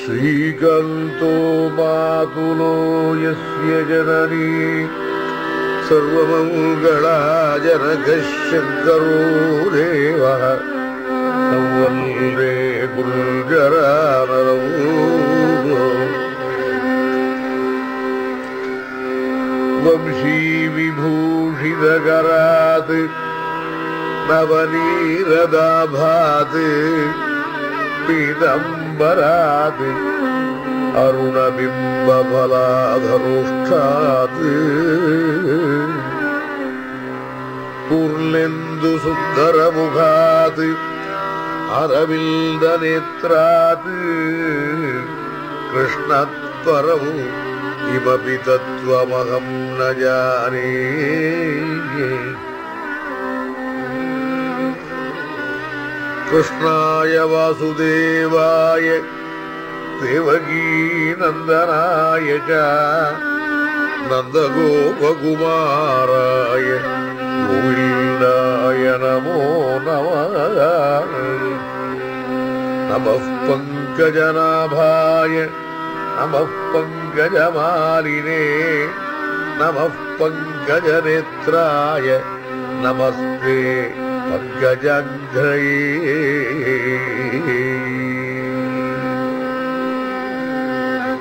श्रीकान्तो मातुलो यस्य जननी सर्वमङ्गलाजनकः शङ्करो देवः तं वन्दे गुर्जरानरौ वंशीविभूषितकरात् नवनीरदाभात् पीतम्बरात् अरुणबिम्बफलाधरोष्ठात् पूर्णेन्दुसुन्दरमुखात् अरविन्दनेत्रात् कृष्णत्वरम् किमपि तत्त्वमहं न जाने कृष्णाय वासुदेवाय देवकीनन्दनाय च नन्दगोपकुमाराय गोविन्दाय नमो नमः नमः पङ्कजनाभाय नमः पङ्कजमालिने नमः पङ्कजनेत्राय नमस्ते पङ्कजघ्रये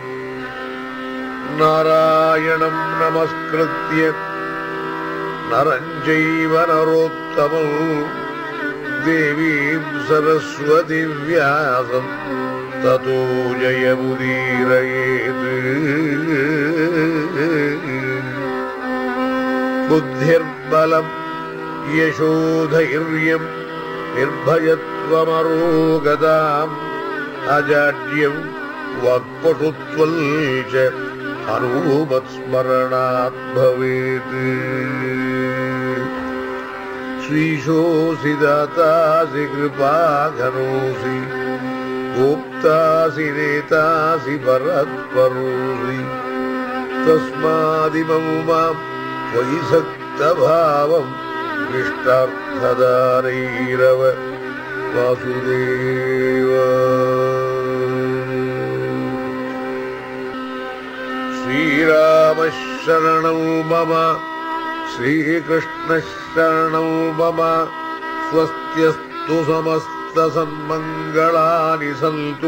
नारायणं नमस्कृत्य नरं चैव नरोत्तमम् देवीं सरस्वतीं व्यासं ततो जयमुदीरयेत् बुद्धिर्बलं यशोधैर्यं निर्भयत्वमरोगताम् अजाड्यं वाक्पटुत्वं च हनुमत्स्मरणात् भवेत् श्रीशोऽसि दातासि कृपाघनोऽसि गोप्तासि नेतासि परत्परोऽसि तस्मादिमं मां त्वयि सक्तभावम् इष्टार्थदानैरव वासुदेव श्रीरामः शरणौ मम श्रीकृष्णः शरणौ मम स्वस्त्यस्तु समस्तसन्मङ्गलानि सन्तु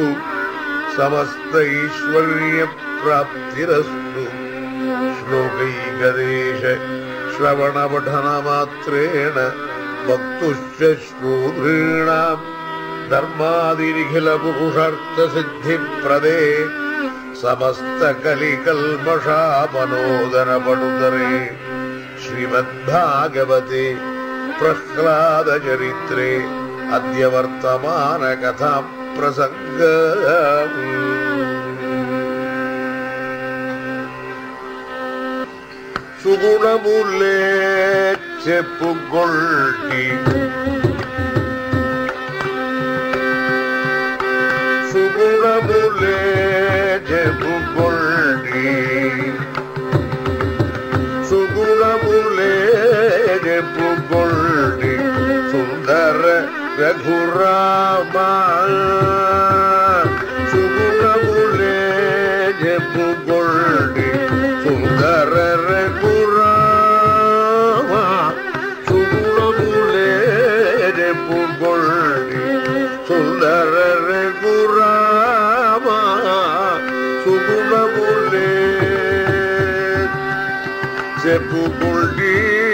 समस्तैश्वर्यप्राप्तिरस्तु श्लोकैकदेश श्रवणपठनमात्रेण वक्तुश्च श्रोतॄणाम् धर्मादिनिखिलपुरुषार्थसिद्धिप्रदे समस्तकलिकल्मषापनोदनपटुतरे श्रीमद्भागवते प्रह्लादचरित्रे अद्य वर्तमानकथां प्रसङ्ग సుగుణములే చెప్పుకొల్టి సుగుణములే చెప్పుకొల్టి సుగుణములే చెప్పుకొల్టి సుందర రఘురామ సుగుణములే చెప్పుకొల్టి సుందర రఘురామ సుగుణములే చెప్పుకొల్టి సుందర రఘురామ సుగుణములే చెప్పుకొల్టి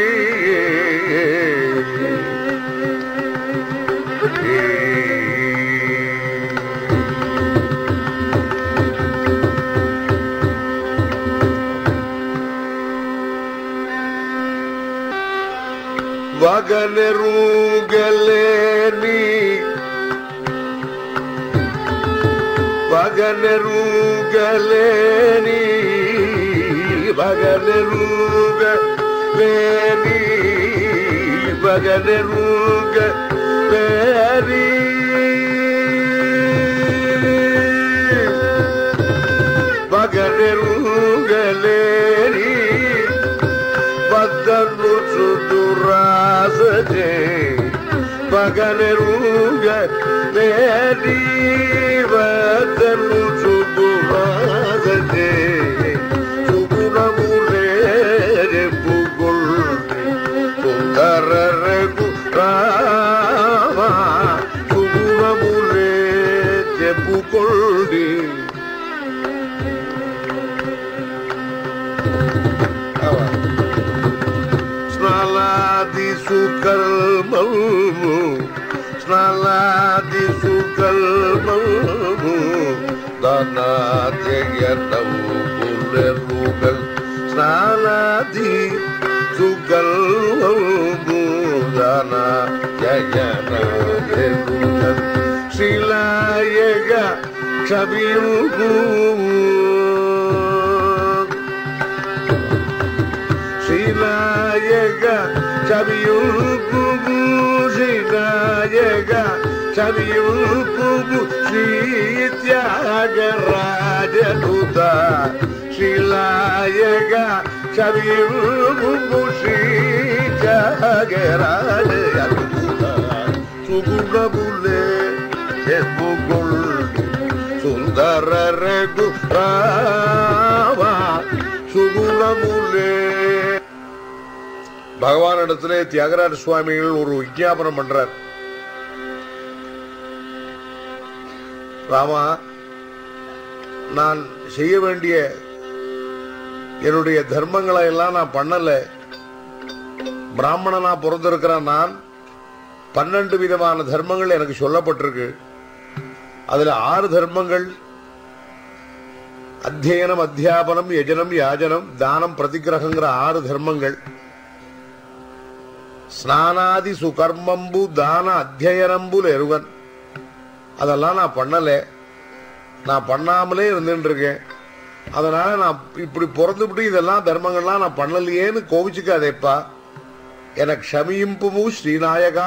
వగనెరుగలేని వగనెరుగలేని వగనెరుగలేని వగనెరుగలేని వగనెరుగలేని పద్దను చుదురాసే పగనెరుగ లేని వద్దను ದಾನಾದ್ಯಯನವು ಪುಲೆರುಗಲ್ ಸ್ನಾನಾದಿ ಸುಗಲ್ ದಾನ ಜಯನರುಗಲ್ ಶಿಲಾಯಗ ಕ್ಷಮಿಯುಗು ಶ್ರೀನಾಯಕ ಚವಿಯುಲ್ಪುಗು ಶ್ರೀನಾಯಕ ಚವಿಯುಲ್ಪುಗು ಶ್ರೀ ತ್ಯಾಗರಾಜನುತ ಶ್ರೀಲಾಯಕ ಚವಿಯುಲ್ಪುಗು ಶ್ರೀ ತ್ಯಾಗರಾಜನುತ ಸುಗುಣಬುಲೆ ಹೆಬ್ಬುಗೊಳ್ಳು சுந்தர ரகு ராவா சுகுணமுலே பகவானிடத்திலே தியாகராஜ சுவாமிகள் ஒரு விஞ்ஞாபனம் பண்றார் ராமா நான் செய்ய வேண்டிய என்னுடைய தர்மங்களை எல்லாம் நான் பண்ணல பிராமணனா பிறந்திருக்கிறேன் நான் பன்னெண்டு விதமான தர்மங்கள் எனக்கு சொல்லப்பட்டிருக்கு அதுல ஆறு தர்மங்கள் அத்தியனம் அத்தியாபனம் யஜனம் யாஜனம் தானம் பிரதிகிரகங்கிற ஆறு தர்மங்கள் ஸ்நானாதி சுகர்மம்பு தான அத்தியனம்புல எருவன் அதெல்லாம் நான் பண்ணல நான் பண்ணாமலே இருந்துட்டு இருக்கேன் அதனால நான் இப்படி பிறந்துவிட்டு இதெல்லாம் தர்மங்கள்லாம் நான் பண்ணலையேன்னு கோவிச்சுக்காதேப்பா எனக்கு க்ஷமியும்புமு ஸ்ரீநாயகா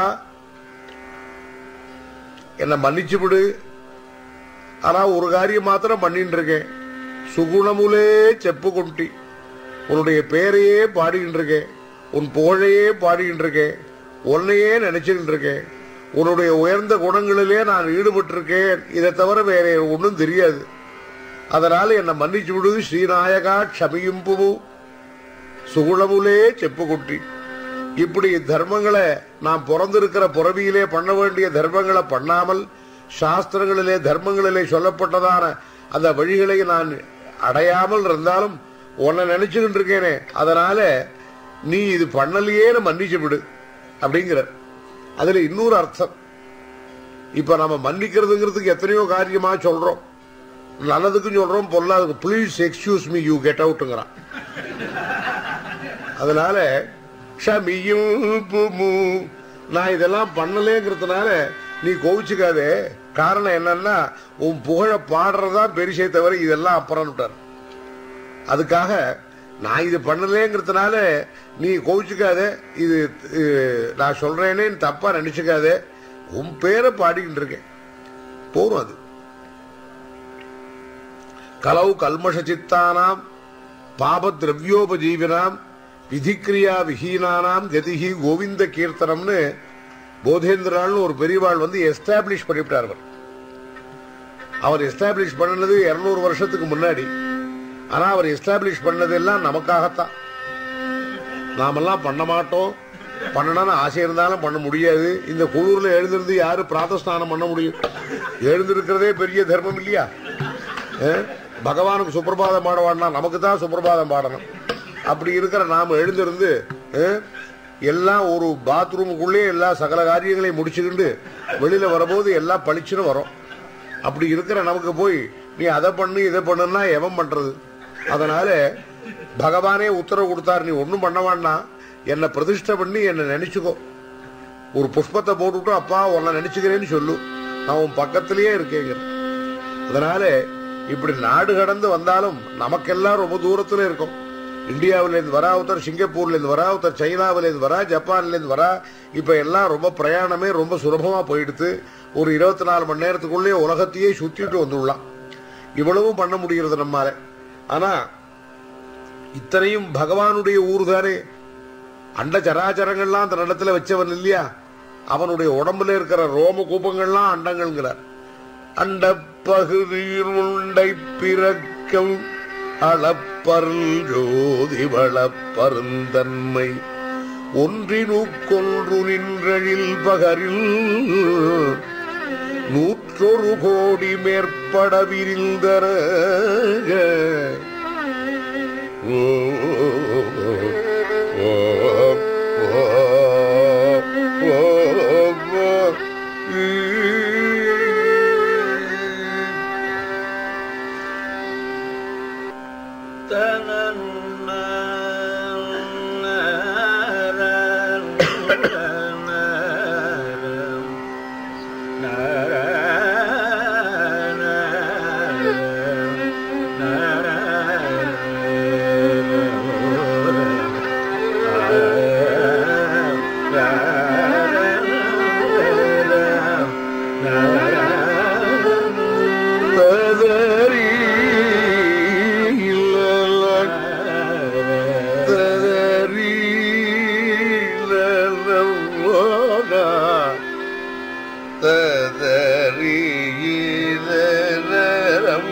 என்னை மன்னிச்சு விடு ஆனா ஒரு காரியம் மாத்திரம் பண்ணிட்டு இருக்கேன் சுகுணமுலே செப்பு கொண்டி உன்னுடைய பேரையே பாடிக்கிட்டு இருக்கேன் உன் புகழையே பாடிக்கிட்டு இருக்கேன் உன்னையே நினைச்சுக்கிட்டு இருக்கேன் உன்னுடைய உயர்ந்த குணங்களிலே நான் ஈடுபட்டிருக்கேன் இதை தவிர வேற ஒன்றும் தெரியாது அதனால என்னை மன்னிச்சு விடு ஸ்ரீநாயகா க்ஷமியும்புமு சுகுணமுலே செப்பு கொட்டி இப்படி தர்மங்களை நான் பிறந்திருக்கிற புறவியிலே பண்ண வேண்டிய தர்மங்களை பண்ணாமல் சாஸ்திரங்களிலே தர்மங்களிலே சொல்லப்பட்டதான அந்த வழிகளை நான் அடையாமல் இருந்தாலும் உன்னை நினைச்சுக்கிட்டு இருக்கேனே அதனால நீ இது பண்ணலையேன்னு மன்னிச்சு விடு அப்படிங்கிற அதுல இன்னொரு அர்த்தம் இப்ப நம்ம மன்னிக்கிறதுங்கிறதுக்கு எத்தனையோ காரியமா சொல்றோம் நல்லதுக்கும் சொல்றோம் பொல்லாதுக்கு please excuse me you get அவுட்டுங்கிறான் அதனால க்ஷமியும் புமு நான் இதெல்லாம் பண்ணலேங்கிறதுனால நீ கோவிச்சுக்காதே காரணம் என்னன்னா உன் புகழ பாடுறதா பெருசே தவிர இதெல்லாம் அப்புறம்ட்டார் அதுக்காக நான் இது பண்ணலேங்கிறதுனால நீ கோவிச்சுக்காத இது இது, நான் சொல்றேனே நீ தப்பா நினைச்சுக்காத உன் பேரை பாடிக்கிட்டு இருக்கேன் போரும் அது கலவு கல்மஷ சித்தானாம் பாப திரவியோபஜீவினாம் விதிக்கிரியா விஹீனானாம் கதிகி கோவிந்த கீர்த்தனம்னு போதேந்திராள்னு ஒரு பெரியவாள் வந்து எஸ்டாப்ளிஷ் பண்ணிவிட்டார் அவர் அவர் எஸ்டாப்ளிஷ் பண்ணது இருநூறு வருஷத்துக்கு முன்னாடி ஆனா அவர் எஸ்டாப்ளிஷ் பண்ணதெல்லாம் நமக்காகத்தான் நாமெல்லாம் பண்ண மாட்டோம் பண்ணணும்னு ஆசை இருந்தாலும் பண்ண முடியாது இந்த குளூர்ல எழுந்திருந்து யாரு பிராதஸ்தானம் பண்ண முடியும் எழுந்திருக்கிறதே பெரிய தர்மம் இல்லையா அஹ்? பகவானுக்கு சுப்பிரபாதம் பாடவாடினா நமக்கு தான் சுப்பிரபாதம் பாடணும் அப்படி இருக்கிற நாம எழுந்திருந்து அஹ், எல்லாம் ஒரு பாத்ரூமுக்குள்ளே எல்லா சகல காரியங்களையும் முடிச்சுக்கிண்டு வெளியில வரும்போது எல்லாம் பளிச்சுன்னு வரும் அப்படி இருக்கிற நமக்கு போய் நீ அதை பண்ணு இதை பண்ணுன்னா எவன் பண்றது அதனால பகவானே உத்தரவு கொடுத்தார் நீ ஒன்றும் பண்ண வேண்டாம் என்னை பிரதிஷ்டை பண்ணி என்னை நினைச்சுக்கோ ஒரு புஷ்பத்தை போட்டுவிட்டு அப்பா உன்னை நினைச்சுக்கிறேன்னு சொல்லு நான் உன் பக்கத்திலேயே இருக்கேங்கிற அதனால இப்படி நாடு கடந்து வந்தாலும் நமக்கெல்லாம் ரொம்ப தூரத்துல இருக்கும் இந்தியாவில இருந்து வரா ஒருத்தர் சிங்கப்பூர்ல இருந்து வரா ஒருத்தர் சைனாவில இருந்து வரா ஜப்பான்ல இருந்து வரா இப்ப எல்லாம் ரொம்ப பிரயாணமே ரொம்ப சுலபமா போயிடுத்து ஒரு இருபத்தி நாலு மணி நேரத்துக்குள்ளே உலகத்தையே சுத்திட்டு வந்துடலாம் இவ்வளவும் பண்ண முடிகிறது நம்மால ஆனா இத்தனையும் பகவானுடைய ஊர் தானே அண்ட சராச்சரங்கள்லாம் அந்த இடத்துல வச்சவன் இல்லையா அவனுடைய உடம்புல இருக்கிற ரோம கூப்பங்கள்லாம் அண்டங்கள்ங்கிறார் அண்ட பகுதியில் உண்டை பிறக்கம் அளப்பருள் ஜோதி வளப்பருந்தன்மை ஒன்றினுக்கொன்று நின்றழில் பகரில் நூற்றொரு கோடி மேற்பட விரிந்தர ஓ ஓ ஓ ஓ ததரி லல ததரி லலவோன ததரி லலம்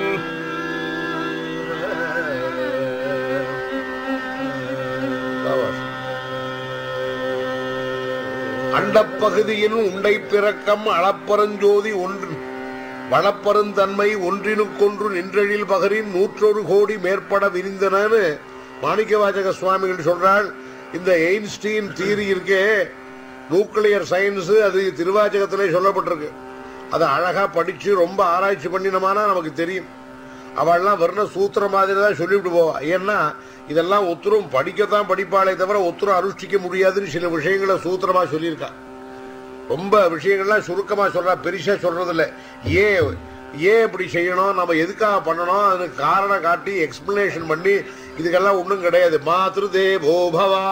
அண்டப்பகுதியின் உண்டை பிறக்கம் அளப்பரஞ்சோதி ஒன்று வளப்பருந்தன்மை ஒன்றினுக்கொன்று நின்றழில் பகரின் நூற்றொரு கோடி மேற்பட விரிந்தனன்னு மாணிக்கவாசக சுவாமிகள் சொல்றாள் இந்த எயின்ஸ்டீன் தீரி இருக்கே நியூக்ளியர் சயின்ஸ் அது திருவாச்சகத்திலே சொல்லப்பட்டிருக்கு அதை அழகா படிச்சு ரொம்ப ஆராய்ச்சி பண்ணினோமானா நமக்கு தெரியும் அவள்லாம் வர்ண சூத்திர மாதிரி தான் சொல்லிவிட்டு போவா ஏன்னா இதெல்லாம் ஒத்துரும் படிக்கத்தான் படிப்பாளே தவிர ஒத்துரும் அனுஷ்டிக்க முடியாதுன்னு சில விஷயங்களை சூத்திரமா சொல்லியிருக்கா ரொம்ப விஷயங்கள்லாம் சுருக்கமா சொல்றா பெருசா சொல்றதில்ல ஏன் ஏன் இப்படி செய்யணும் நம்ம எதுக்காக பண்ணணும் அதுக்கு காரணம் காட்டி எக்ஸ்பிளனேஷன் பண்ணி இதுக்கெல்லாம் ஒண்ணும் கிடையாது மாத்ரு தேவோபவா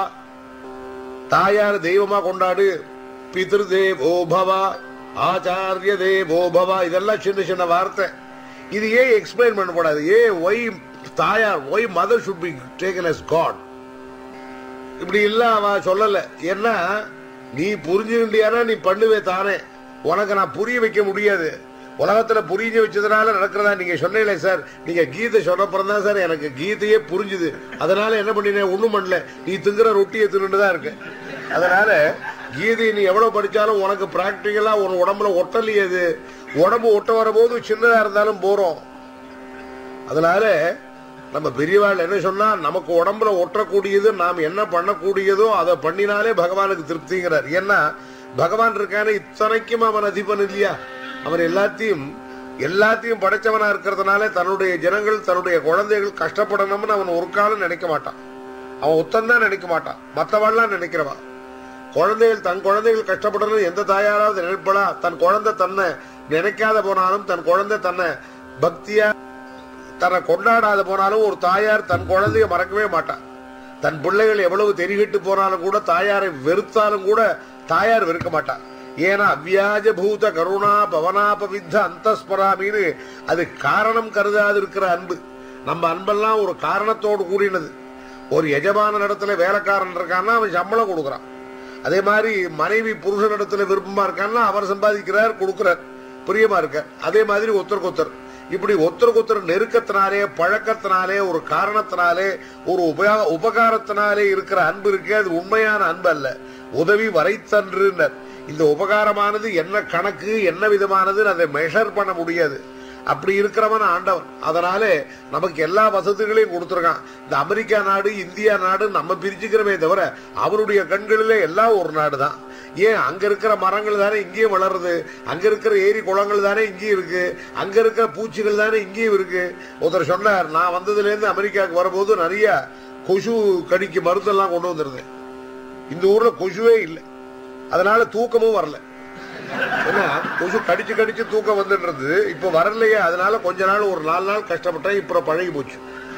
தாயார் தெய்வமா கொண்டாடு பிதிரு தேவோபவா ஆச்சாரிய தேவோபவா இதெல்லாம் சின்ன சின்ன வார்த்தை இது ஏன் எக்ஸ்பிளைன் பண்ணக்கூடாது ஏன் ஒய் தாயார் why mother should be taken as god இப்படி இல்ல அவ சொல்லல ஏன்னா நீ புரிஞ்சுக்கிட்டியானா நீ பண்ணுவே தானே உனக்கு நான் புரிய வைக்க முடியாது உலகத்துல புரிஞ்சு வச்சதுனால நடக்கிறதா நீங்க சொன்னீங்களே சார் நீங்க கீதை சொன்னப்புறம் தான் சார் எனக்கு கீதையே புரிஞ்சுது அதனால என்ன பண்ணினேன் ஒண்ணும் பண்ணல நீ திங்குற ரொட்டியை தின்னுட்டு தான் இருக்க அதனால கீதையை நீ எவ்வளவு படிச்சாலும் உனக்கு பிராக்டிக்கலா உன் உடம்புல ஒட்டலையே அது உடம்பு ஒட்ட வரபோது சின்னதா இருந்தாலும் போறோம் அதனால நம்ம பெரியவாள் என்ன சொன்னா நமக்கு உடம்புல ஒட்டக்கூடியது நாம் என்ன பண்ணக்கூடியதோ அதை பண்ணினாலே பகவானுக்கு திருப்திங்கிறார் ஏன்னா பகவான் இருக்கானே இத்தனைக்கும் அவன் அதிபன் இல்லையா அவன் எல்லாத்தையும் எல்லாத்தையும் படைச்சவனா இருக்கிறதுனால தன்னுடைய ஜனங்கள் தன்னுடைய குழந்தைகள் கஷ்டப்படணும்னு அவன் ஒரு காலம் நினைக்க மாட்டான் அவன் உத்தந்தான் நினைக்க மாட்டான் மத்தவாள்லாம் நினைக்கிறவன் குழந்தைகள் தன் குழந்தைகள் கஷ்டப்படணும் எந்த தாயாராவது நினைப்படா தன் குழந்தை தன்னை நினைக்காத போனாலும் தன் குழந்தை தன்னை பக்தியா தன்னை கொண்டாடாத போனாலும் ஒரு தாயார் தன் குழந்தைய மறக்கவே மாட்டான் தன் பிள்ளைகள் எவ்வளவு தெரிகிட்டு போனாலும் கூட தாயாரை வெறுத்தாலும் கூட தாயார் வெறுக்க மாட்டான் ஏன்னா அவ்வியாஜ பூத கருணா பவனாபவித்த அந்தஸ்பராமின்னு அது காரணம் கருதாது இருக்கிற அன்பு நம்ம அன்பெல்லாம் ஒரு காரணத்தோடு கூடினது ஒரு எஜமான இடத்துல வேலைக்காரன் இருக்கான்னா அவன் சம்பளம் கொடுக்குறான் அதே மாதிரி மனைவி புருஷன் இடத்துல விருப்பமா இருக்கான்னா அவர் சம்பாதிக்கிறார் கொடுக்கிறார் பிரியமா இருக்க அதே மாதிரி ஒருத்தருக்கு ஒருத்தர் இப்படி ஒருத்தருக்கு ஒருத்தர் நெருக்கத்தினாலே பழக்கத்தினாலே ஒரு காரணத்தினாலே ஒரு உபயோக உபகாரத்தினாலே இருக்கிற அன்பு இருக்கு அது உண்மையான அன்பு அல்ல உதவி வரைத்தன்றுனர் இந்த உபகாரமானது என்ன கணக்கு என்ன விதமானது அதை மெஷர் பண்ண முடியாது அப்படி இருக்கிறவன் ஆண்டவன் அதனால நமக்கு எல்லா வசதிகளையும் கொடுத்துருக்கான் இந்த அமெரிக்கா நாடு இந்தியா நாடு நம்ம பிரிச்சுக்கிறோமே தவிர அவருடைய கண்களிலே எல்லாம் ஒரு நாடு தான் ஏன் அங்க இருக்கிற மரங்கள் தானே இங்கேயும் வளருது அங்க இருக்கிற ஏரி குளங்கள் தானே இங்கேயும் இருக்கு அங்க இருக்கிற பூச்சிகள் தானே இங்கேயும் இருக்கு ஒருத்தர் சொன்னார் நான் வந்ததுல இருந்து அமெரிக்காவுக்கு வரும்போது நிறைய கொசு கடிக்கு மருந்தெல்லாம் கொண்டு வந்திருந்தேன் இந்த ஊர்ல கொசுவே இல்லை அதனால தூக்கமும் வரல ஏன்னா கொசு கடிச்சு கடிச்சு தூக்கம் வந்துன்றது இப்ப வரலையே அதனால கொஞ்ச நாள் ஒரு நாலு நாள் கஷ்டப்பட்டேன் இப்ப பழகி போச்சு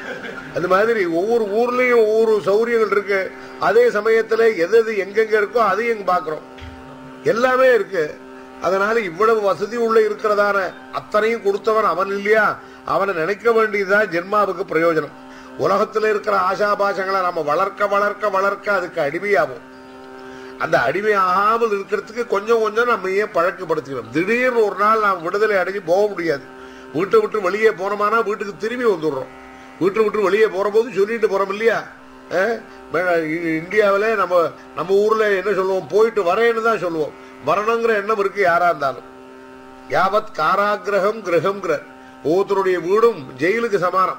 அது மாதிரி ஒவ்வொரு ஊர்லயும் ஒவ்வொரு சௌரியங்கள் இருக்கு அதே சமயத்துல எது எது எங்கெங்க இருக்கோ அதையும் இங்க பாக்குறோம் எல்லாமே இருக்கு அதனால இவ்வளவு வசதி உள்ள இருக்கிறதான அத்தனையும் கொடுத்தவன் அவன் இல்லையா அவனை நினைக்க வேண்டியதுதான் ஜென்மாவுக்கு பிரயோஜனம் உலகத்துல இருக்கிற ஆசாபாசங்களை நம்ம வளர்க்க வளர்க்க வளர்க்க அதுக்கு அடிமையாகும் அந்த அடிமை ஆகாமல் இருக்கிறதுக்கு கொஞ்சம் கொஞ்சம் நம்ம ஏன் பழக்கப்படுத்திக்கிறோம் திடீர்னு ஒரு நாள் நாம் விடுதலை அடைஞ்சு போக முடியாது வீட்டை விட்டு வெளியே போனோமானா வீட்டுக்கு திரும்பி வந்துடுறோம் வீட்டை விட்டு வெளியே போற போது சொல்லிட்டு போறோம் இல்லையா அஹ், மே- இ- இந்தியாவிலே நம்ம நம்ம ஊர்ல என்ன சொல்லுவோம் போயிட்டு வரேன்னு தான் சொல்லுவோம் வரணுங்கிற எண்ணம் இருக்கு யாரா இருந்தாலும் யாவத் காராகிரகம் கிரகம்ங்கிற ஒவ்வொருத்தருடைய வீடும் ஜெயிலுக்கு சமானம்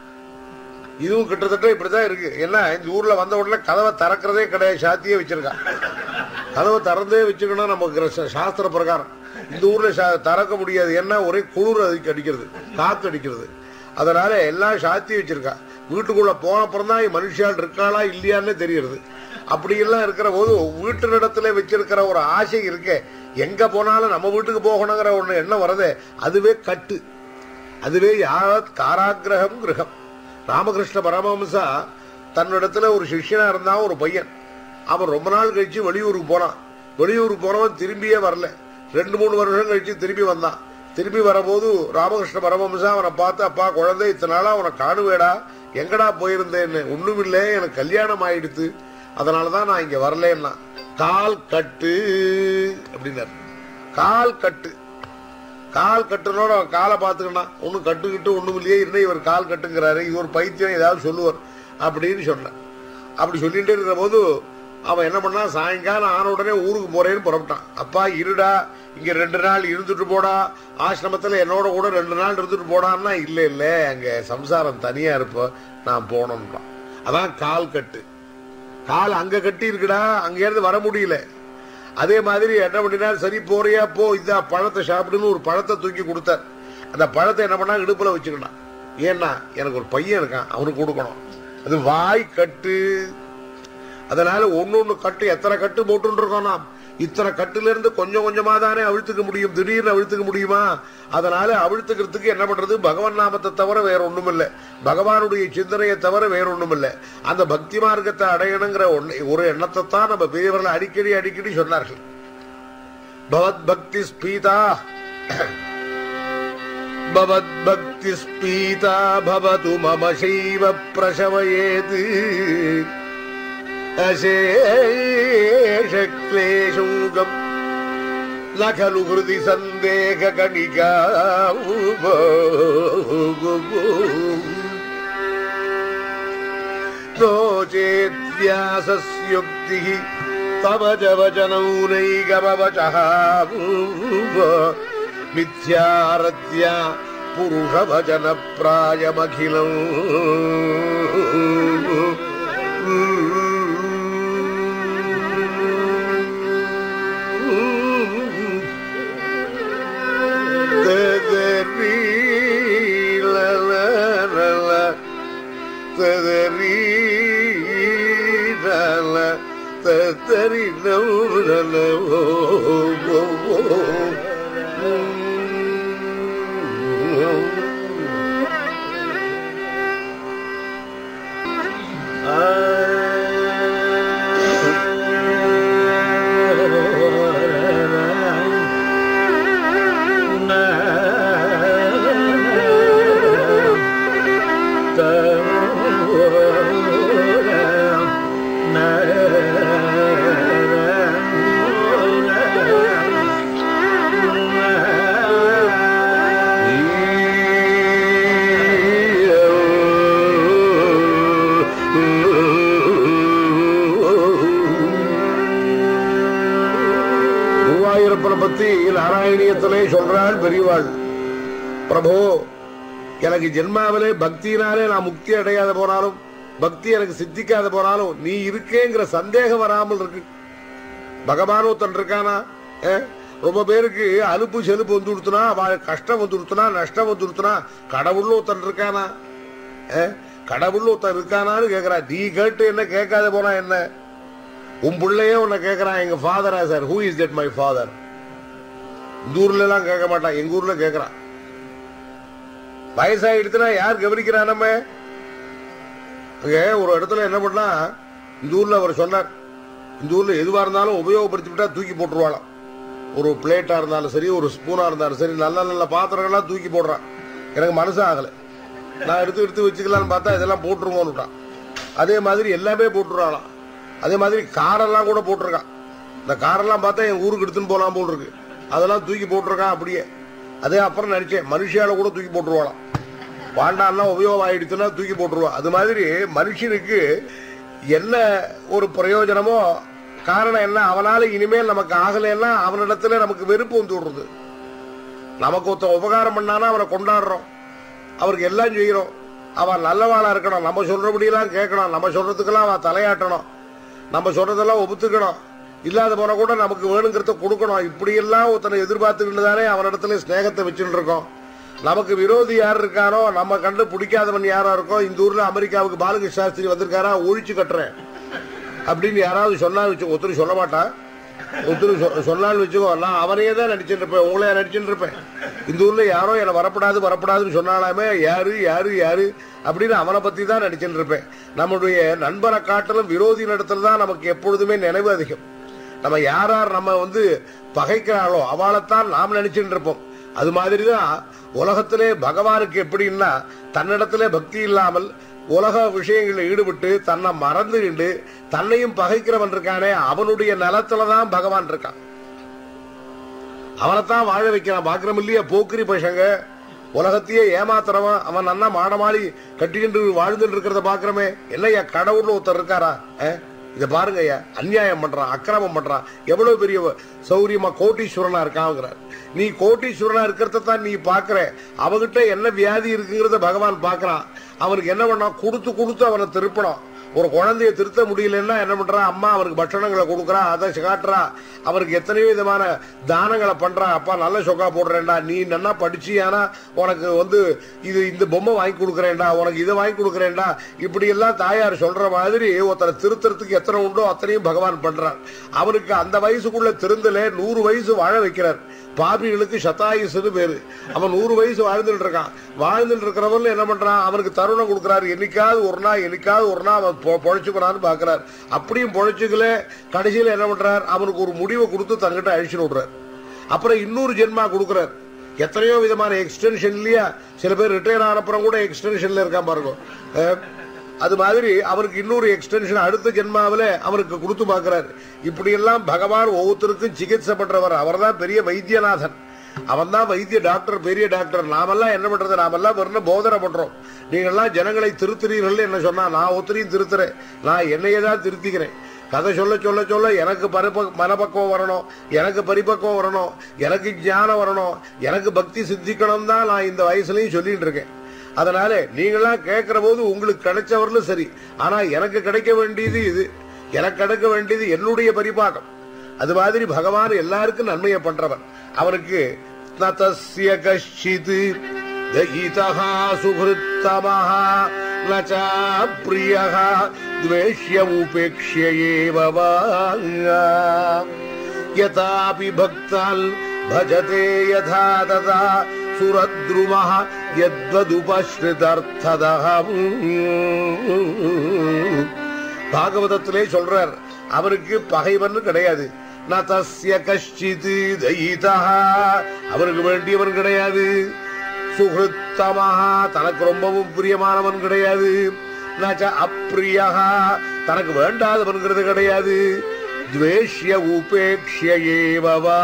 இதுவும் கிட்டத்தட்ட இப்படிதான் இருக்கு ஏன்னா இந்த ஊர்ல வந்த உடனே கதவை திறக்கிறதே கிடையாது சாத்தியே வச்சிருக்கான் கதவை திறந்தே வச்சுக்கணும் நமக்கு சா- சாஸ்திர பிரகாரம் இந்த ஊர்ல சா- திறக்க முடியாது ஏன்னா ஒரே குளிர் அதுக்கு அடிக்கிறது காத்து அடிக்கிறது அதனால எல்லாம் சாத்தி வச்சிருக்கா வீட்டுக்குள்ள போன அப்புறம் தான் மனுஷால் இருக்காளா இல்லையான்னு தெரியுது அப்படியெல்லாம் இருக்கிற போது வீட்டினிடத்துல வச்சிருக்கிற ஒரு ஆசை இருக்கே எங்க போனாலும் நம்ம வீட்டுக்கு போகணுங்கிற ஒண்ணு எண்ணம் வரதே அதுவே கட்டு அதுவே யாவத் காராகிரகம் கிரகம் ராமகிருஷ்ண பரமஹம்சா தன்னிடத்துல ஒரு சிஷ்யனா இருந்தான் ஒரு பையன் அவன் ரொம்ப நாள் கழிச்சு வெளியூருக்கு போனான் வெளியூருக்கு போனவன் திரும்பியே வரல ரெண்டு மூணு வருஷம் கழிச்சு திரும்பி வந்தான் திரும்பி வரபோது ராமகிருஷ்ண பரமஹம்சா அவனை பார்த்து அப்பா குழந்தை இத்தனை நாளா அவனை காணுவேடா எங்கடா போயிருந்தேன்னு ஒண்ணுமில்லை எனக்கு கல்யாணம் ஆயிடுத்து அதனாலதான் நான் இங்க வரலன்னா கால் கட்டு அப்படின்னாரு கால் கட்டு கால் கட்டுனோட அவன் காலை பார்த்துக்கணும் ஒன்றும் கட்டுக்கிட்டு ஒண்ணும் இல்லையே இன்னும் இவர் கால் கட்டுங்கிறாரு இது ஒரு பைத்தியம் ஏதாவது சொல்லுவார் அப்படின்னு சொன்னேன் அப்படி சொல்லிட்டே இருக்கிற போது அவன் என்ன பண்ணான் சாயங்காலம் ஆன உடனே ஊருக்கு போறேன்னு புறப்பட்டான் அப்பா இருடா இங்க ரெண்டு நாள் இருந்துட்டு போடா ஆசிரமத்துல என்னோட கூட ரெண்டு நாள் இருந்துட்டு போடான்னா இல்ல இல்ல அங்க சம்சாரம் தனியா இருப்ப நான் போனோம்ட்டான் அதான் கால் கட்டு கால் அங்க கட்டி இருக்குடா அங்க இருந்து வர முடியல அதே மாதிரி என்ன பண்ணினா சரி போறியா போ இதா பழத்தை சாப்பிடுன்னு ஒரு பழத்தை தூக்கி கொடுத்தார் அந்த பழத்தை என்ன பண்ணா இடுப்புல வச்சுக்கிட்டான் ஏன்னா எனக்கு ஒரு பையன் இருக்கான் அவனுக்கு கொடுக்கணும் அது வாய் கட்டு அதனால ஒன்னொன்னு கட்டு எத்தனை கட்டு போட்டு இருக்கோம் நாம் இத்தனை கட்டுல இருந்து கொஞ்சம் கொஞ்சமா தானே அவிழ்த்துக்க முடியும் திடீர்னு அவிழ்த்துக்க முடியுமா அதனால அவிழ்த்துக்கிறதுக்கு என்ன பண்றது பகவான் நாமத்தை தவிர வேற ஒண்ணும் இல்ல பகவானுடைய சிந்தனையை தவிர வேற ஒண்ணும் இல்ல அந்த பக்தி மார்க்கத்தை அடையணுங்கிற ஒண்ணு- ஒரு எண்ணத்தை தான் நம்ம பெரியவர்கள் அடிக்கடி அடிக்கடி சொன்னார்கள் பவத் பக்தி ஸ்பீதா பவத் பக்தி ஸ்பீதா பவது மம சைவ பிரசவயேது अशेषक्लेशौगम् न खलु हृदि सन्देहकणिका नो चेद्व्यासस्युक्तिः तव च वचनौ नैकमवचः मिथ्यारत्या மூவாயிரப்பனை பத்தி நாராயணியத்திலே சொல்றாள் பெரியவாள் பிரபு எனக்கு ஜென்மாவிலே பக்தியினாலே நான் முக்தி அடையாத போனாலும் பக்தி எனக்கு சித்திக்காத போனாலும் நீ இருக்கேங்கிற சந்தேகம் வராமல் இருக்கு பகவான் ஒருத்தன் இருக்கானா ஏ? ரொம்ப பேருக்கு அலுப்பு செலுப்பு வந்து கொடுத்தனா கஷ்டம் வந்து கொடுத்தனா நஷ்டம் வந்து கொடுத்தனா கடவுள் ஒருத்தன் இருக்கானா ஏ? கடவுள் ஒருத்தன் இருக்கானான்னு கேக்குறா நீ கேட்டு என்ன கேட்காத போனா என்ன உன் பிள்ளையே உன்னை கேக்குறான் எங்க ஃபாதரா sir who is that my father இந்த ஊர்ல எல்லாம் கேட்க மாட்டான் எங்க ஊர்ல கேக்குறான் வயசாயிடுச்சுன்னா யார் கவனிக்கிறா நம்ம அங்க ஒரு இடத்துல என்ன பண்ணா இந்த ஊர்ல அவர் சொன்னார் இந்த ஊர்ல எதுவா இருந்தாலும் உபயோகப்படுத்தி விட்டா தூக்கி போட்டுருவாளாம் ஒரு பிளேட்டா இருந்தாலும் சரி ஒரு ஸ்பூனா இருந்தாலும் சரி நல்ல நல்ல பாத்திரங்கள்லாம் தூக்கி போடுறான் எனக்கு மனசு ஆகல நான் எடுத்து எடுத்து வச்சுக்கலாம்னு பார்த்தா இதெல்லாம் போட்டுருவோம்னுட்டான் அதே மாதிரி எல்லாமே போட்டுருவாளாம் அதே மாதிரி காரெல்லாம் கூட போட்டிருக்கான் இந்த காரெல்லாம் பார்த்தா என் ஊருக்கு எடுத்துன்னு போலாம் போல் இருக்கு அதெல்லாம் தூக்கி போட்டிருக்கான் அப்படியே அதே அப்புறம் நினைச்சேன் மனுஷியால கூட தூக்கி போட்டுருவாளாம் பாண்டாலாம் உபயோகம் ஆயிடுச்சுன்னா தூக்கி போட்டுருவான் அது மாதிரி மனுஷனுக்கு என்ன ஒரு பிரயோஜனமோ காரணம் என்ன அவனால இனிமேல் நமக்கு ஆகலைன்னா அவனிடத்துல நமக்கு வெறுப்பு வந்து விடுறது நமக்கு ஒருத்தன் உபகாரம் பண்ணானா அவனை கொண்டாடுறோம் அவருக்கு எல்லாம் செய்யறோம் அவன் நல்லவாளா இருக்கணும் நம்ம சொல்றபடியெல்லாம் கேட்கணும் நம்ம சொல்றதுக்கெல்லாம் அவன் தலையாட்டணும் நம்ம சொல்றதெல்லாம் ஒப்புத்துக்கணும் இல்லாத போன கூட நமக்கு வேணுங்கிறத கொடுக்கணும் இப்படி எல்லாம் ஒருத்தனை எதிர்பார்த்துக்கிட்டு தானே அவனிடத்துல ஸ்நேகத்தை வச்சுட்டு இருக்கோம் நமக்கு விரோதி யார் இருக்காரோ நம்ம கண்டு பிடிக்காதவன் யாரா இருக்கோ இந்த ஊர்ல அமெரிக்காவுக்கு பாலகிருஷ்ண சாஸ்திரி வந்திருக்காரா ஒழிச்சு கட்டுறேன் அப்படின்னு யாராவது சொன்னா வச்சு ஒருத்தர் சொல்ல மாட்டான் ஒருத்தர் சொ- சொன்னாலும் வச்சுக்கோ நான் அவனையே தான் நடிச்சுட்டு இருப்பேன் உங்களே நடிச்சுட்டு இருப்பேன் இந்த ஊர்ல யாரோ என்னை வரப்படாது வரப்படாதுன்னு சொன்னாலுமே யாரு யாரு யாரு அப்படின்னு அவனை பத்தி தான் நடிச்சுட்டு இருப்பேன் நம்முடைய நண்பரை காட்டிலும் விரோதி நடத்துல தான் நமக்கு எப்பொழுதுமே நினைவு அதிகம் நம்ம யார் யார் நம்ம வந்து பகைக்கிறாளோ அவளைத்தான் நாம் நினைச்சுட்டு இருப்போம் அது மாதிரிதான் உலகத்திலே பகவானுக்கு எப்படின்னா தன்னிடத்திலே பக்தி இல்லாமல் உலக விஷயங்களில் ஈடுபட்டு தன்னை மறந்துகிண்டு தன்னையும் பகைக்கிறவன் இருக்கானே அவனுடைய நிலத்துலதான் பகவான் இருக்கான் அவனைத்தான் வாழ வைக்கிறான் பாக்குறோம் இல்லையா போக்கிரி பசங்க உலகத்தையே ஏமாத்துறவன் அவன் நன்னா மாடமாளி கட்டிக்கிட்டு வாழ்ந்துட்டு இருக்கிறத பாக்குறமே என்னய்யா கடவுள்னு ஒருத்தர் இருக்காரா அஹ்? இத பாருங்க ஐயா அநியாயம் பண்றான் அக்கிரமம் பண்றான் எவ்வளவு பெரிய சௌரியமா கோட்டீஸ்வரனா இருக்காங்கிறார் நீ கோட்டீஸ்வரனா இருக்கிறத தான் நீ பாக்குற அவகிட்ட என்ன வியாதி இருக்குங்கிறத பகவான் பாக்குறான் அவனுக்கு என்ன பண்ணா கொடுத்து கொடுத்து அவனை திருப்பணும் ஒரு குழந்தைய திருத்த முடியலன்னா என்ன பண்றா அம்மா அவனுக்கு பட்சணங்களை கொடுக்குறா அதை காட்டுறா அவனுக்கு எத்தனையோ விதமான தானங்களை பண்றா அப்பா நல்ல சொக்கா போடுறேன்டா நீ நல்லா படிச்சியானா உனக்கு வந்து இது இந்த பொம்மை வாங்கி கொடுக்குறேன்டா உனக்கு இதை வாங்கி கொடுக்குறேன்டா இப்படி எல்லாம் தாயார் சொல்ற மாதிரி ஒருத்தரை திருத்தறதுக்கு எத்தனை உண்டோ அத்தனையும் பகவான் பண்றார் அவனுக்கு அந்த வயசுக்குள்ள திருந்தல நூறு வயசு வாழ வைக்கிறார் பாபிகளுக்கு சதாயுசுன்னு பேரு அவன் நூறு வயசு வாழ்ந்துட்டு இருக்கான் வாழ்ந்துட்டு இருக்கிறவன் என்ன பண்றான் அவனுக்கு தருணம் கொடுக்கறாரு என்னைக்காவது ஒரு நாள் என்னைக்காவது ஒரு நாள் அவன் பொ- பொழைச்சுக்கிறான்னு பாக்குறாரு அப்படியும் பொழைச்சுக்கல கடைசியில என்ன பண்றார் அவனுக்கு ஒரு முடிவை கொடுத்து தங்கிட்ட அழிச்சு விடுறார் அப்புறம் இன்னொரு ஜென்மா கொடுக்கறார் எத்தனையோ விதமான எக்ஸ்டென்ஷன் இல்லையா சில பேர் ரிட்டையர் ஆனப்புறம் கூட எக்ஸ்டென்ஷன்ல இருக்கான் பாருங்க அஹ், அது மாதிரி அவருக்கு இன்னொரு எக்ஸ்டென்ஷன் அடுத்த ஜென்மாவில அவருக்கு கொடுத்து பார்க்கிறாரு இப்படி எல்லாம் பகவான் ஒவ்வொருத்தருக்கும் சிகிச்சை பண்றவர் அவர்தான் பெரிய வைத்தியநாதன் அவன் தான் வைத்திய டாக்டர் பெரிய டாக்டர் நாமெல்லாம் என்ன பண்றது நாமெல்லாம் வெறும் போதனை பண்றோம் நீங்கெல்லாம் ஜனங்களை திருத்துறீர்கள் என்ன சொன்னா நான் ஒருத்தரையும் திருத்துறேன் நான் என்னையே தான் திருத்திக்கிறேன் கதை சொல்ல சொல்ல சொல்ல எனக்கு பரிப மனப்பக்குவம் வரணும் எனக்கு பரிபக்குவம் வரணும் எனக்கு ஞானம் வரணும் எனக்கு பக்தி சித்திக்கணும் தான் நான் இந்த வயசுலயும் சொல்லிட்டு இருக்கேன் அதனால நீங்களாம் கேட்கிற போது உங்களுக்கு கிடைச்சவர்களும் சரி ஆனா எனக்கு கிடைக்க வேண்டியது இது எனக்கு கிடைக்க வேண்டியது என்னுடைய பரிபாகம் அது மாதிரி பகவான் எல்லாருக்கும் நன்மையை பண்றவன் அவனுக்கு ந தஸ்ய கஷ்டித் தயிதா சுகிருத்தமஹ ந ச பிரியः द्वेष्य उपेक्ष्य एव वा यथापि भक्तान् भजते यथा तथा सुरद्रुमः यद्वदुपश्रितर्थदः பாகவதத்திலே சொல்றார் அவருக்கு பகைவன் கிடையாது ந தஸ்ய கஷ்டித் தயிதா அவருக்கு வேண்டியவன் கிடையாது சுகிருத்தமஹா தனக்கு ரொம்பவும் பிரியமானவன் கிடையாது நச்ச அப்பிரியா தனக்கு வேண்டாதவன்கிறது கிடையாது துவேஷ்ய உபேக்ஷிய ஏவவா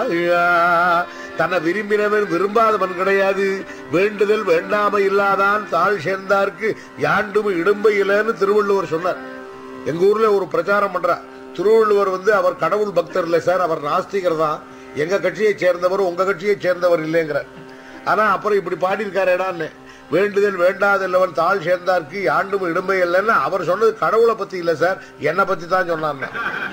தன்னை விரும்பினவன் விரும்பாதவன் கிடையாது வேண்டுதல் வேண்டாமை இல்லாதான் தாழ் சேர்ந்தார்க்கு யாண்டும் இடும்பை இல்லைன்னு திருவள்ளுவர் சொன்னார் எங்க ஊர்ல ஒரு பிரச்சாரம் பண்றா திருவள்ளுவர் வந்து அவர் கடவுள் பக்தர் இல்ல சார் அவர் நாஸ்திகர் தான் எங்க கட்சியை சேர்ந்தவர் உங்க கட்சியை சேர்ந்தவர் இல்லைங்கிற ஆனா அப்புறம் இப்படி பாடியிருக்காரேடான்னு வேண்டுதல் வேண்டாதல்லவன் தாழ் சேர்ந்தார்க்கு ஆண்டும் இடும்பை இல்லைன்னு அவர் சொன்னது கடவுளை பத்தி இல்ல சார் என்னை பத்தி தான் சொன்னார்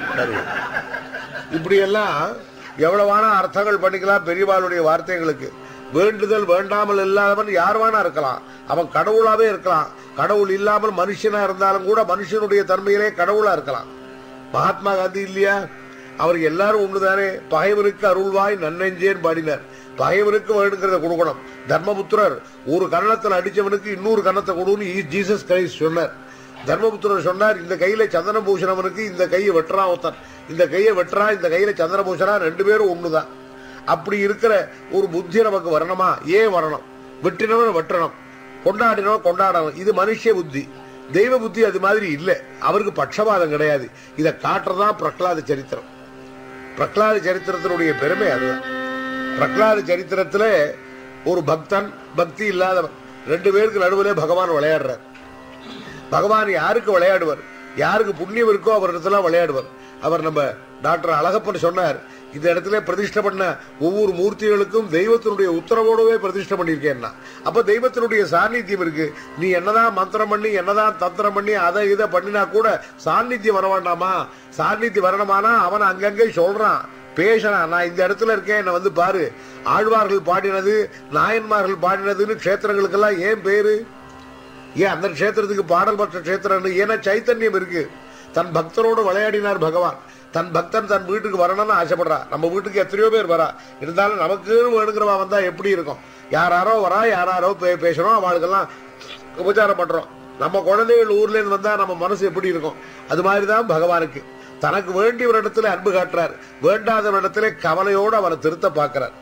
இப்படி எல்லாம் எவ்வளவான அர்த்தங்கள் பண்ணிக்கலாம் பெரியவாளுடைய வார்த்தைகளுக்கு வேண்டுதல் வேண்டாமல் இல்லாதவன் யார் வேணா இருக்கலாம் அவன் கடவுளாவே இருக்கலாம் கடவுள் இல்லாமல் மனுஷனா இருந்தாலும் கூட மனுஷனுடைய தன்மையிலே கடவுளா இருக்கலாம் மகாத்மா காந்தி இல்லையா அவர் எல்லாரும் ஒண்ணுதானே பகைவனுக்கு அருள்வாய் நன்னெஞ்சேன் பாடினார் பகைவனுக்கு வேணுங்கிறத கொடுக்கணும் தர்மபுத்திரர் ஒரு கன்னத்தில் அடிச்சவனுக்கு இன்னொரு கன்னத்தை கொடுன்னு ஈ- ஜீசஸ் கிரைஸ்ட் சொன்னார் தர்மபுத்திரர் சொன்னார் இந்த கையில சந்தன பூஷணவனுக்கு இந்த கையை வெட்டுறான் ஒருத்தன் இந்த கையை வெட்டுறான் இந்த கையில சந்தன பூஷணா ரெண்டு பேரும் ஒண்ணுதான் அப்படி இருக்கிற ஒரு புத்தி நமக்கு வரணுமா ஏன் வரணும் வெட்டினவன் வெட்டணும் கொண்டாடினவன் கொண்டாடணும் இது மனுஷ புத்தி தெய்வ புத்தி அது மாதிரி இல்ல அவருக்கு பட்சபாதம் கிடையாது இதை காட்டுறதான் பிரகலாத சரித்திரம் பிரகலாத சரித்திரத்தினுடைய பெருமை அதுதான் பிரகலாத சரித்திரத்துல ஒரு பக்தன் பக்தி இல்லாதவன் ரெண்டு பேருக்கு நடுவில் பகவான் விளையாடுறார் பகவான் யாருக்கு விளையாடுவார் யாருக்கு புண்ணியம் இருக்கோ அவர் இடத்துல விளையாடுவார் அவர் நம்ம டாக்டர் அழகப்பன் சொன்னார் இந்த இடத்துல பிரதிஷ்டை பண்ண ஒவ்வொரு மூர்த்திகளுக்கும் தெய்வத்தினுடைய உத்தரவோடவே பிரதிஷ்டை பண்ணியிருக்கேன்னா அப்ப தெய்வத்தினுடைய சாநித்தியம் இருக்கு நீ என்னதான் மந்திரம் பண்ணி என்னதான் தந்திரம் பண்ணி அதை இதை பண்ணினா கூட சாநித்தியம் வர வேண்டாமா சாநித்தியம் வரணுமானா அவன் அங்கங்கே சொல்றான் பேசலாம் நான் இந்த இடத்துல இருக்கேன் என்ன வந்து பாரு ஆழ்வார்கள் பாடினது நாயன்மார்கள் பாடினதுன்னு க்ஷேத்திரங்களுக்கெல்லாம் ஏன் பேரு ஏன் அந்த க்ஷேத்திரத்துக்கு பாடல் பெற்ற க்ஷேத்திரம் ஏன்னா சைத்தன்யம் இருக்கு தன் பக்தரோடு விளையாடினார் பகவான் தன் பக்தன் தன் வீட்டுக்கு வரணும்னு ஆசைப்படுறா நம்ம வீட்டுக்கு எத்தனையோ பேர் வரா இருந்தாலும் நமக்கு வேணுங்கிறவா வந்தா எப்படி இருக்கும் யாராரோ வரா யாராரோ பே- பேசுறோம் அவளுக்கெல்லாம் உபச்சாரம் பண்றோம் நம்ம குழந்தைகள் ஊர்ல இருந்து வந்தா நம்ம மனசு எப்படி இருக்கும் அது மாதிரிதான் பகவானுக்கு தனக்கு வேண்டிய இடத்துல அன்பு காட்டுறார் வேண்டாத இடத்துல கவலையோடு அவனை திருத்த பார்க்கிறார்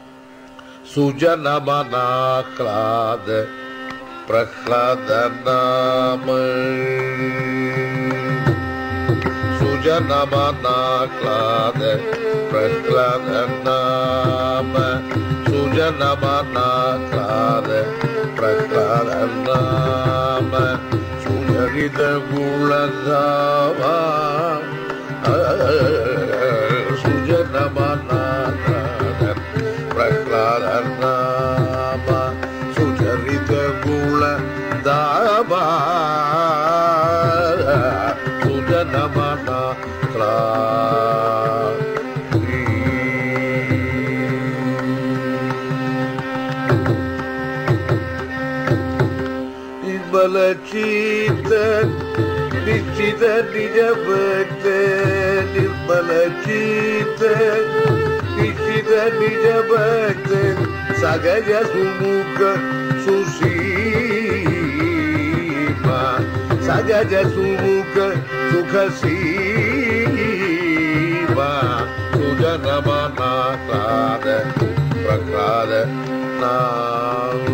சுஜனமனாக்லாத பிரஹ்லாத நாம சுஜனமனாக்லாத பிரஹ்லாத நாம சுஜனமனாக்லாத பிரஹ்லாத நாம சுஜரித குலதாவா சுஜனமனாக்லாத பிரஹ்லாத நாம சுஜரித குல தாபா சுஜனமனா நிர்மலச்சீத்த நிச்சித நிஜபக்த நிர்மலச்சீத்த நிச்சித நிஜபக்த சகஜ சுமுக சுசீமா சகஜ சுமுக சுகசீமா சுஜனமனாகாத பிரகாத நாவு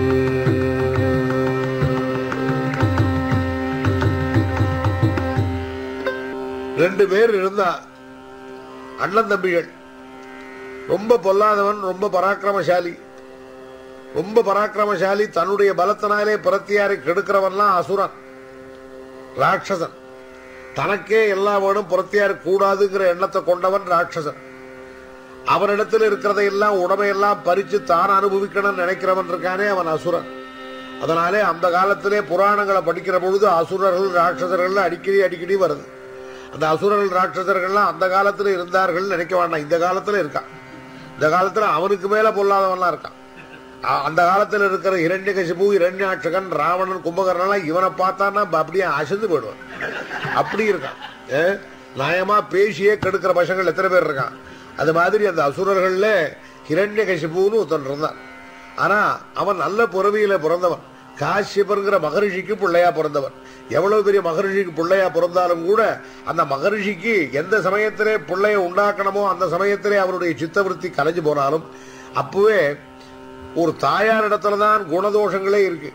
ரெண்டு பேர் இருந்தா அண்ணன் தம்பிகள் ரொம்ப பொல்லாதவன் ரொம்ப பராக்கிரமசாலி ரொம்ப பராக்கிரமசாலி தன்னுடைய பலத்தினாலே பிரத்தியாரை கெடுக்கிறவன்லாம் அசுரன் ராட்சசன் தனக்கே எல்லா வேணும் புறத்தியார் கூடாதுங்கிற எண்ணத்தை கொண்டவன் ராட்சசன் அவனிடத்தில் இருக்கிறதையெல்லாம் உடமையெல்லாம் பறிச்சு தான் அனுபவிக்கணும்னு நினைக்கிறவன் இருக்கானே அவன் அசுரன் அதனாலே அந்த காலத்திலே புராணங்களை படிக்கிற பொழுது அசுரர்கள் ராட்சசர்கள் அடிக்கடி அடிக்கடி வருது அந்த அசுரர்கள் ராட்சசர்கள்லாம் அந்த காலத்துல இருந்தார்கள் நினைக்க வேண்டாம் இந்த காலத்துல இருக்கான் இந்த காலத்துல அவனுக்கு மேல பொல்லாதவன்லாம் இருக்கான் அ- அந்த காலத்துல இருக்கிற இரண்யகசிபு இரண்யாட்சகன் ராவணன் கும்பகர்ணன் இவனை பார்த்தான்னா அப்படியே அசந்து போயிடுவான் அப்படி இருக்கான் ஏ? நியாயமா பேசியே கெடுக்கிற பசங்கள் எத்தனை பேர் இருக்கான் அது மாதிரி அந்த அசுரர்கள்ல ஹிரண்யகசிபுன்னு ஒருத்தன் இருந்தான் ஆனா அவன் நல்ல புறவியில பிறந்தவன் காசியபருங்கிற மகரிஷிக்கு பிள்ளையா பிறந்தவன் எவ்வளவு பெரிய மகரிஷிக்கு பிள்ளையா பிறந்தாலும் கூட அந்த மகரிஷிக்கு எந்த சமயத்திலே பிள்ளைய உண்டாக்கணுமோ அந்த சமயத்திலே அவருடைய சித்தவருத்தி கலைஞ்சு போனாலும் அப்பவே ஒரு தாயார் இடத்துல தான் குணதோஷங்களே இருக்கு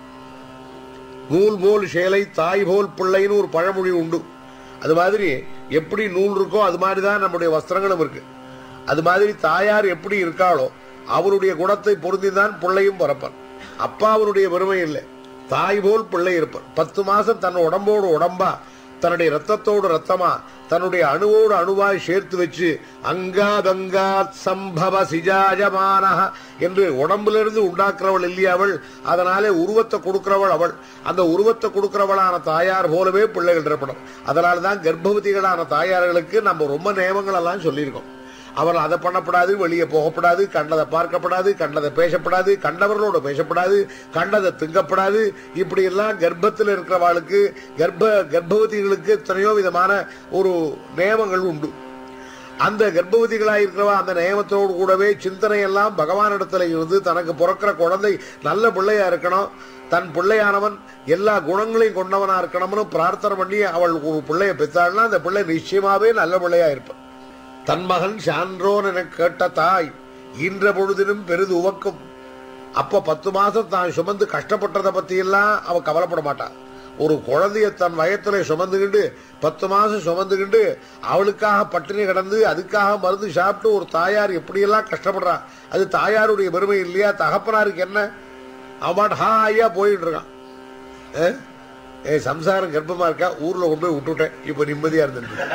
நூல் போல் சேலை தாய் போல் பிள்ளைன்னு ஒரு பழமொழி உண்டு அது மாதிரி எப்படி நூல் இருக்கோ அது மாதிரி தான் நம்முடைய வஸ்திரங்களும் இருக்கு அது மாதிரி தாயார் எப்படி இருக்காளோ அவருடைய குணத்தை பொருந்திதான் பிள்ளையும் பிறப்பான் அப்பா அவருடைய பெருமை இல்லை தாய் போல் பிள்ளை இருப்பார் பத்து மாசம் தன் உடம்போடு உடம்பா தன்னுடைய ரத்தத்தோடு ரத்தமா தன்னுடைய அணுவோடு அணுவாய் சேர்த்து வச்சு அங்காதங்காத் சம்பவ சிஜாயமான என்று உடம்பிலிருந்து உண்டாக்குறவள் இல்லையா அவள் அதனாலே உருவத்தை கொடுக்கிறவள் அவள் அந்த உருவத்தை கொடுக்கிறவளான தாயார் போலவே பிள்ளைகள் இருப்படும் அதனால தான் கர்ப்பவதிகளான தாயார்களுக்கு நம்ம ரொம்ப நியமங்கள் எல்லாம் சொல்லியிருக்கோம் அவர் அதை பண்ணப்படாது வெளியே போகப்படாது கண்டதை பார்க்கப்படாது கண்டதை பேசப்படாது கண்டவர்களோட பேசப்படாது கண்டதை திங்கப்படாது இப்படி எல்லாம் கர்ப்பத்தில் இருக்கிறவாளுக்கு கர்ப்ப கர்ப்பவதிகளுக்கு எத்தனையோ விதமான ஒரு நியமங்கள் உண்டு அந்த கர்ப்பவதிகளாக இருக்கிறவா அந்த நியமத்தோடு கூடவே சிந்தனை எல்லாம் பகவானிடத்துல இருந்து தனக்கு பிறக்கிற குழந்தை நல்ல பிள்ளையா இருக்கணும் தன் பிள்ளையானவன் எல்லா குணங்களையும் கொண்டவனா இருக்கணும்னு பிரார்த்தனை பண்ணி அவள் ஒரு பிள்ளைய பெற்றாள்னா அந்த பிள்ளை நிச்சயமாவே நல்ல பிள்ளையா இருப்பான் தன் மகன் சான்றோன் என கேட்ட தாய் ஈன்ற பொழுதினும் பெரிது உவக்கும் அப்ப பத்து மாசம் தான் சுமந்து கஷ்டப்பட்டதை பத்தி எல்லாம் அவ கவலைப்பட மாட்டான் ஒரு குழந்தைய தன் வயத்துல சுமந்துக்கிண்டு பத்து மாசம் சுமந்துக்கிண்டு அவளுக்காக பட்டினி கிடந்து அதுக்காக மருந்து சாப்பிட்டு ஒரு தாயார் எப்படியெல்லாம் கஷ்டப்படுறா அது தாயாருடைய பெருமை இல்லையா தகப்பனாருக்கு என்ன அவன் ஹா ஐயா போயிட்டு இருக்கான் ஏ? ஏ சம்சாரம் கர்ப்பமா இருக்கா ஊர்ல கொண்டு போய் விட்டுட்டேன் இப்ப நிம்மதியா இருந்துட்டு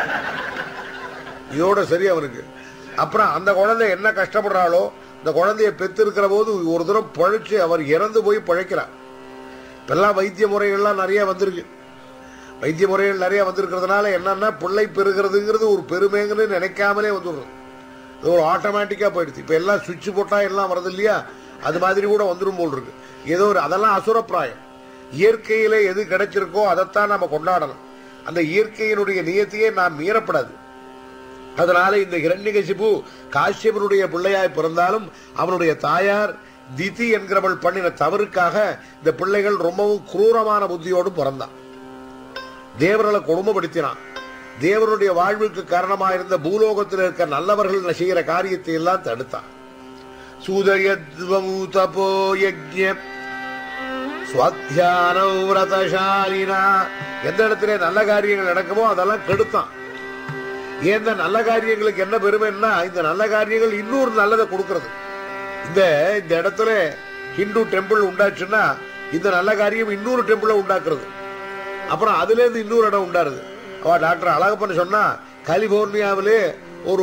இதோட சரி அவனுக்கு அப்புறம் அந்த குழந்தை என்ன கஷ்டப்படுறாளோ இந்த குழந்தைய பெத்திருக்கிற போது ஒரு தூரம் பழைச்சு அவர் இறந்து போய் பழைக்கிறார் இப்பெல்லாம் வைத்திய முறைகள்லாம் நிறைய வந்திருக்கு வைத்திய முறைகள் நிறைய வந்திருக்கிறதுனால என்னன்னா பிள்ளை பெறுகிறதுங்கிறது ஒரு பெருமைங்கன்னு நினைக்காமலே வந்துடுறது இது ஒரு ஆட்டோமேட்டிக்கா போயிடுச்சு இப்ப எல்லாம் சுவிட்ச் போட்டா எல்லாம் வருது இல்லையா அது மாதிரி கூட வந்துடும் போல் இருக்கு ஏதோ ஒரு அதெல்லாம் அசுரப்பிராயம் இயற்கையில எது கிடைச்சிருக்கோ அதைத்தான் நாம கொண்டாடணும் அந்த இயற்கையினுடைய நியத்தையே நாம் மீறப்படாது அதனால இந்த இரண்யகசிபு காஷ்யபனுடைய பிள்ளையாய் பிறந்தாலும் அவனுடைய தாயார் திதி என்கிறவள் பண்ணின தவறுக்காக இந்த பிள்ளைகள் ரொம்பவும் குரூரமான புத்தியோடு பிறந்தான் தேவர்களை கொடுமைப்படுத்தினான் தேவனுடைய வாழ்வுக்கு காரணமாக இருந்த பூலோகத்தில் இருக்க நல்லவர்கள் செய்கிற காரியத்தை எல்லாம் தடுத்தான் சூதயத்வமு தபோ யஜ்ஞ ஸ்வாத்தியானோ விரதசாலினா எந்த இடத்துல நல்ல காரியங்கள் நடக்குமோ அதெல்லாம் கெடுத்தான் ஏன் நல்ல காரியங்களுக்கு என்ன பெருமைன்னா இந்த நல்ல காரியங்கள் இன்னொரு நல்லதை கொடுக்கிறது இந்த இந்த இடத்துல ஹிந்து டெம்பிள் உண்டாச்சுன்னா இந்த நல்ல காரியம் இன்னொரு டெம்பிளை உண்டாக்குறது அப்புறம் அதுல இருந்து இன்னொரு இடம் உண்டாருது அவ டாக்டர் அழகப்பன் சொன்னா கலிபோர்னியாவிலே ஒரு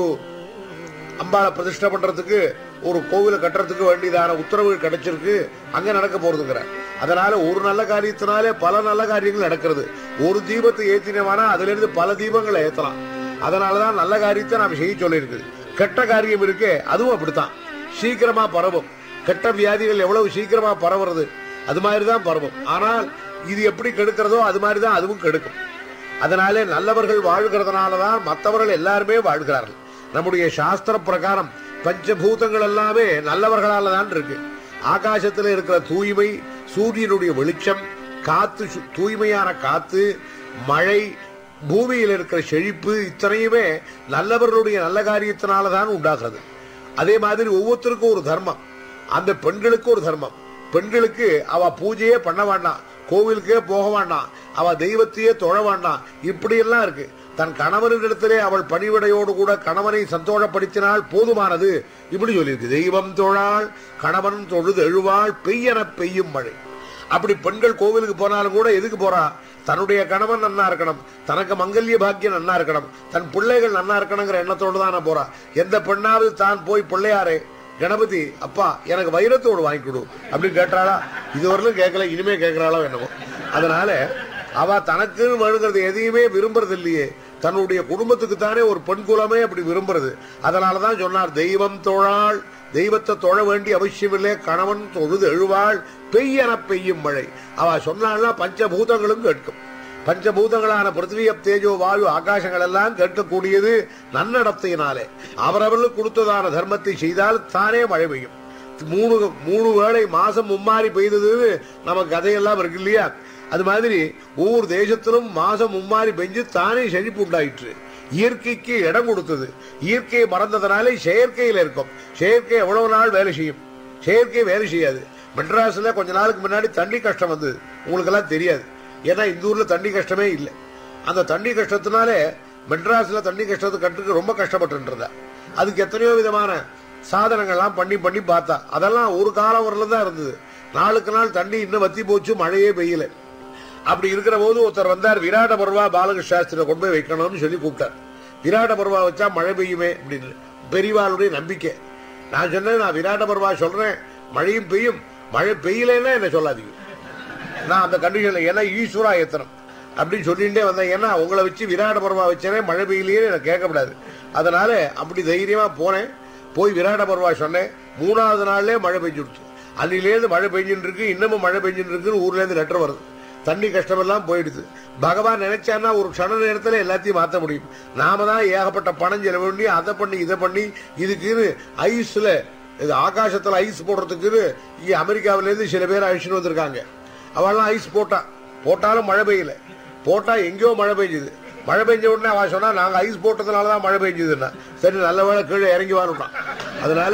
அம்பாளை பிரதிஷ்டை பண்றதுக்கு ஒரு கோவிலை கட்டுறதுக்கு வேண்டியதான உத்தரவு கிடைச்சிருக்கு அங்க நடக்க போறதுங்கிற அதனால ஒரு நல்ல காரியத்தினாலே பல நல்ல காரியங்கள் நடக்கிறது ஒரு தீபத்தை ஏத்தினவானா அதுல இருந்து பல தீபங்களை ஏத்தலாம் அதனாலதான் நல்ல காரியத்தை நாம் செய்ய சொல்லியிருக்கு கெட்ட காரியம் இருக்கே அதுவும் அப்படித்தான் சீக்கிரமா பரவும் கெட்ட வியாதிகள் எவ்வளவு சீக்கிரமா பரவுறது அது மாதிரிதான் பரவும் ஆனால் இது எப்படி கெடுக்கிறதோ அது மாதிரிதான் அதுவும் கெடுக்கும் அதனாலே நல்லவர்கள் வாழ்கிறதுனாலதான் மற்றவர்கள் எல்லாருமே வாழ்கிறார்கள் நம்முடைய சாஸ்திர பிரகாரம் பஞ்சபூதங்கள் எல்லாமே நல்லவர்களால தான் இருக்கு ஆகாசத்தில் இருக்கிற தூய்மை சூரியனுடைய வெளிச்சம் காத்து சு- தூய்மையான காத்து மழை பூமியில் இருக்கிற செழிப்பு இத்தனையுமே நல்லவர்களுடைய நல்ல காரியத்தினால தான் உண்டாகிறது அதே மாதிரி ஒவ்வொருத்தருக்கும் ஒரு தர்மம் அந்த பெண்களுக்கு ஒரு தர்மம் பெண்களுக்கு அவ பூஜையே பண்ண வேண்டாம் கோவிலுக்கே போக வேண்டாம் அவ தெய்வத்தையே தொழ வேண்டாம் இப்படி எல்லாம் இருக்கு தன் கணவனிடத்திலே அவள் பணிவிடையோடு கூட கணவனை சந்தோஷப்படுத்தினால் போதுமானது இப்படி சொல்லியிருக்கு தெய்வம் தொழாள் கணவன் தொழுது எழுவாள் பெய்யன பெய்யும் மழை அப்படி பெண்கள் கோவிலுக்கு போனாலும் கூட எதுக்கு போறா தன்னுடைய கணவன் நன்னா இருக்கணும் தனக்கு மங்கல்ய பாக்கியம் நன்னா இருக்கணும் தன் பிள்ளைகள் நன்னா இருக்கணுங்கிற எண்ணத்தோடு தான் போறா எந்த பெண்ணாவது தான் போய் பிள்ளையாரே கணபதி அப்பா எனக்கு வைரத்தோடு வாங்கி கொடு அப்படின்னு கேட்டாளா இதுவரையிலும் கேட்கல இனிமே கேட்கிறாளோ என்னமோ அதனால அவ தனக்குன்னு வேணுங்கிறது எதையுமே விரும்புறது இல்லையே தன்னுடைய குடும்பத்துக்கு தானே ஒரு பெண் குலமே அப்படி விரும்புறது அதனாலதான் சொன்னார் தெய்வம் தொழாள் தெய்வத்தை தொழ வேண்டிய அவசியமில்லை கணவன் தொழுது எழுவாள் பெய்யன பெய்யும் மழை அவ சொன்னாள்னா பஞ்சபூதங்களும் கேட்கும் பஞ்சபூதங்களான பிருத்திவிய தேஜோ வாயு ஆகாசங்கள் எல்லாம் கேட்கக்கூடியது நன்னடத்தையினாலே அவரவர்களுக்கு கொடுத்ததான தர்மத்தை செய்தால் தானே மழை பெய்யும் மூணு மூணு வேளை மாசம் மும்மாறி பெய்தது நமக்கு கதையெல்லாம் இருக்கு இல்லையா அது மாதிரி ஒவ்வொரு தேசத்திலும் மாசம் மும்மாறி பெஞ்சு தானே செழிப்பு உண்டாயிற்று இயற்கைக்கு இடம் கொடுத்தது இயற்கையை மறந்ததுனாலே செயற்கையில் இருக்கும் செயற்கை எவ்வளவு நாள் வேலை செய்யும் செயற்கை வேலை செய்யாது மெட்ராஸ்ல கொஞ்ச நாளுக்கு முன்னாடி தண்ணி கஷ்டம் வந்தது உங்களுக்கு எல்லாம் தெரியாது ஏன்னா இந்த ஊர்ல தண்ணி கஷ்டமே இல்லை அந்த தண்ணி கஷ்டத்தினாலே மெட்ராஸ்ல தண்ணி கஷ்டத்தை கட்டுக்கு ரொம்ப கஷ்டப்பட்டு இருந்தா அதுக்கு எத்தனையோ விதமான சாதனங்கள்லாம் பண்ணி பண்ணி பார்த்தா அதெல்லாம் ஒரு காலம் வரல தான் இருந்தது நாளுக்கு நாள் தண்ணி இன்னும் வத்தி போச்சு மழையே பெய்யல அப்படி இருக்கிற போது ஒருத்தர் வந்தார் விராட பருவா பாலகிருஷ்ண சாஸ்திரியை கொண்டு போய் வைக்கணும்னு சொல்லி கூப்பிட்டார் விராட பருவா வச்சா மழை பெய்யுமே அப்படின்னு பெரியவாளுடைய நம்பிக்கை நான் சொன்னேன் நான் விராட பருவா சொல்றேன் மழையும் பெய்யும் மழை பெய்யலைன்னா என்ன சொல்லாதீங்க நான் அந்த கண்டிஷன்ல ஏன்னா ஈஸ்வரா எத்தனம் அப்படின்னு சொல்லிட்டே வந்தேன் ஏன்னா உங்களை வச்சு விராட பருவா வச்சேனே மழை பெய்யலையே எனக்கு கேட்கக்கூடாது அதனால அப்படி தைரியமா போனேன் போய் விராட பருவா சொன்னேன் மூணாவது நாள்லயே மழை பெஞ்சுடுச்சு அன்னிலேருந்து மழை பெஞ்சுட்டு இருக்கு இன்னமும் மழை பெஞ்சுட்டு இருக்குன்னு ஊர்ல இருந்து லெட்டர் வருது தண்ணி கஷ்டமெல்லாம் போயிடுது பகவான் நினைச்சான்னா ஒரு க்ஷண நேரத்துல எல்லாத்தையும் மாத்த முடியும் நாம தான் ஏகப்பட்ட பணம் செலவு பண்ணி அதை பண்ணி இதை பண்ணி இதுக்குன்னு ஐஸ்ல இது ஆகாசத்துல ஐஸ் போடுறதுக்குன்னு இங்க அமெரிக்காவில இருந்து சில பேர் அழிச்சுட்டு வந்திருக்காங்க அவெல்லாம் ஐஸ் போட்டா போட்டாலும் மழை பெய்யல போட்டா எங்கேயோ மழை பெய்ஞ்சுது மழை பெஞ்ச உடனே அவன் சொன்னா நாங்க ஐஸ் போட்டதுனால தான் மழை பெய்ஞ்சதுன்னா சரி நல்ல வேளை கீழே இறங்கி வரணும் அதனால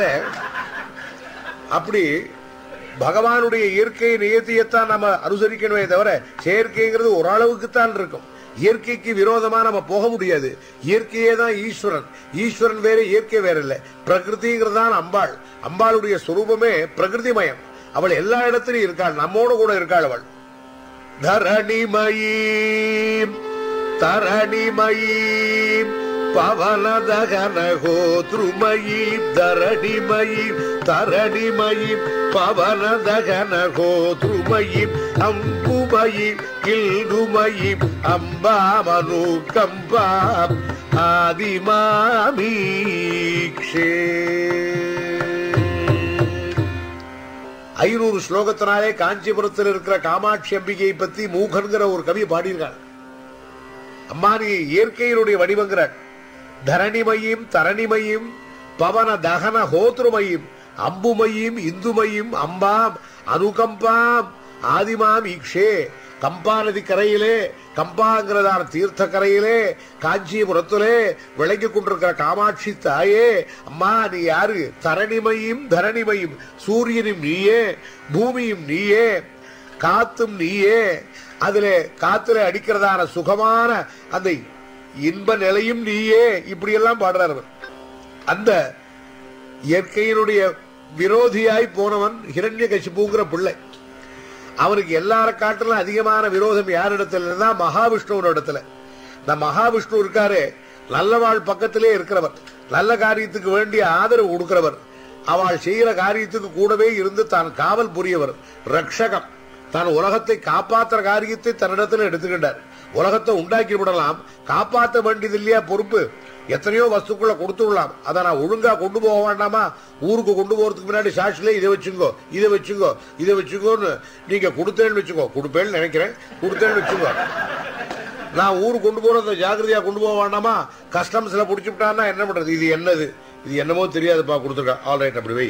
அப்படி பகவானுடைய இயற்கை நியத்தியத்தான் நம்ம அனுசரிக்கணுமே தவிர செயற்கைங்கிறது ஓரளவுக்கு தான் இருக்கும் இயற்கைக்கு விரோதமா நம்ம போக முடியாது இயற்கையே தான் ஈஸ்வரன் ஈஸ்வரன் வேற இயற்கை வேற இல்ல பிரகிருதிங்கிறது தான் அம்பாள் அம்பாளுடைய சொரூபமே பிரகிருதிமயம் அவள் எல்லா இடத்திலும் இருக்காள் நம்மோடு கூட இருக்காள் அவள் தரணிமயீம் தரணிமயீம் பவனதகன கோத்ருமயீம் தரணிமயீம் தரணிமயீம் பவனதகன கோத்ருமயீம் அம்புமயீம் கில்டுமயீம் அம்பாமனு கம்பாம் ஆதிமாமீக்ஷே ஐநூறு ஸ்லோகத்தினாலே காஞ்சிபுரத்தில் இருக்கிற காமாட்சி அம்பிகையை பத்தி மூகன்கிற ஒரு கவி பாடியிருக்காங்க அம்மா நீ இயற்கையினுடைய வடிவங்கிறார் தரணிமையும் தரணிமையும் பவன தகன ஹோத்ருமையும் அம்புமையும் இந்துமையும் அம்பாம் அனுகம்பாம் ஆதிமாம் ஈக்ஷே கம்பா நதி கரையிலே கம்பாங்கிறதான தீர்த்த கரையிலே காஞ்சிபுரத்திலே விளங்கி கொண்டிருக்கிற காமாட்சி தாயே அம்மா நீ யாரு தரணிமையும் தரணிமையும் சூரியனும் நீயே பூமியும் நீயே காத்தும் நீயே அதுல காத்துல அடிக்கிறதான சுகமான அந்த இன்ப நிலையும் நீயே இப்படி எல்லாம் பாடுறார் அவர் அந்த இயற்கையினுடைய விரோதியாய் போனவன் ஹிரண்ய கசிப்புங்கிற பிள்ளை அவனுக்கு எல்லார காட்டிலும் அதிகமான விரோதம் யாரிடத்துல இருந்தா மகாவிஷ்ணுவோட இடத்துல இந்த மகாவிஷ்ணு இருக்காரு நல்லவாள் பக்கத்திலே இருக்கிறவர் நல்ல காரியத்துக்கு வேண்டிய ஆதரவு கொடுக்கிறவர் அவள் செய்கிற காரியத்துக்கு கூடவே இருந்து தான் காவல் புரியவர் ரக்ஷகம் தான் உலகத்தை காப்பாற்றுற காரியத்தை தன்னிடத்தில் எடுத்துக்கிட்டார் உலகத்தை உண்டாக்கி விடலாம் காப்பாற்ற வேண்டியது இல்லையா பொறுப்பு எத்தனையோ வஸ்துக்களை கொடுத்து விடலாம் அதை நான் ஒழுங்கா கொண்டு போக வேண்டாமா ஊருக்கு கொண்டு போறதுக்கு முன்னாடி சாட்சியில இதை வச்சுங்கோ இதை வச்சுங்கோ இதை வச்சுங்கோன்னு நீங்க கொடுத்தேன்னு வச்சுக்கோ கொடுப்பேன்னு நினைக்கிறேன் கொடுத்தேன்னு வச்சுக்கோ நான் ஊருக்கு கொண்டு போறத ஜாக்கிரதையா கொண்டு போக வேண்டாமா கஸ்டம்ஸ்ல புடிச்சு விட்டான்னா என்ன பண்றது இது என்னது இது என்னமோ தெரியாதுப்பா கொடுத்துருக்கான் ஆல் ரைட் அப்படி வை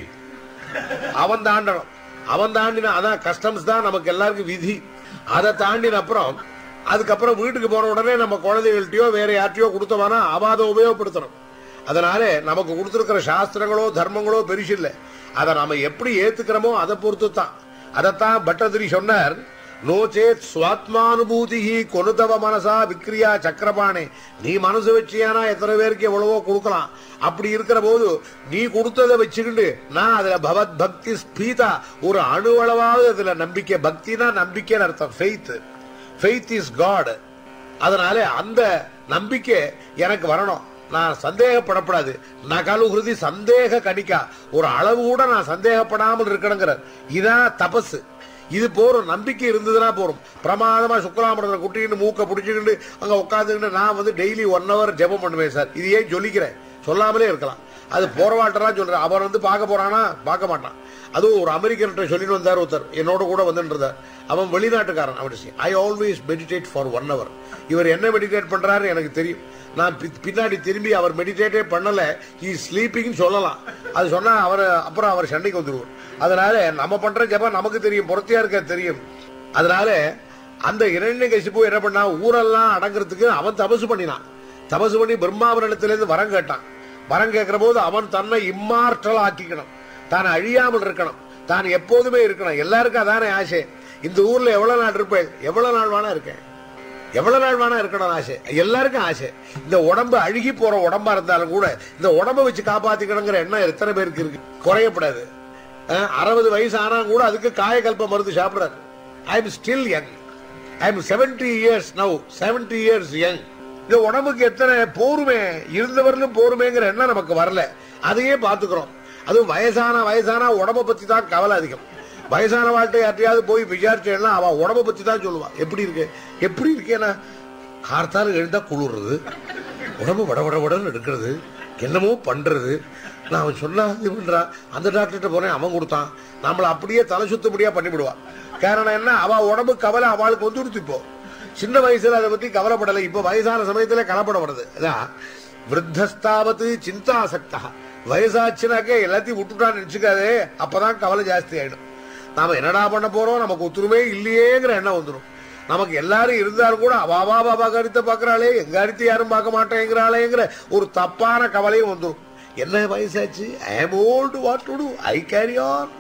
அவன் தாண்டணும் அவன் தாண்டின அதான் கஸ்டம்ஸ் தான் நமக்கு எல்லாருக்கும் விதி அதை தாண்டின அப்புறம் அதுக்கப்புறம் வீட்டுக்கு போன உடனே நம்ம குழந்தைகள்கிட்டயோ வேற யார்ட்டையோ கொடுத்தோம்னா அவாத உபயோகப்படுத்தணும் அதனால நமக்கு கொடுத்திருக்கிற சாஸ்திரங்களோ தர்மங்களோ பெருசு இல்லை அதை நாம எப்படி ஏத்துக்கிறோமோ அதை பொறுத்து தான் அதைத்தான் பட்டதிரி சொன்னார் நோச்சேத் சுவாத்மானுபூதி கொனுதவ மனசா விக்ரியா சக்கரபாணே நீ மனசு வச்சியானா எத்தனை பேருக்கு எவ்வளவோ கொடுக்கலாம் அப்படி இருக்கிற போது நீ கொடுத்ததை வச்சுக்கிட்டு நான் அதுல பகவத் பக்தி ஸ்பீதா ஒரு அணுவளவாவது அதுல நம்பிக்கை பக்தினா நம்பிக்கைன்னு அர்த்தம் ஃபெய்த் ஃபெய்த் இஸ் காட் அதனால அந்த நம்பிக்கை எனக்கு வரணும் நான் சந்தேகப்படப்படாது நகலு ஹிருதி சந்தேக கணிக்கா ஒரு அளவு கூட நான் சந்தேகப்படாமல் இருக்கணுங்கிறார் இதான் தபசு இது போறோம் நம்பிக்கை இருந்ததுன்னா போறோம் பிரமாதமா சுக்கலாமரத்தை குட்டின்னு மூக்க பிடிச்சிக்கிட்டு அங்க உட்காந்துக்கிட்டு நான் வந்து டெய்லி ஒன் ஹவர் ஜெபம் பண்ணுவேன் சார் இது ஏன் சொல்லிக்கிறேன் சொல்லாமலே இருக்கலாம் அது போறவாட்டரா சொல்றேன் அவர் வந்து பார்க்க போறானா பார்க்க மாட்டான் அதுவும் ஒரு அமெரிக்கன்கிட்ட சொல்லிட்டு வந்தார் ஒருத்தர் என்னோட கூட வந்துட்டு இருந்தார் அவன் வெளிநாட்டுக்காரன் அவன் I always meditate for one hour இவர் என்ன மெடிடேட் பண்றாரு எனக்கு தெரியும் நான் பி- பின்னாடி திரும்பி அவர் மெடிடேட்டே பண்ணல ஹி ஸ்லீப்பிங் சொல்லலாம் அது சொன்னா அவர் அப்புறம் அவர் சண்டைக்கு வந்துருவார் அதனால நம்ம பண்ற ஜெபம் நமக்கு தெரியும் புறத்தியா இருக்க தெரியும் அதனால அந்த இரண்டு கசிப்பு என்ன பண்ணா ஊரெல்லாம் அடங்குறதுக்கு அவன் தபசு பண்ணினான் தபசு பண்ணி பிரம்மாவனிடத்திலிருந்து வரம் கேட்டான் வரம் கேட்கிற போது அவன் தன்னை இம்மார்டல் ஆக்கிக்கணும் தான் அழியாமல் இருக்கணும் தான் எப்போதுமே இருக்கணும் எல்லாருக்கும் அதானே ஆசை இந்த ஊர்ல எவ்வளவு நாள் இருப்பேன் எவ்வளவு நாள் வேணா இருக்கேன் எவ்வளவு நாள் வேணா இருக்கணும் ஆசை எல்லாருக்கும் ஆசை இந்த உடம்பு அழுகி போற உடம்பா இருந்தாலும் கூட இந்த உடம்ப வச்சு காப்பாத்திக்கணுங்கிற எண்ணம் எத்தனை பேருக்கு இருக்கு குறையப்படாது அஹ், அறுபது வயசு ஆனா கூட அதுக்கு காயகல்ப மருந்து சாப்பிடுறாரு I am still young I am seventy years now seventy years young இந்த உடம்புக்கு எத்தனை போருமே இருந்தவர்களும் போருமேங்கிற எண்ணம் நமக்கு வரல அதையே பாத்துக்கிறோம் அதுவும் வயசான வயசான உடம்ப பத்தி தான் கவலை அதிகம் வயசான வாழ்க்கை யார்ட்டையாவது போய் விசாரிச்சேன்னா அவன் உடம்ப பத்தி தான் சொல்லுவான் எப்படி இருக்கு எப்படி இருக்கேனா கார்த்தால எழுந்தா குளிர்றது உடம்பு வட வட வடன்னு எடுக்கிறது என்னமோ பண்றது நான் அவன் சொன்னா இது பண்றான் அந்த டாக்டர்கிட்ட போனேன் அவன் கொடுத்தான் நம்மள அப்படியே தலை சுத்தபடியா பண்ணிவிடுவான் காரணம் என்ன அவ உடம்பு கவலை அவளுக்கு வந்துடுத்து இப்போ சின்ன வயசுல அதை பத்தி கவலைப்படலை இப்ப வயசான சமயத்துல கலப்படப்படுது அதான் விருத்தஸ்தாவத்து சிந்தாசக்தா வயசாச்சுனாக்க எல்லாத்தையும் விட்டுட்டான்னு நினைச்சுக்காதே அப்பதான் கவலை ஜாஸ்தி ஆயிடும் நாம என்னடா பண்ண போறோம் நமக்கு ஒத்துருமே இல்லையேங்கிற எண்ணம் வந்துடும் நமக்கு எல்லாரும் இருந்தாலும் கூட அவாவா பாபா கருத்தை பாக்குறாளே எங்க கருத்தை யாரும் பார்க்க மாட்டேங்கிறாளேங்கிற ஒரு தப்பான கவலையும் வந்துடும் என்ன வயசாச்சு I am old what to do I carry on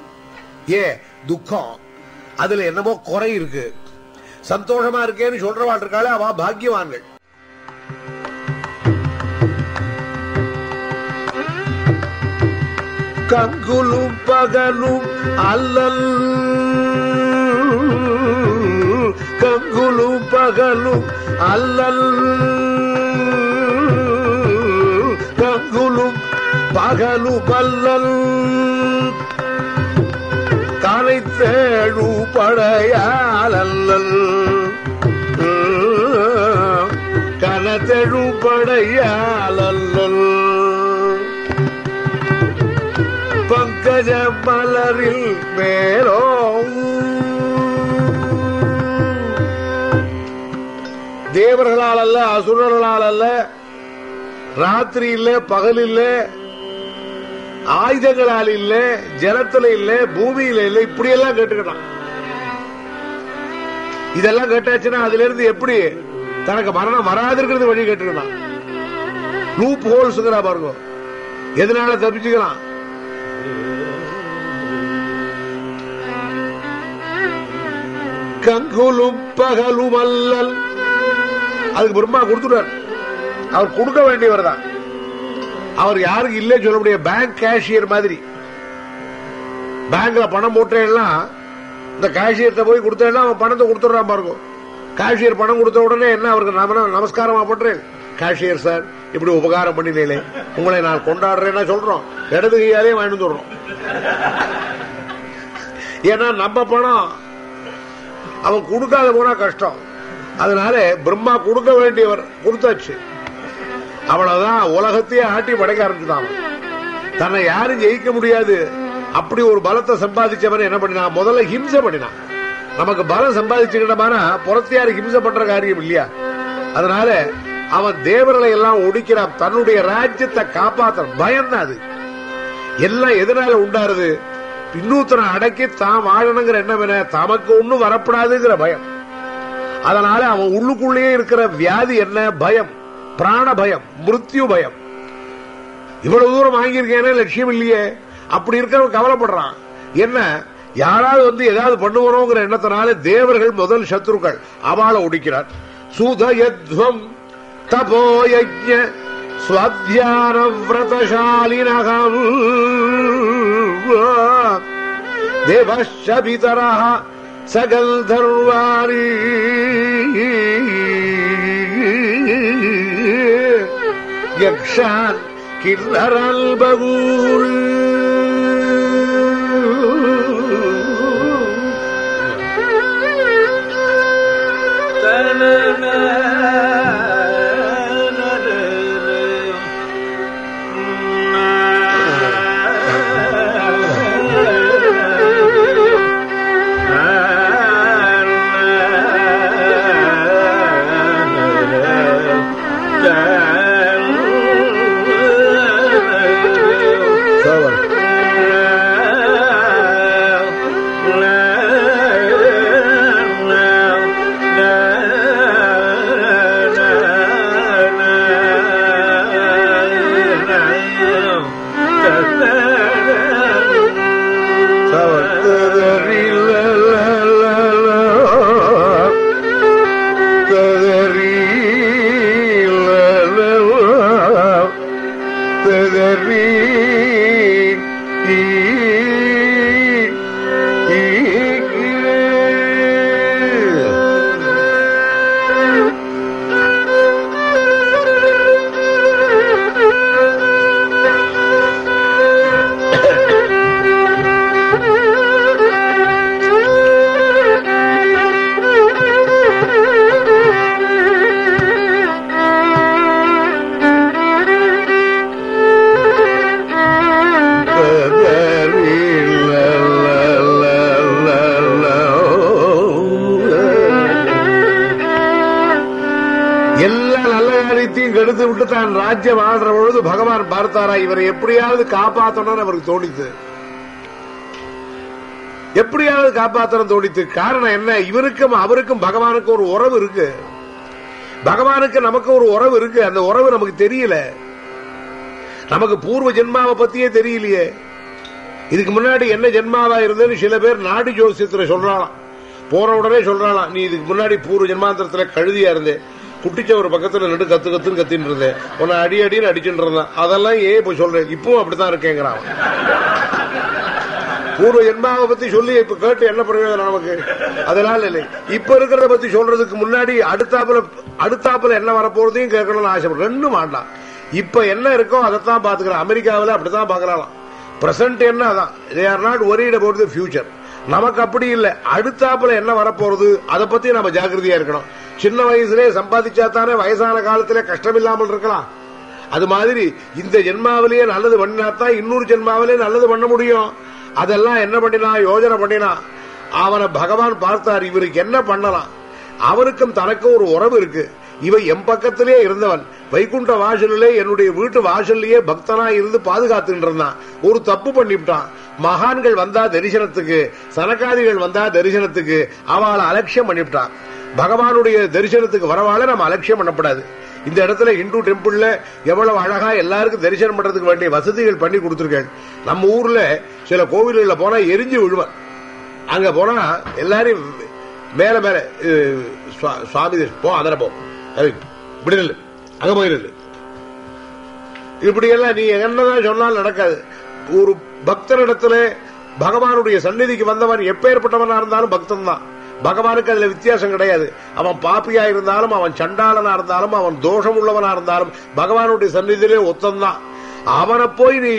ஏ துக்கம் அதுல என்னமோ குறை இருக்கு சந்தோஷமா இருக்கேன்னு சொல்றவாள் இருக்காளே அவ பாக்கியவான்கள் கங்குலும் பகலும் அல்லல் கங்குலும் பகலும் அல்லல் கங்குலும் பகலும் அல்லல் காலை தேழு படையால் அல்லல் கனத்தெழு பட மலையாளல்லல் பங்கஜ மலரில் மேலோ தேவர்களால் அல்ல அசுரர்களால் அல்ல ராத்திரி இல்ல பகல் இல்ல ஆயுதங்களால் இல்ல ஜலத்துல இல்ல பூமியில இல்ல இப்படி எல்லாம் கேட்டுக்கிட்டான் இதெல்லாம் கேட்டாச்சுன்னா அதுல இருந்து எப்படி தனக்கு மரணம் வராதிருக்கிறது வழி கேட்டுக்கிட்டான் லூப் ஹோல்ஸ்ங்கிறா பாருங்க எதனால தப்பிச்சுக்கலாம் கங்குலும் பகலும் அல்லல் அதுக்கு பிரம்மா கொடுத்துட்டார் அவர் கொடுக்க வேண்டியவர் தான் அவர் யாருக்கு இல்ல சொல்ல முடியாது பேங்க் கேஷியர் மாதிரி பேங்க்ல பணம் போட்டேன்னா இந்த கேஷியர்ட்ட போய் கொடுத்தேன்னா அவன் பணத்தை கொடுத்துட்றான் பாருங்க கேஷியர் பணம் கொடுத்த உடனே என்ன அவருக்கு நம- நமஸ்காரமா பண்றேன் கேஷியர் சார் இப்படி உபகாரம் பண்ணினீங்களே உங்களை நான் கொண்டாடுறேன்னா சொல்றோம் இடது கையாலே வாங்கிட்டு வந்துடுறோம் ஏன்னா நம்ம பணம் அவன் கொடுக்காத போனா கஷ்டம் அதனால பிரம்மா கொடுக்க வேண்டியவர் கொடுத்தாச்சு அவ்வளவுதான் உலகத்தையே ஆட்டி படைக்க ஆரம்பிச்சுதான் அவன். தன்னை யாரும் ஜெயிக்க முடியாது அப்படி ஒரு பலத்தை சம்பாதிச்சவன் என்ன பண்ணினான் முதல்ல ஹிம்சை பண்ணினான் நமக்கு பலம் சம்பாதிச்சுக்கிட்டமான புறத்தையாரு ஹிம்சை பண்ற காரியம் இல்லையா அதனால அவன் தேவர்களை எல்லாம் ஒடிக்கிறான் தன்னுடைய ராஜ்யத்தை காப்பாத்த பயம் அது எல்லாம் எதனால உண்டாருது இன்னொருத்தனை அடக்கி தான் வாழணுங்கிற எண்ணம் என்ன தமக்கு ஒண்ணும் வரப்படாதுங்கிற பயம் அதனால அவன் உள்ளுக்குள்ளேயே இருக்கிற வியாதி என்ன பயம் பிராண பயம் மிருத்யு பயம் இவ்வளவு தூரம் வாங்கியிருக்கேனே லட்சியம் இல்லையே அப்படி இருக்கிறவன் கவலைப்படுறான் என்ன யாராவது வந்து ஏதாவது பண்ணுவனோங்கிற எண்ணத்தினால தேவர்கள் முதல் சத்ருக்கள் அவளை ஒடிக்கிறார் சுதயத்வம் தபோயஜ ஸ்வத்யான விரதசாலினகம் தேவஷபிதரः சகல்தர்வாரி யக்ஷான் கிண்ணரல் பகூர் எல்லா நல்ல காரியத்தையும் கெடுத்து விட்டு தான் ராஜ்யம் வாழ்ற பொழுது பகவான் பார்த்தாரா இவரை எப்படியாவது காப்பாற்றணும்னு அவருக்கு தோணித்து எப்படியாவது காப்பாற்றணும் தோணித்து காரணம் என்ன இவருக்கும் அவருக்கும் பகவானுக்கும் ஒரு உறவு இருக்கு பகவானுக்கு நமக்கு ஒரு உறவு இருக்கு அந்த உறவு நமக்கு தெரியல நமக்கு பூர்வ ஜென்மாவை பத்தியே தெரியலையே இதுக்கு முன்னாடி என்ன ஜென்மாவா இருந்ததுன்னு சில பேர் நாடி ஜோசியத்துல சொல்றாளாம் போற உடனே சொல்றாளாம் நீ இதுக்கு முன்னாடி பூர்வ ஜென்மாந்திரத்துல கழுதியா இருந்தே குட்டிச்ச ஒரு பக்கத்துல நின்று கத்து கத்துன்னு கத்தின்னு இருந்தேன் உன்னை அடி அடின்னு அடிச்சுட்டு இருந்தான் அதெல்லாம் ஏன் இப்ப சொல்றேன் இப்பவும் அப்படித்தான் இருக்கேங்கிறான் அவன். பூர்வ ஜென்மாவை பத்தி சொல்லி இப்ப கேட்டு என்ன பிரயோஜனம் நமக்கு அதனால இல்லை இப்ப இருக்கிறத பத்தி சொல்றதுக்கு முன்னாடி அடுத்தாப்புல அடுத்தாப்புல என்ன வரப்போறதையும் கேட்கணும்னு ஆசைப்படுறேன் ரெண்டும் வேண்டாம் இப்ப என்ன இருக்கோ அதைத்தான் பாத்துக்கிறேன் அமெரிக்காவில் அப்படித்தான் பாக்குறாளாம் பிரசன்ட் என்ன அதான் they are not worried about the future நமக்கு அப்படி இல்ல அடுத்தாப்புல என்ன வரப்போறது அதை பத்தி நம்ம ஜாக்கிரதையா இருக்கணும் சின்ன வயசுலே சம்பாதிச்சா தானே வயசான காலத்திலே கஷ்டம் இல்லாமல் இருக்கலாம் அது மாதிரி இந்த ஜென்மாவிலேயே நல்லது பண்ணினாத்தான் இன்னொரு ஜென்மாவிலே நல்லது பண்ண முடியும் அதெல்லாம் என்ன பண்ணினா யோஜனை பண்ணினா அவனை பகவான் பார்த்தார் இவருக்கு என்ன பண்ணலாம் அவனுக்கும் தனக்கும் ஒரு உறவு இருக்கு இவன் என் பக்கத்திலே இருந்தவன் வைகுண்ட வாசலிலே என்னுடைய வீட்டு வாசல்லையே பக்தனா இருந்து பாதுகாத்துட்டு இருந்தான் ஒரு தப்பு பண்ணிவிட்டான் மகான்கள் வந்தா தரிசனத்துக்கு சனகாதிகள் வந்தா தரிசனத்துக்கு அவளை அலட்சியம் பண்ணிவிட்டான் பகவானுடைய தரிசனத்துக்கு வரவால நம்ம அலட்சியம் பண்ணப்படாது இந்த இடத்துல இந்து டெம்பிள்ல எவ்வளவு அழகா எல்லாருக்கும் தரிசனம் பண்றதுக்கு வேண்டிய வசதிகள் பண்ணி கொடுத்திருக்கேன் நம்ம ஊர்ல சில கோவில்கள்ல போனா எரிஞ்சு விழுவன் அங்க போனா எல்லாரையும் மேல மேல அஹ், சுவா- சுவாமி தரிசனம். போ அதர போ அது இப்படி நில்லு அங்க போய் நில்லு இப்படி எல்லாம் நீ என்னதான் சொன்னாலும் நடக்காது ஒரு பக்தரிடத்துல பகவானுடைய சந்நிதிக்கு வந்தவன் எப்பேற்பட்டவனா இருந்தாலும் பக்தன் தான் பகவானுக்கு அதுல வித்தியாசம் கிடையாது அவன் பாப்பியா இருந்தாலும் அவன் சண்டாளனா இருந்தாலும் அவன் தோஷம் உள்ளவனா இருந்தாலும் பகவானுடைய சந்நிதியிலே ஒத்தந்தான் அவனை போய் நீ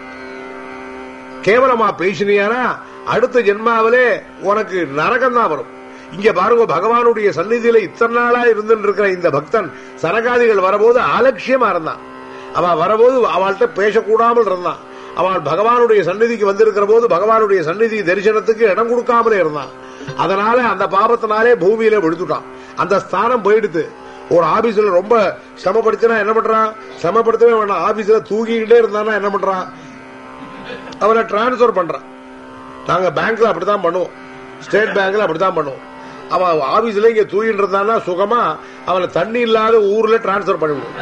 கேவலமா பேசினியானா அடுத்த ஜென்மாவிலே உனக்கு நரகம் தான் வரும் இங்க பாருங்க பகவானுடைய சந்நிதியில இத்தனை நாளா இருந்துட்டு இருக்கிற இந்த பக்தன் சனகாதிகள் வரபோது அலட்சியமா இருந்தான் அவன் வரபோது அவள்கிட்ட பேசக்கூடாமல் இருந்தான் அவள் பகவானுடைய சந்நிதிக்கு வந்திருக்கிற போது பகவானுடைய சந்நிதி தரிசனத்துக்கு இடம் கொடுக்காமலே இருந்தான் அதனால அந்த பாபத்தினாலே பூமியில விழுந்துட்டான் அந்த ஸ்தானம் போயிடுது ஒரு ஆபீஸ்ல ரொம்ப சிரமப்படுத்தினா என்ன பண்றான் சிரமப்படுத்தவே வேண்டாம் ஆபீஸ்ல தூங்கிக்கிட்டே இருந்தானா என்ன பண்றான் அவனை டிரான்ஸ்பர் பண்றான் நாங்க பேங்க்ல அப்படித்தான் பண்ணுவோம் ஸ்டேட் பேங்க்ல அப்படித்தான் பண்ணுவோம் அவன் ஆபீஸ்ல இங்க தூங்கிட்டு இருந்தான்னா சுகமா அவனை தண்ணி இல்லாத ஊர்ல டிரான்ஸ்பர் பண்ணிவிடுவோம்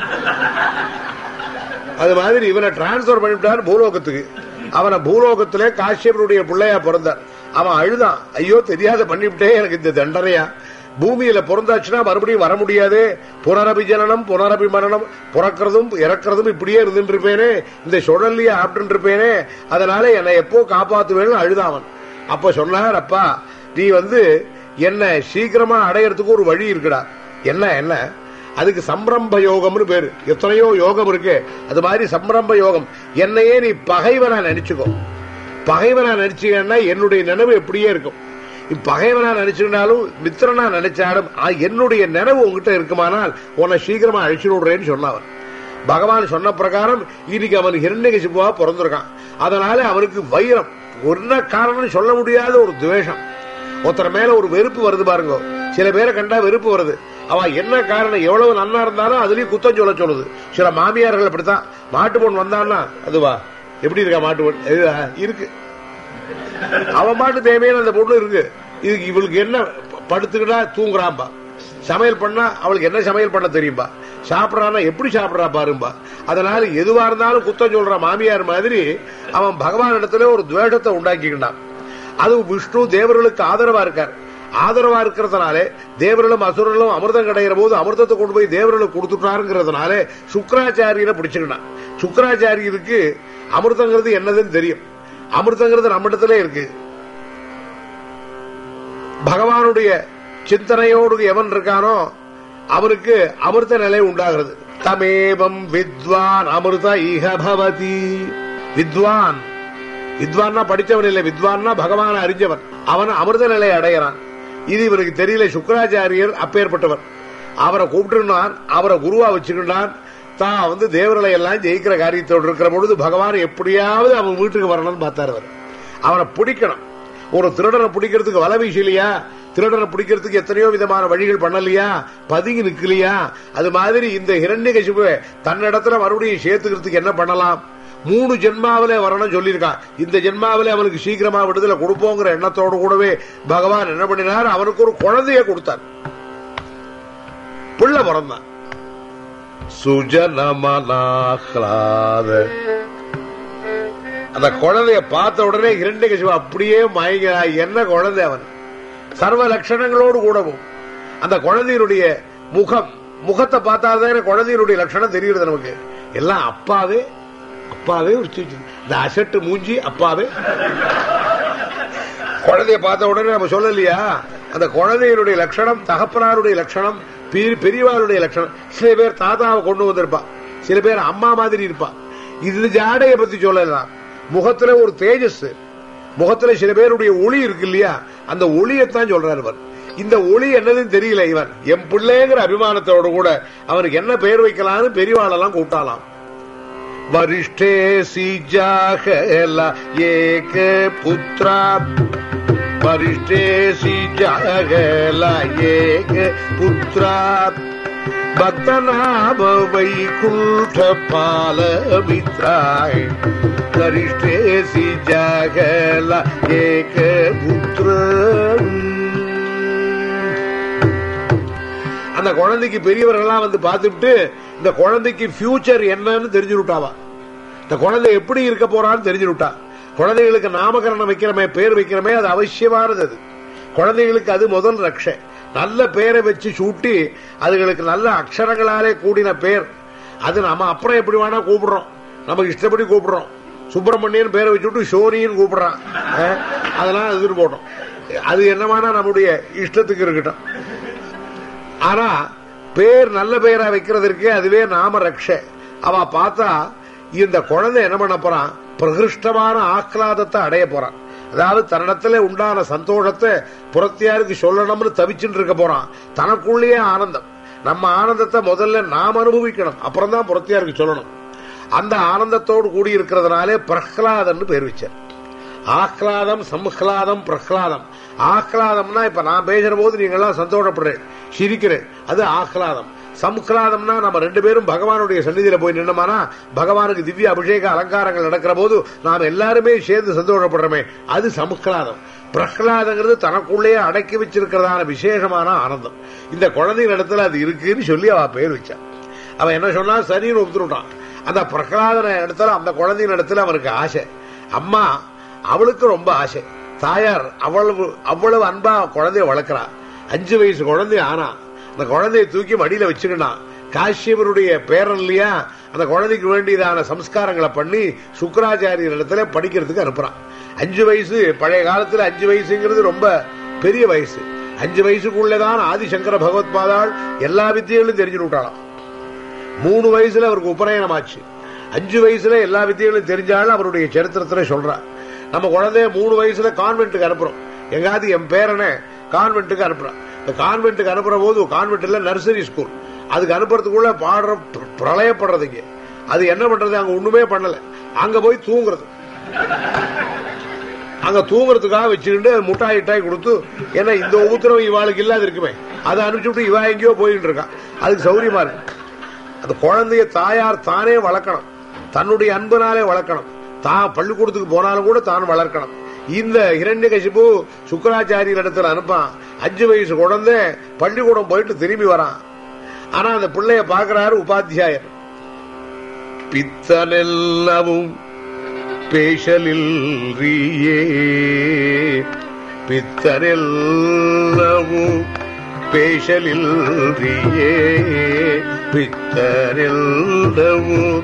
அது மாதிரி இவனை டிரான்ஸ்பர் பண்ணிவிட்டான் பூலோகத்துக்கு அவனை பூலோகத்திலே காஷ்யபருடைய பிள்ளையா பிறந்தார் அவன் அழுதான் ஐயோ தெரியாத பண்ணிவிட்டே எனக்கு இந்த தண்டனையா பூமியில பிறந்தாச்சுன்னா மறுபடியும் வர முடியாது புனரபி ஜனனம் புனரபி மரணம் பிறக்கிறதும் இறக்கிறதும் இப்படியே இருந்துட்டு இருப்பேனே இந்த சுழல்லையே ஆப்ட்டு இருப்பேனே அதனால என்னை எப்போ காப்பாத்துவேன்னு அழுதான் அவன் அப்ப சொன்னார் அப்பா நீ வந்து என்ன சீக்கிரமா அடையறதுக்கு ஒரு வழி இருக்குடா என்ன என்ன அதுக்கு சம்ரம்ப யோகம்னு பேரு எத்தனையோ யோகம் இருக்கு அது மாதிரி சம்ரம்ப யோகம் என்னையே நீ பகைவனா நினைச்சுக்கோ பகைவனா நினைச்சீங்கன்னா என்னுடைய நினைவு எப்படியே இருக்கும் இப்ப பகைவனா நினைச்சுக்கிட்டாலும் மித்திரனா நினைச்சாலும் ஆ, என்னுடைய நினைவு உங்ககிட்ட இருக்குமானால் உன்னை சீக்கிரமா அழிச்சு விடுறேன்னு சொன்னவன் பகவான் சொன்ன பிரகாரம் இன்னைக்கு அவன் ஹிரண்யகசிபுவா பிறந்திருக்கான் அதனால அவனுக்கு வைரம் என்ன காரணம் சொல்ல முடியாத ஒரு துவேஷம் ஒருத்தர் மேல ஒரு வெறுப்பு வருது பாருங்க சில பேரை கண்டா வெறுப்பு வருது அவ என்ன காரணம் எவ்வளவு நன்னா இருந்தாலும் அதுலயும் குத்தம் சொல்ல சொல்லுது சில மாமியார்கள் அப்படித்தான் மாட்டு பொண்ணு வந்தான்னா அதுவா எப்படி இருக்கா மாட்டு பொண்ணு இதுவா? இருக்கு அவன் பாட்டு தேவையான அந்த பொண்ணு இருக்கு இதுக்கு இவளுக்கு என்ன படுத்துக்கிட்டா தூங்குறான்பா சமையல் பண்ணா அவளுக்கு என்ன சமையல் பண்ண தெரியும்பா சாப்பிடறானா எப்படி சாப்பிடறா பாரும்பா அதனால எதுவா இருந்தாலும் குத்தம் சொல்ற மாமியார் மாதிரி அவன் பகவான் இடத்துல ஒரு துவேஷத்தை உண்டாக்கிக்கிட்டான் அது விஷ்ணு தேவர்களுக்கு ஆதரவா இருக்கார் ஆதரவா இருக்கிறதுனாலே தேவர்களும் அசுரர்களும் அமிர்தம் கிடைக்கிற போது அமிர்தத்தை கொண்டு போய் தேவர்களுக்கு கொடுத்துட்டாருங்கிறதுனால சுக்கராச்சாரியரை பிடிச்சுக்கிட்டான் சுக்கராச்சாரியருக்கு அமிர்தங்கிறது என்னதுன்னு தெரியும் அமிர்தங்கிறது நம்மிடத்திலே இருக்கு பகவானுடைய சிந்தனையோடு எவன் இருக்கானோ அவனுக்கு அமிர்த நிலை உண்டாகிறது தமேவம் வித்வான் அமிர்த இஹ பவதி வித்வான் வித்வான்னா படித்தவன் இல்லை வித்வான்னா பகவான அறிஞ்சவன் அவன் அமிர்த நிலை அடையறான் இது இவனுக்கு தெரியல சுக்கராச்சாரியர் அப்பேற்பட்டவர் அவரை கூப்பிட்டுனான் அவரை குருவா வச்சுக்கிட்டான் தான் வந்து தேவர்களை எல்லாம் ஜெயிக்கிற காரியத்தோடு இருக்கிற பொழுது பகவான் எப்படியாவது அவன் வீட்டுக்கு வரணும்னு பார்த்தார் அவர் அவனை பிடிக்கணும் ஒரு திருடனை பிடிக்கிறதுக்கு வலை வீசலையா திருடனை பிடிக்கிறதுக்கு எத்தனையோ விதமான வழிகள் பண்ணலையா பதுங்கி நிக்கலையா அது மாதிரி இந்த ஹிரண்ய தன்னிடத்துல மறுபடியும் சேர்த்துக்கிறதுக்கு என்ன பண்ணலாம் மூணு ஜென்மாவிலே வரணும் சொல்லியிருக்கான் இந்த ஜென்மாவிலே அவனுக்கு சீக்கிரமா விடுதலை கொடுப்போங்கிற எண்ணத்தோடு கூடவே பகவான் என்ன பண்ணினார் அவனுக்கு ஒரு குழந்தைய கொடுத்தார் புள்ள பிறந்தான் சுஜனமனாஹ்லாத அந்த குழந்தைய பார்த்த உடனே இரண்டு அப்படியே மயங்கிறா என்ன குழந்தை அவன் சர்வ லட்சணங்களோடு கூடவும் அந்த குழந்தையினுடைய முகம் முகத்தை பார்த்தாதான் குழந்தையினுடைய லட்சணம் தெரியுது நமக்கு எல்லாம் அப்பாவே அப்பாவே ஒரு சீச்சு- இந்த அசட்டு மூஞ்சி அப்பாவே குழந்தைய பார்த்த உடனே நம்ம சொல்லலையா அந்த குழந்தையினுடைய லட்சணம் தகப்பனாருடைய லட்சணம் பெரிய- பெரியவாளுடைய லட்சணம் சில பேர் தாத்தாவை கொண்டு வந்திருப்பா சில பேர் அம்மா மாதிரி இருப்பா இது ஜாடையை பத்தி சொல்லலாம் முகத்துல ஒரு தேஜஸ் முகத்துல சில பேருடைய ஒளி இருக்கு இல்லையா அந்த ஒளியத்தான் சொல்றாரு அவர் இந்த ஒளி என்னதுன்னு தெரியல இவன் என் பிள்ளைங்கிற அபிமானத்தோட கூட அவனுக்கு என்ன பெயர் வைக்கலாம்னு பெரியவாளெல்லாம் கூப்பிட்டாலாம் वरिष्ठे सिजाहल एक पुत्रा वरिष्ठे सिजाहल एक पुत्रा भक्तनाम वैकुण्ठ पाल मित्राय वरिष्ठे सिजाहल एक पुत्र அந்த குழந்தைக்கு பெரியவர்கள்லாம் வந்து பார்த்துட்டு இந்த குழந்தைக்கு ஃபியூச்சர் என்னன்னு தெரிஞ்சுட்டாவா இந்த குழந்தை எப்படி இருக்க போறான்னு தெரிஞ்சுட்டா குழந்தைகளுக்கு நாமகரணம் வைக்கிறமே பேர் வைக்கிறமே அது அவசியமானது அது குழந்தைகளுக்கு அது முதல் ரக்ஷை நல்ல பேரை வச்சு சூட்டி அதுகளுக்கு நல்ல அக்ஷரங்களாலே கூடின பேர் அது நம்ம அப்புறம் எப்படி வேணா கூப்பிடுறோம் நமக்கு இஷ்டப்படி கூப்பிடுறோம் சுப்பிரமணியன் பேரை வச்சுட்டு ஷோனின்னு கூப்பிடுறான் அஹ், அதெல்லாம் எதிர்த்து போட்டோம் அது என்னவானா நம்முடைய இஷ்டத்துக்கு இருக்கட்டும் ஆனா பேர் நல்ல பேரா வைக்கிறதுக்கு அதுவே நாம ரக்ஷ அவ பார்த்தா இந்த குழந்தை என்ன பண்ண போறான் பிரகிருஷ்டமான ஆஹ்லாதத்தை அடைய போறான் அதாவது தன்னிடத்துல உண்டான சந்தோஷத்தை புறத்தியாருக்கு சொல்லணும்னு தவிச்சுட்டு இருக்க போறான் தனக்குள்ளேயே ஆனந்தம் நம்ம ஆனந்தத்தை முதல்ல நாம் அனுபவிக்கணும் அப்புறம் தான் புறத்தியாருக்கு சொல்லணும் அந்த ஆனந்தத்தோடு கூடி இருக்கிறதுனாலே பிரஹ்லாதன் பேர் வச்சார் ஆஹ்லாதம் சம்ஹ்லாதம் பிரஹ்லாதம் ஆஹ்லாதம்னா இப்ப நான் பேசுற போது நீங்க எல்லாம் சந்தோஷப்படுறேன் சிரிக்கிறேன் அது ஆஹ்லாதம் சம்ஹ்லாதம்னா நம்ம ரெண்டு பேரும் பகவானுடைய சந்நிதியில போய் நின்னோமானா பகவானுக்கு திவ்ய அபிஷேக அலங்காரங்கள் நடக்கிற போது நாம் எல்லாருமே சேர்ந்து சந்தோஷப்படுறோமே அது சம்ஹ்லாதம் பிரஹ்லாதங்கிறது தனக்குள்ளேயே அடக்கி வச்சிருக்கிறதான விசேஷமான ஆனந்தம் இந்த குழந்தைங்க இடத்துல அது இருக்குன்னு சொல்லி அவ பேர் வச்சான் அவன் என்ன சொன்னா சரின்னு ஒத்துட்டான் அந்த பிரகலாதன இடத்துல அந்த குழந்தையின் இடத்துல அவனுக்கு ஆசை அம்மா அவளுக்கு ரொம்ப ஆசை தாயார் அவ்வளவு அவ்வளவு அன்பா குழந்தைய வளர்க்கிறா அஞ்சு வயசு குழந்தை ஆனா அந்த குழந்தைய தூக்கி மடியில வச்சுக்கிட்டான் காஷ்யபருடைய பேரன் இல்லையா அந்த குழந்தைக்கு வேண்டியதான சம்ஸ்காரங்களை பண்ணி சுக்கராச்சாரியர் இடத்துல படிக்கிறதுக்கு அனுப்புறான் அஞ்சு வயசு பழைய காலத்துல அஞ்சு வயசுங்கிறது ரொம்ப பெரிய வயசு அஞ்சு வயசுக்குள்ளதான் ஆதிசங்கர பகவத்பாதாள் எல்லா வித்தியங்களும் தெரிஞ்சு விட்டாளாம் மூணு வயசுல அவருக்கு உபநயனம் ஆச்சு அஞ்சு வயசுல எல்லா வித்தியங்களும் தெரிஞ்சாலும் அவருடைய சரித்திரத்துல சொல்றார் நம்ம குழந்தைய மூணு வயசுல கான்வென்ட்டுக்கு அனுப்புறோம் எங்காவது என் பேரனை கான்வென்ட்டுக்கு அனுப்புறான் இந்த கான்வென்ட்டுக்கு அனுப்புற போது கான்வென்ட்ல நர்சரி ஸ்கூல் அதுக்கு அனுப்புறதுக்குள்ள பாடுற பிர- பிரளயப்படுறதுங்க அது என்ன பண்றது அங்க ஒண்ணுமே பண்ணல அங்க போய் தூங்குறது அங்க தூங்குறதுக்காக வச்சுக்கிட்டு முட்டாய் இட்டாய் கொடுத்து ஏன்னா இந்த உத்தரவு இவாளுக்கு இல்லாத இருக்குமே அதை அனுப்பிச்சுட்டு இவா எங்கேயோ போயிட்டு இருக்கான் அதுக்கு சௌரியமா இருக்கு அந்த குழந்தைய தாயார் தானே வளர்க்கணும் தன்னுடைய அன்புனாலே வளர்க்கணும் தான் பள்ளிக்கூடத்துக்கு போனாலும் கூட தான் வளர்க்கணும் இந்த இரண்யகசிபு சுக்கராச்சாரியர் இடத்துல அனுப்பான் அஞ்சு வயசு குழந்தை பள்ளிக்கூடம் போயிட்டு திரும்பி வரான் ஆனா அந்த பிள்ளைய பாக்குறாரு உபாத்தியாயர் பித்தனெல்லவும் பேசலில்றியே பித்தரெல்லவும் பேசலில்றியே பித்தரெல்லவும்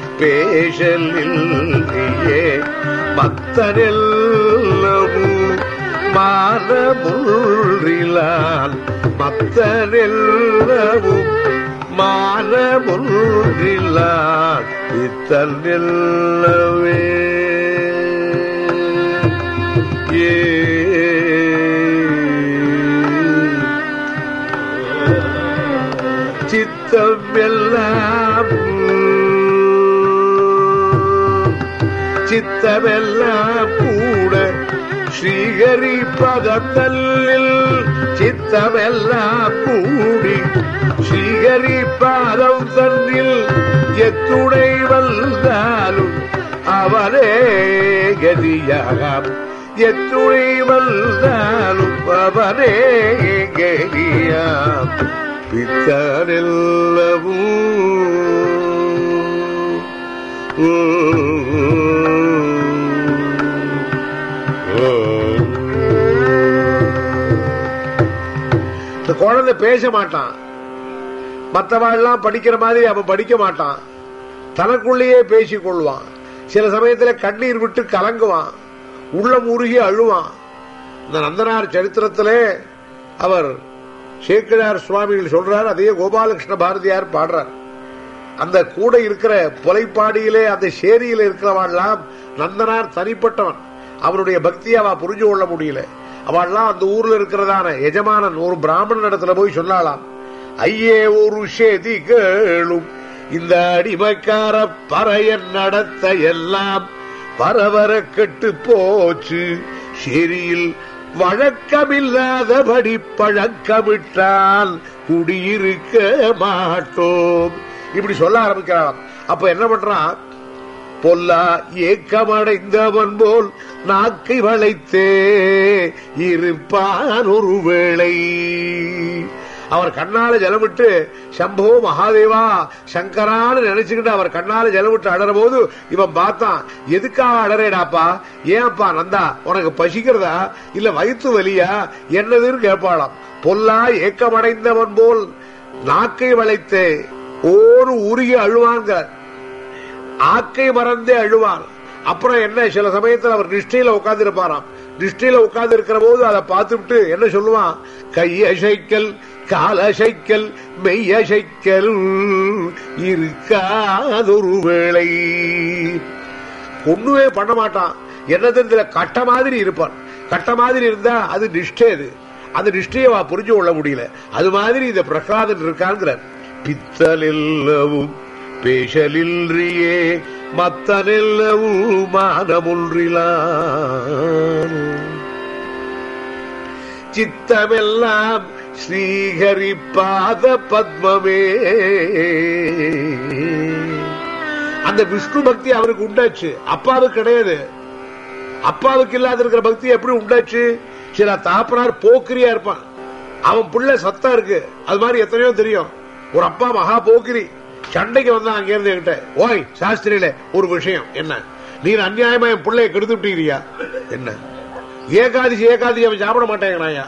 பேசலில்றியே மத்தரெல்லவும் மானமுள்றிலான் மத்தரெல்லவும் மானமுள்றிலான் இத்தல்லவே ஏ சித்தம் எல்லாம் சித்தமெல்லாம் கூட ஸ்ரீஹரி பதத்தல்லில் சித்தமெல்லாம் கூடி ஸ்ரீஹரி பாதம் தன்னில் எத்துணை வந்தாலும் அவரே கதியாம் எத்துணை வந்தாலும் அவரே கதியாம் பித்தரெல்லவும் இந்த குழந்தை பேச மாட்டான் மற்றவாள்லாம் படிக்கிற மாதிரி அவன் படிக்க மாட்டான் தனக்குள்ளேயே பேசிக் கொள்வான் சில சமயத்துல கண்ணீர் விட்டு கலங்குவான் உள்ளம் உருகி அழுவான் இந்த நந்தனார் சரித்திரத்திலே அவர் சேக்கிழார் சுவாமிகள் சொல்றார் அதையே கோபாலகிருஷ்ண பாரதியார் பாடுறார் அந்த கூட இருக்கிற புலைப்பாடியிலே அந்த சேரியில இருக்கிறவாள்லாம் நந்தனார் தனிப்பட்டவன் அவருடைய பக்தியை அவ புரிஞ்சு கொள்ள முடியல அவள்லாம் அந்த ஊர்ல இருக்கிறதான எஜமானன் ஒரு பிராமணன் இடத்துல போய் சொன்னாலாம் ஐயே ஒரு சேதி கேளும் இந்த அடிமைக்கார பறையன் நடத்த எல்லாம் பரவர கெட்டு போச்சு சேரியில் வழக்கமில்லாதபடி பழக்கமிட்டால் குடியிருக்க மாட்டோம் இப்படி சொல்ல ஆரம்பிக்கிறான் அப்ப என்ன பண்றான் பொல்லா ஏக்கமடைந்தவன் போல் நாக்கை வளைத்தே இருப்பான் ஒரு வேளை அவர் கண்ணால ஜலமிட்டு சம்போ மகாதேவா சங்கரான்னு நினைச்சுக்கிட்டு அவர் கண்ணால ஜலமிட்டு அடற போது இவன் பார்த்தான் எதுக்காக அடறேடாப்பா ஏன்ப்பா நந்தா உனக்கு பசிக்கிறதா இல்ல வயிற்று வலியா என்னதுன்னு கேட்பாளாம் பொல்லா ஏக்கமடைந்தவன் போல் நாக்கை வளைத்தே ஓரு உருகி அழுவாங்க ஆக்கை மறந்தே அழுவான் அப்புறம் என்ன சில சமயத்தில் அவர் நிஷ்டையில உட்கார்ந்து இருப்பாராம் நிஷ்டையில உட்கார்ந்து இருக்கிற போது அதை பார்த்துட்டு என்ன சொல்லுவான் கையசைக்கல் காலசைக்கல் மெய்யசைக்கல் இருக்காதொரு வேளை ஒண்ணுமே பண்ண மாட்டான் என்னது இதுல கட்ட மாதிரி இருப்பான் கட்ட மாதிரி இருந்தா அது நிஷ்டை அது அந்த நிஷ்டையை வா புரிஞ்சு கொள்ள முடியல அது மாதிரி இந்த பிரகலாதன் இருக்கான்ங்கிறார் பித்தலெல்லவும் பேசலின்றியே மத்தனெல்லவும் மானமுன்றிலான் சித்தமெல்லாம் ஸ்ரீஹரி பாத பத்மமே அந்த விஷ்ணு பக்தி அவருக்கு உண்டாச்சு அப்பாவுக்கு கிடையாது அப்பாவுக்கு இல்லாத இருக்கிற பக்தி எப்படி உண்டாச்சு சில தாப்பனார் போக்கிரியா இருப்பான் அவன் புள்ள சத்தம் இருக்கு அது மாதிரி எத்தனையோ தெரியும் ஒரு அப்பா மகா போக்கிரி சண்டைக்கு வந்தா அங்க இருந்து என்கிட்ட ஓய் சாஸ்திரியில ஒரு விஷயம் என்ன நீர் அநியாயமா என் பிள்ளைய கெடுத்து விட்டீரியா என்ன ஏகாதசி ஏகாதசி அவன் சாப்பிட மாட்டேங்கிறாயா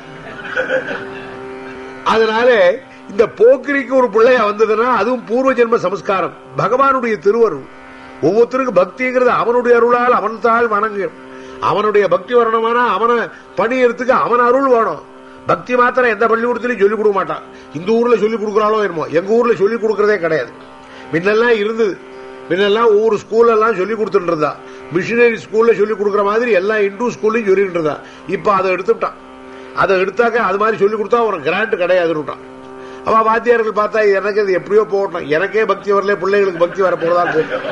அதனால இந்த போக்கிரிக்கு ஒரு பிள்ளையா வந்ததுன்னா அதுவும் பூர்வ ஜென்ம சம்ஸ்காரம் பகவானுடைய திருவருள் ஒவ்வொருத்தருக்கும் பக்திங்கிறது அவனுடைய அருளால் அவன் தாள் வணங்கு அவனுடைய பக்தி வரணுமானா அவனை பணியறதுக்கு அவன் அருள் வேணும் பக்தி மாத்திரம் எந்த பள்ளிக்கூடத்திலையும் சொல்லிக் கொடுக்க மாட்டான் இந்த ஊர்ல சொல்லிக் கொடுக்கறாளோ என்னமோ எங்க ஊர்ல சொல்லிக் கொடுக்கறதே கிடையாது முன்னெல்லாம் இருந்தது முன்னெல்லாம் ஒவ்வொரு ஸ்கூல்ல எல்லாம் சொல்லி கொடுத்துட்டு இருந்தா மிஷினரி ஸ்கூல்ல சொல்லி கொடுக்கற மாதிரி எல்லா இந்து ஸ்கூல்லையும் சொல்லிட்டு இருந்தா இப்ப அதை எடுத்துட்டான் அதை எடுத்தாக்க அது மாதிரி சொல்லி கொடுத்தா ஒரு கிராண்ட் கிடையாதுன்னு அவ வாத்தியார்கள் பார்த்தா எனக்கு அது எப்படியோ போகட்டும் எனக்கே பக்தி வரல பிள்ளைகளுக்கு பக்தி வர போறதா போகும்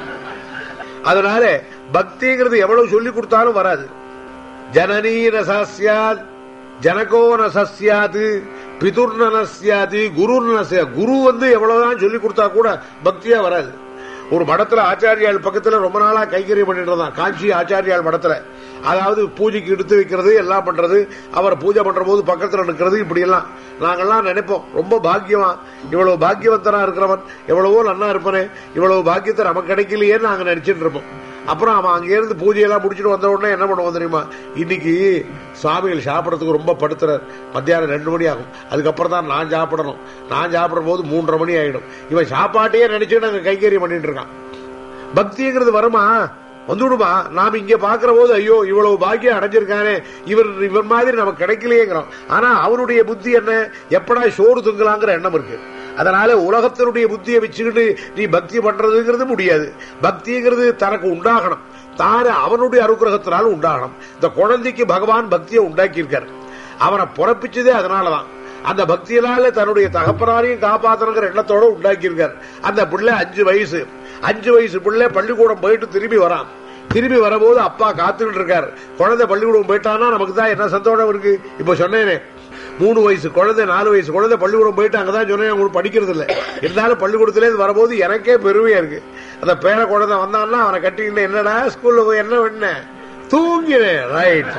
அதனால பக்திங்கிறது எவ்வளவு சொல்லி கொடுத்தாலும் வராது ஜனனீ நசாஸ்யாத் ஜனகோ நசஸ்யாது பிதுர்ன நசியாது குரு நசியா குரு வந்து எவ்வளவுதான் சொல்லி கொடுத்தா கூட பக்தியா வராது ஒரு மடத்துல ஆச்சாரியால் பக்கத்துல ரொம்ப நாளா கைகரியம் பண்ணிட்டு இருந்தான் காஞ்சி ஆச்சாரியால் மடத்துல அதாவது பூஜைக்கு எடுத்து வைக்கிறது எல்லாம் பண்றது அவர் பூஜை பண்ற போது பக்கத்துல நிக்கிறது இப்படி எல்லாம் நாங்கெல்லாம் நினைப்போம் ரொம்ப பாக்கியமா இவ்வளவு பாக்கியவந்தனா இருக்கிறவன் எவ்வளவோ நன்னா இருப்பனே இவ்வளவு பாக்கியத்தை நமக்கு கிடைக்கலையே நாங்க நினைச்சிட்டு இருப்போம் அப்புறம் அவன் அங்க இருந்து பூஜையெல்லாம் முடிச்சுட்டு வந்த உடனே என்ன பண்ணுவோம் தெரியுமா இன்னைக்கு சுவாமிகள் சாப்பிடறதுக்கு ரொம்ப படுத்துறார் மத்தியானம் ரெண்டு மணி ஆகும் அதுக்கப்புறம் தான் நான் சாப்பிடணும் நான் சாப்பிடும் போது மூன்றரை மணி ஆயிடும் இவன் சாப்பாட்டையே நினைச்சுட்டு அங்க கைகறி பண்ணிட்டு இருக்கான் பக்திங்கிறது வருமா வந்துடுமா நாம் இங்க பாக்குற போது ஐயோ இவ்வளவு பாக்கியம் அடைஞ்சிருக்கானே இவர் இவர் மாதிரி நமக்கு கிடைக்கலையேங்கிறோம் ஆனா அவருடைய புத்தி என்ன எப்படா சோறு துங்கலாங்கிற எண்ணம் இருக்கு அதனால உலகத்தினுடைய புத்தியை வச்சுக்கிட்டு நீ பக்தி பண்றதுங்கிறது முடியாது பக்திங்கிறது தனக்கு உண்டாகணும் தானே அவனுடைய அனுகிரகத்தினால உண்டாகணும் இந்த குழந்தைக்கு பகவான் பக்தியை உண்டாக்கி இருக்காரு அவனை பிறப்பிச்சதே அதனாலதான் அந்த பக்தியினால தன்னுடைய தகப்பனாரையும் காப்பாத்தணுங்கிற எண்ணத்தோட உண்டாக்கி இருக்காரு அந்த பிள்ளை அஞ்சு வயசு அஞ்சு வயசு பிள்ளை பள்ளிக்கூடம் போயிட்டு திரும்பி வரான் திரும்பி வரும்போது அப்பா காத்துக்கிட்டு இருக்காரு குழந்தை பள்ளிக்கூடம் போயிட்டானா நமக்கு தான் என்ன சந்தோஷம் இருக்கு இப்ப சொன்னேனே மூணு வயசு குழந்தை நாலு வயசு குழந்தை பள்ளிக்கூடம் போயிட்டு அங்கதான் சொன்னேன் உங்களுக்கு படிக்கிறது இல்ல இருந்தாலும் பள்ளிக்கூடத்துல இது வரும்போது எனக்கே பெருமையா இருக்கு அந்த பேர குழந்தை வந்தான்னா அவனை கட்டிக்கிட்டு என்னடா ஸ்கூல்ல போய் என்ன பண்ண தூங்கினேன் ரைட்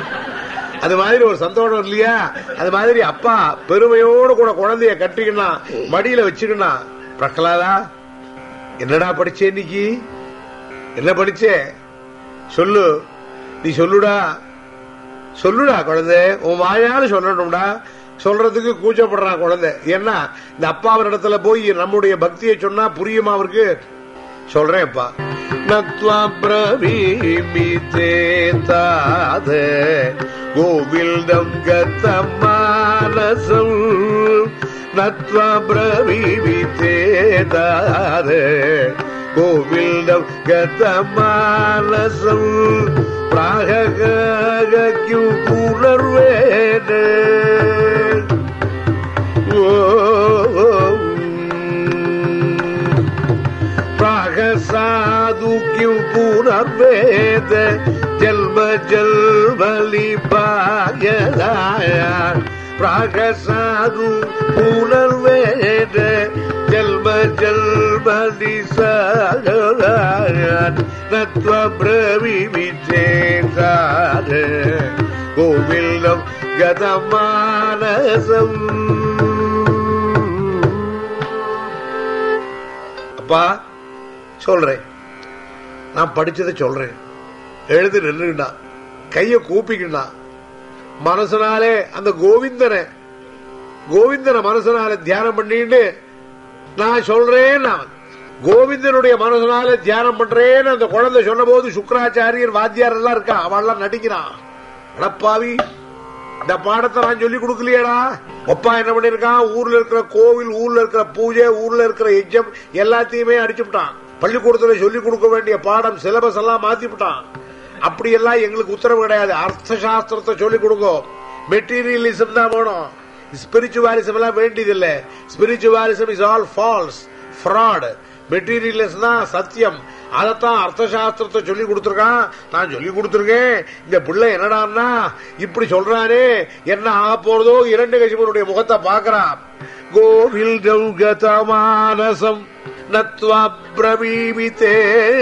அது மாதிரி ஒரு சந்தோஷம் இல்லையா அது மாதிரி அப்பா பெருமையோடு கூட குழந்தைய கட்டிக்கினா மடியில வச்சுக்கினா பிரகலாதா என்னடா படிச்சே இன்னைக்கு என்ன படிச்சே சொல்லு நீ சொல்லுடா சொல்லுடா குழந்தை உன் வாயால சொல்லணும்டா சொல்றதுக்கு கூச்சப்படுறான் குழந்தை ஏன்னா இந்த அப்பாவின் இடத்துல போய் நம்முடைய பக்தியை சொன்னா புரியுமா அவருக்கு சொல்றேன்ப்பா நத்வா பிரவீமிதே தாத கோவில்தம் கத்த மானசம் நத்வா பிரவீமிதே தாத கோவில்தம் கத்த மானசம் പ്രാഗു പുനർവേദ പ്രാഗസാധുക്യു പുനർവേദ ജന്മ ജൽവലി ഭാഗ്യതായ പ്രാഗസാധു പുനർവേദ ജന്മ ജൽവലി സാഗരായ നത്വബ്രവി വിചേതാര ഗോവിന്ദം ഗതമാനസം அப்பா சொல்றேன் நான் படிச்சதை சொல்றேன் எழுதி நின்றுக்கிட்டான் கைய கூப்பிக்கிட்டான் மனசனாலே அந்த கோவிந்தனை கோவிந்தனை மனசனால தியானம் பண்ணிட்டு நான் சொல்றேன் நான் கோவிந்தனுடைய மனசனால தியானம் பண்றேன்னு அந்த குழந்தை சொன்ன போது சுக்கராச்சாரியர் வாத்தியார் எல்லாம் இருக்கா அவள்லாம் நடிக்கிறான் அடப்பாவி இந்த பாடத்தை நான் சொல்லி கொடுக்கலையேடா அப்பா என்ன பண்ணிருக்கான் ஊர்ல இருக்கிற கோவில் ஊர்ல இருக்கிற பூஜை ஊர்ல இருக்கிற எஜ்ஜம் எல்லாத்தையுமே அடிச்சுட்டான் பள்ளிக்கூடத்துல சொல்லி கொடுக்க வேண்டிய பாடம் சிலபஸ் எல்லாம் மாத்திவிட்டான் அப்படி எல்லாம் எங்களுக்கு உத்தரவு கிடையாது அர்த்த சாஸ்திரத்தை சொல்லி கொடுங்க மெட்டீரியலிசம் தான் வேணும் ஸ்பிரிச்சுவாலிசம் எல்லாம் வேண்டியதில்ல spiritualism is all false fraud materialism தான் சத்தியம் அதைத்தான் அர்த்த சாஸ்திரத்தை சொல்லி கொடுத்துருக்கான் நான் சொல்லி கொடுத்துருக்கேன் இந்த பிள்ளை என்னடான்னா இப்படி சொல்றானே என்ன ஆக போறதோ இரண்டு கட்சிகளுடைய முகத்தை பார்க்கறான் கோவில் மானசம் நத்வா பிரவீமித்தே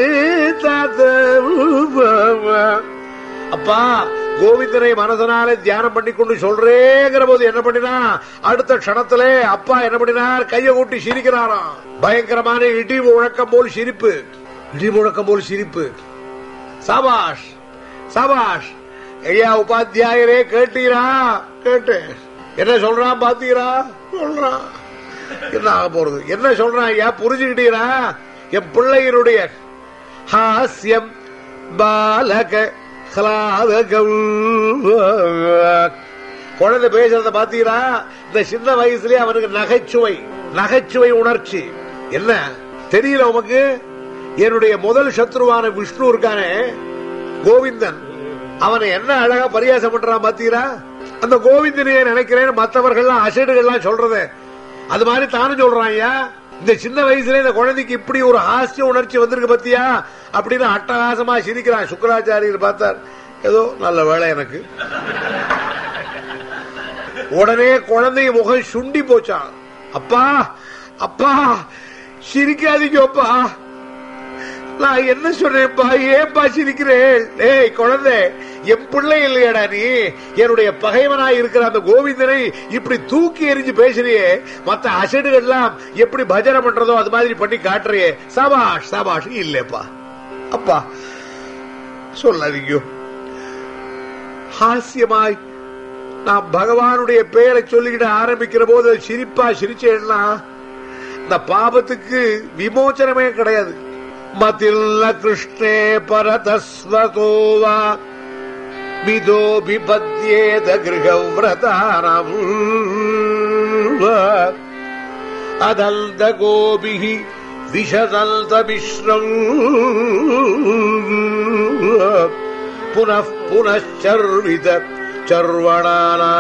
அப்பா கோவிந்தனை மனசனால தியானம் பண்ணி கொண்டு சொல்றேங்கிற போது என்ன பண்ணினா அடுத்த க்ஷணத்துல அப்பா என்ன பண்ணினார் கையை கூட்டி சிரிக்கிறாராம் பயங்கரமான இடி முழக்கம் போல் சிரிப்பு இடி முழக்கம் போல் சிரிப்பு சபாஷ் சபாஷ் ஐயா உபாத்தியாயரே கேட்டீரா கேட்டு என்ன சொல்றான் பாத்தீரா சொல்றான் என்ன ஆக போறது என்ன சொல்றான் ஐயா புரிஞ்சுக்கிட்டீரா என் பிள்ளையினுடைய ஹாஸ்யம் பாலக ஹ்லாதகம் குழந்தை பேசுறத பாத்தீங்களா இந்த சின்ன வயசுலயே அவனுக்கு நகைச்சுவை நகைச்சுவை உணர்ச்சி என்ன தெரியல உமக்கு என்னுடைய முதல் சத்ருவான விஷ்ணு இருக்கானே கோவிந்தன் அவனை என்ன அழகா பரியாசம் பண்றான் பாத்தீங்களா அந்த கோவிந்தனையே நினைக்கிறேன் மற்றவர்கள்லாம் அசடுகள்லாம் சொல்றது அது மாதிரி தானும் சொல்றான் ஐயா இந்த சின்ன வயசுல இந்த குழந்தைக்கு இப்படி ஒரு ஹாஸ்ய உணர்ச்சி வந்திருக்கு பத்தியா அப்படின்னு அட்டகாசமா சிரிக்கிறான் சுக்கராச்சாரியர் பார்த்தார் ஏதோ நல்ல வேலை எனக்கு உடனே குழந்தை முகம் சுண்டி போச்சான் அப்பா அப்பா சிரிக்காதீங்கப்பா நான் என்ன சொல்றேன்ப்பா ஏன்பா சிரிக்கிறேன் ஏய் குழந்தை என் பிள்ளை இல்லையாடா நீ என்னுடைய பகைவனாய் இருக்கிற அந்த கோவிந்தனை இப்படி தூக்கி எறிஞ்சு பேசுறியே மத்த அசடுகள்லாம் எப்படி பஜனை பண்றதோ அது மாதிரி பண்ணி காட்டுறியே சபாஷ் சபாஷ் இல்லப்பா அப்பா சொல்லாதீங்க ஹாஸ்யமாய் நான் பகவானுடைய பெயரை சொல்லிக்கிட்டு ஆரம்பிக்கிற போது அது சிரிப்பா சிரிச்சேன்னா இந்த பாபத்துக்கு விமோச்சனமே கிடையாது மதில்ல கிருஷ்ணே பரதஸ்வதோவா மிதோ பிபத்யேத கிரகவிரதாரம் அதல்த கோபிஹி விஷதல்த மிஸ்ரம் புனః புனச்சர்வித சர்வணானா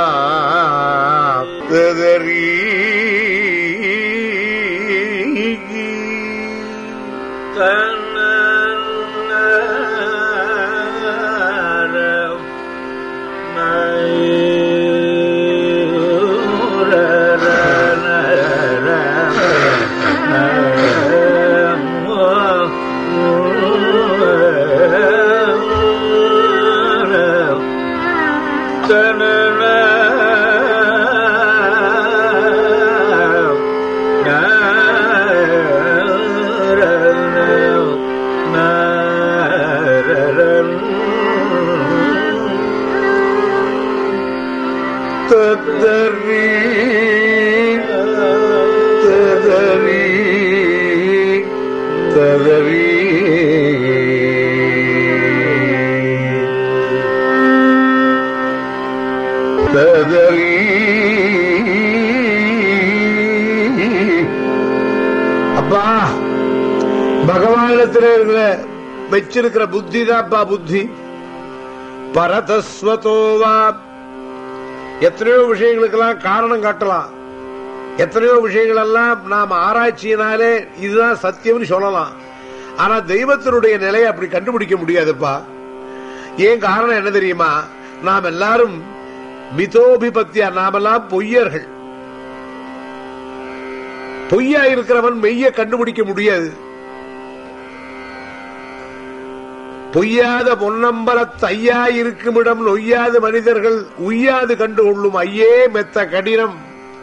ததரி ததரி ததரி ததரி அப்பா பகவானிடத்தில் இருக்கிற வச்சிருக்கிற புத்தி தான்ப்பா புத்தி பரதஸ்வதோவா எத்தனையோ விஷயங்களுக்கெல்லாம் காரணம் காட்டலாம் எத்தனையோ விஷயங்கள் எல்லாம் நாம் ஆராய்ச்சியினாலே இதுதான் சத்தியம்னு சொல்லலாம் ஆனா தெய்வத்தினுடைய நிலையை அப்படி கண்டுபிடிக்க முடியாதுப்பா ஏன் காரணம் என்ன தெரியுமா நாம் எல்லாரும் மிதோபிபத்தியா நாமெல்லாம் பொய்யர்கள் பொய்யா இருக்கிறவன் மெய்ய கண்டுபிடிக்க முடியாது பொய்யாத பொன்னம்பலத்து ஐயா இருக்குமிடம் நொய்யாது மனிதர்கள் உய்யாது கண்டு கொள்ளும் ஐயே மெத்த கடினம்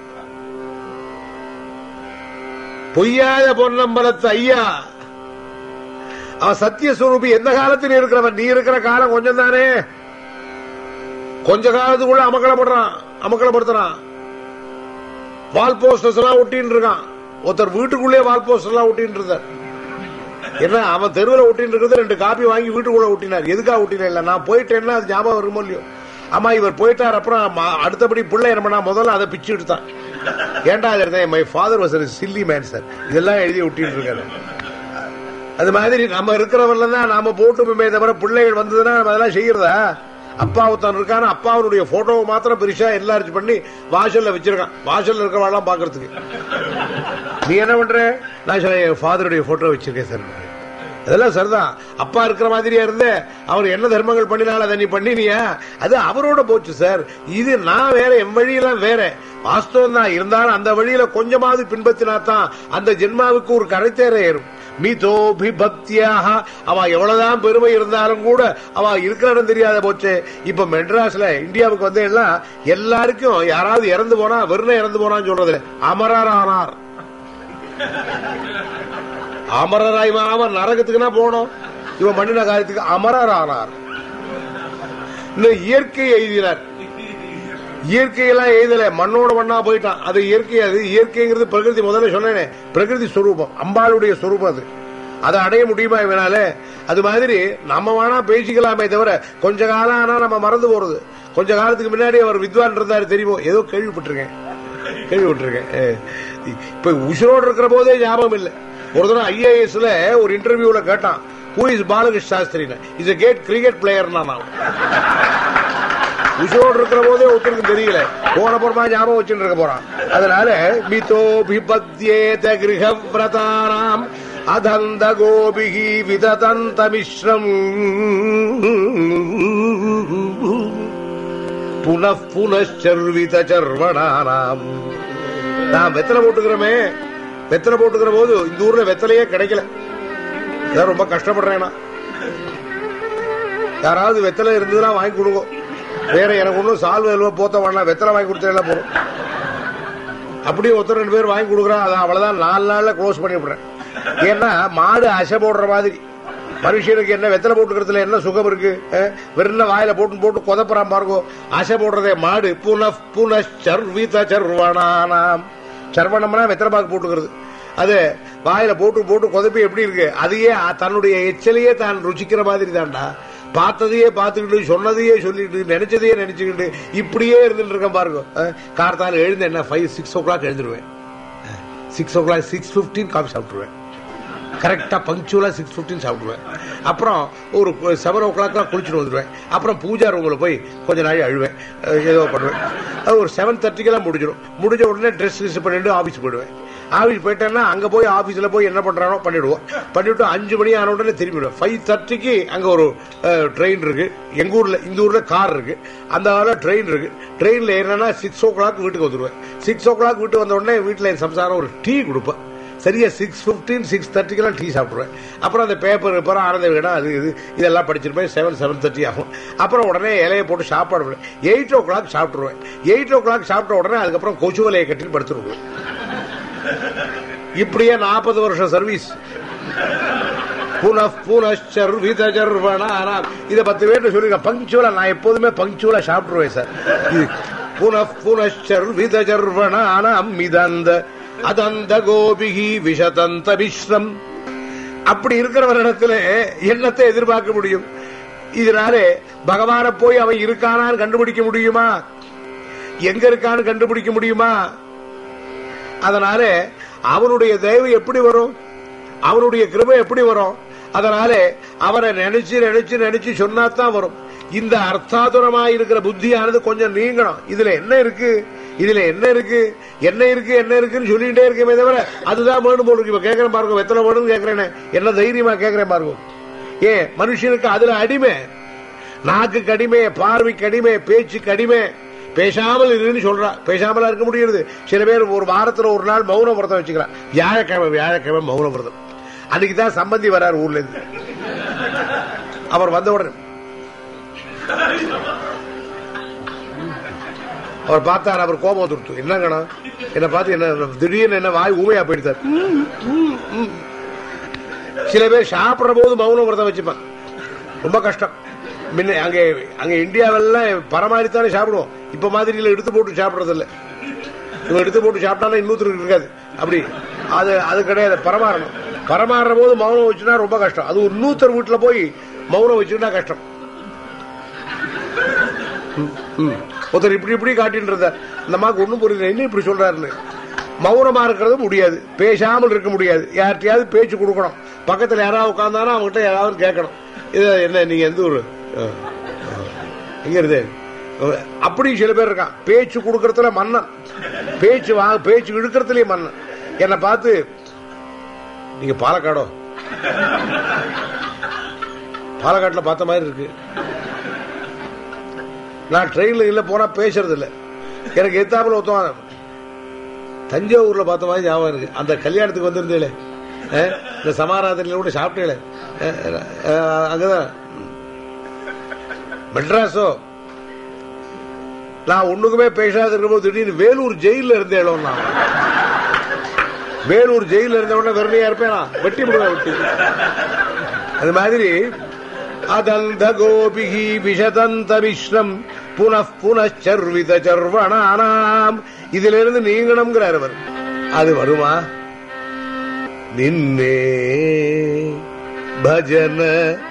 பொய்யாத பொன்னம்பலத்து ஐயா அவன் சத்தியஸ்வரூபி எந்த காலத்தில் இருக்கிறவன் நீ இருக்கிற காலம் கொஞ்சம் தானே கொஞ்ச காலத்துக்குள்ள அமக்கலப்படுறான் அமக்கலப்படுத்துறான் வால் போஸ்டர்ஸ் எல்லாம் ஒட்டின்னு இருக்கான் ஒருத்தர் வீட்டுக்குள்ளே வால் போஸ்டர் எல்லாம் ஒட்டின்னு இருந்தார் என்ன அவன் தெருவில் ஒட்டின்னு இருக்கிறது ரெண்டு காப்பி வாங்கி வீட்டுக்குள்ள ஒட்டினார் எதுக்காக ஒட்டினா இல்ல நான் போயிட்டேன்னா அது ஞாபகம் வருமோ இல்லையோ ஆமா இவர் போயிட்டார் அப்புறம் ம- அடுத்தபடி பிள்ளை என்ன பண்ணா முதல்ல அதை பிச்சு எடுத்தான் ஏன்டா அது எடுத்தேன் my father was silly man sir இதெல்லாம் எழுதி ஒட்டிட்டு இருக்காரு அது மாதிரி நம்ம இருக்கிறவன்ல தான் நாம போட்டுமே தவிர பிள்ளைகள் வந்ததுன்னா நம்ம அதெல்லாம் செய்யறதா அப்பா ஒருத்தன் இருக்கான அப்பாவுடைய போட்டோவை மாத்திரம் பெருசா எல்லாரும் பண்ணி வாசல்ல வச்சிருக்கான் வாசல்ல இருக்கிறவாள்லாம் பாக்குறதுக்கு நீ என்ன பண்ற நான் சொல்ல என் ஃபாதருடைய போட்டோ வச்சிருக்கேன் சார் அதெல்லாம் சரிதான் அப்பா இருக்கிற மாதிரியா இருந்தே அவர் என்ன தர்மங்கள் பண்ணினாலும் அதை நீ பண்ணினியா அது அவரோட போச்சு சார் இது நான் வேற என் வழியெல்லாம் வேற வாஸ்தவம் தான் இருந்தாலும் அந்த வழியில கொஞ்சமாவது பின்பற்றினா தான் அந்த ஜென்மாவுக்கு ஒரு கரைத்தேற ஏறும் மீதோபி பக்தியாக அவ எவ்வளவுதான் பெருமை இருந்தாலும் கூட அவ இருக்கிற இடம் தெரியாத போச்சு இப்ப மெட்ராஸ்ல இந்தியாவுக்கு வந்து எல்லாம் எல்லாருக்கும் யாராவது இறந்து போனா வெறும் இறந்து போனான்னு சொல்றது இல்ல. அமரர் ஆனார் அமரராய் அவன் நரகத்துக்குனா போனோம் இவன் மண்ணின காரியத்துக்கு அமரர் ஆனார் இன்னும் இயற்கை எழுதினார் இயற்கையெல்லாம் எழுதல மண்ணோட மண்ணா போயிட்டான் அது இயற்கை அது இயற்கைங்கிறது பிரகிருதி முதல்ல சொன்னேனே பிரகிருதி ஸ்வரூபம் அம்பாளுடைய ஸ்வரூபம் அது அதை அடைய முடியுமா இவனால அது மாதிரி நம்ம வேணா பேசிக்கலாமே தவிர கொஞ்ச காலம் ஆனா நம்ம மறந்து போறது கொஞ்ச காலத்துக்கு முன்னாடி அவர் வித்வான் இருந்தாரு தெரியுமோ ஏதோ கேள்விப்பட்டிருக்கேன் கேள்விப்பட்டிருக்கேன் அஹ், இப்ப உசுரோடு இருக்கிற போதே ஞாபகம் இல்லை ஒரு தடவை ஐஏஎஸ்ல ஒரு இன்டர்வியூல கேட்டான் ஹூ இஸ் பாலகிருஷ்ண சாஸ்திரின்னு is a great cricket player நான் உஷோடு இருக்கிற போதே ஒருத்தருக்கு தெரியல போன புறமா ஞாபகம் வச்சுட்டு இருக்க போறான் அதனால மிதோ பிபத்யேத கிரக விரதானாம் அதந்த கோபிகி விததந்த மிஸ்ரம் புனః புனச்சர்வித சர்வணானாம் நான் வெத்தலை போட்டுக்கிறோமே வெத்தலை போட்டுக்கிற போது இந்த ஊர்ல வெத்தலையே கிடைக்கல இதான் ரொம்ப கஷ்டப்படுறேன் நான் யாராவது வெத்தலை இருந்ததுன்னா வாங்கி கொடுங்க வேற எனக்கு ஒன்றும் சால்வை எல்வா போத்த வேணாம் வெத்தலை வாங்கி கொடுத்தா போறோம் அப்படியே ஒருத்தர் ரெண்டு பேர் வாங்கி கொடுக்குறான் அதான் அவ்வளவுதான் நாலு நாள்ல க்ளோஸ் பண்ணி விடுறேன் ஏன்னா மாடு அசை போடுற மாதிரி மனுஷனுக்கு என்ன வெத்தலை போட்டுக்கிறதுல என்ன சுகம் இருக்கு அஹ், வெறும் வாயில போட்டு போட்டு கொதப்புறான் பாருங்க அசை போடுறதே மாடு புன புன சர்வித சர்வணானாம் சர்வணம்னா வெத்தலை பாக்கு போட்டுக்கிறது அது வாயில போட்டு போட்டு கொதப்பி எப்படி இருக்கு அதையே தன்னுடைய எச்சலையே தான் ருச்சிக்கிற மாதிரி தான்டா பார்த்ததையே பார்த்துக்கிட்டு சொன்னதையே சொல்லிட்டு நினைச்சதையே நினைச்சுக்கிட்டு இப்படியே இருந்துட்டு இருக்கேன் பாருங்க அஹ், கார்த்தால எழுந்து என்ன ஃபைவ் சிக்ஸ் ஓ கிளாக் எழுந்துருவேன் six o'clock six fifteen coffee சாப்பிட்டுருவேன் கரெக்டா பங்க்சுவலா சிக்ஸ் பிப்டீன் சாப்பிடுவேன் அப்புறம் ஒரு செவன் ஓ கிளாக்லாம் குளிச்சுட்டு வந்துடுவேன் அப்புறம் பூஜா ரூமில் போய் கொஞ்ச நாள் அழுவேன் அஹ் ஏதோ பண்ணுவேன் அது ஒரு செவன் தேர்ட்டிக்கெல்லாம் முடிஞ்சிடும் முடிஞ்ச உடனே ட்ரெஸ் கிஸ் பண்ணிட்டு ஆஃபீஸ் போயிடுவேன் ஆஃபீஸ் போயிட்டேன்னா அங்க போய் ஆஃபீஸில் போய் என்ன பண்றானோ பண்ணிடுவோம் பண்ணிவிட்டு அஞ்சு மணி ஆன உடனே திரும்பிடுவேன் ஃபைவ் தேர்ட்டிக்கு அங்க ஒரு ட்ரெயின் இருக்கு எங்க ஊர்ல இந்த ஊர்ல கார் இருக்கு அந்த ஆள ட்ரெயின் இருக்கு ட்ரெயின்ல ஏறினா சிக்ஸ் ஓ கிளாக் வீட்டுக்கு வந்துடுவேன் சிக்ஸ் ஓ கிளாக் வீட்டுக்கு வந்த உடனே வீட்டில் என் சம்சாரம் ஒரு டீ கொடுப்பேன் சரியா சிக்ஸ் ஃபிஃப்டீன் சிக்ஸ் தேர்ட்டிக்கெல்லாம் டீ சாப்பிடுவேன் அப்புறம் அந்த பேப்பர் பேப்பர் ஆனந்த விகடன் அது இது இதெல்லாம் படிச்சிருப்பேன் செவன் செவன் தேர்ட்டி ஆகும் அப்புறம் உடனே இலையை போட்டு சாப்பாடு எயிட் ஓ கிளாக் சாப்பிட்டுருவேன் எயிட் ஓ கிளாக் சாப்பிட்ட உடனே அதுக்கப்புறம் கொசு வலையை கட்டி படுத்துருவேன் இப்படியே நாற்பது வருஷம் சர்வீஸ் புன புனச்சர்வித ஜர்வணானாம் இதை பத்து பேர்ட்டு சொல்லிருக்கேன் பங்க்சுவலா நான் எப்போதுமே பங்க்சுவலா சாப்பிட்டுருவேன் சார் இது புன புனச்சர்வித ஜர்வணானாம் மிதந்த அதந்த கோபிகி விஷதந்த மிஸ்ரம் அப்படி இருக்கிறவரிடத்துல என்னத்தை எதிர்பார்க்க முடியும் இதனாலே பகவான போய் அவன் இருக்கானான்னு கண்டுபிடிக்க முடியுமா எங்க இருக்கான்னு கண்டுபிடிக்க முடியுமா அதனால அவனுடைய தயவு எப்படி வரும் அவனுடைய கிருபை எப்படி வரும் அதனால அவரை நினைச்சு நினைச்சு நினைச்சு சொன்னாதான் வரும் இந்த அர்த்தாதுரமாய் இருக்கிற புத்தியானது கொஞ்சம் நீங்கணும் இதுல என்ன இருக்கு இதுல என்ன இருக்கு என்ன இருக்கு என்ன இருக்குன்னு சொல்லிட்டே இருக்கமே தவிர அதுதான் வேணும் போல இருக்கு இப்ப கேட்கறேன் பாருங்க எத்தனை வேணும்னு கேட்கறேனே என்ன தைரியமா கேட்கறேன் பாருங்க ஏன் மனுஷனுக்கு அதுல அடிமை நாக்கு கடிமை பார்வை கடிமை பேச்சு கடிமை பேசாமல் இருன்னு சொல்றா பேசாமலா இருக்க முடியுது சில பேர் ஒரு வாரத்துல ஒரு நாள் மௌன விரதம் வச்சுக்கிறான் வியாழக்கிழமை வியாழக்கிழமை மௌன விரதம் அன்னைக்கு தான் சம்பந்தி வரார் ஊர்ல இருந்து அவர் வந்த உடனே அவர் பார்த்தார் அவர் கோபம் வந்துடுத்து என்னங்கண்ணா என்ன பார்த்து என்ன திடீர்னு என்ன வாய் ஊமையா போயிடுத்தார் ம், ம், ம். சில பேர் சாப்பிடுற போது மௌன விரதம் வச்சுப்பான் ரொம்ப கஷ்டம் முன்ன அங்க அங்க இந்தியாவெல்லாம் பரமாரித்தானே சாப்பிடுவோம் இப்ப மாதிரி இல்ல எடுத்து போட்டு சாப்பிடுறது இல்ல இவன் எடுத்து போட்டு சாப்பிட்டாலும் இன்னொருத்தருக்கு இருக்காது அப்படி அது அது கிடையாது பரமாறணும் பரமாறுற போது மௌனம் வச்சுனா ரொம்ப கஷ்டம் அது ஒரு இன்னொருத்தர் வீட்டுல போய் மௌனம் வச்சுக்கிட்டா கஷ்டம் ம், ம். ஒருத்தர் இப்படி இப்படி காட்டிட்டு இருந்தார் இந்த அம்மாவுக்கு ஒண்ணும் புரியல என்ன இப்படி சொல்றாருன்னு மௌனமா இருக்கிறது முடியாது பேசாமல் இருக்க முடியாது யார்கிட்டயாவது பேச்சு கொடுக்கணும் பக்கத்துல யாராவது உட்கார்ந்தானா அவங்ககிட்ட யாராவது கேட்கணும் இது என்ன நீங்க எந்த ஊரு அஹ், அஹ். எங்க இருந்து அஹ், அப்படி சில பேர் இருக்கான் பேச்சு கொடுக்கறதுல மன்னன் பேச்சு வா பேச்சு இழுக்கிறதுலயே மன்னன் என்னை பார்த்து நீங்க பாலக்காடோ பாலக்காட்டுல பார்த்த மாதிரி இருக்கு நான் ட்ரெயின்ல இல்ல போனா பேசுறது இல்ல எனக்கு எத்தாப்புல ஒத்துவாங்க தஞ்சாவூர்ல பார்த்த மாதிரி ஞாபகம் இருக்கு அந்த கல்யாணத்துக்கு வந்திருந்தேளே அஹ், இந்த சமாராதனையில கூட சாப்பிட்டேளே அஹ், அஹ், அங்கதான் மெட்ராஸோ நான் ஒண்ணுக்குமே பேசாத இருக்கும்போது திடீர்னு வேலூர் ஜெயில இருந்தேளோ நான் வேலூர் ஜெயில இருந்த உடனே வெறுமையா இருப்பேனா வெட்டி விடுவேன் வெட்டி அது மாதிரி அதந்த கோபிகி விஷதந்த மிஸ்ரம் புனః புனச்சர்வித சர்வணானாம் இதுல இருந்து நீங்கணுங்கிறார் அவர் அது வருமா நின்னே பஜன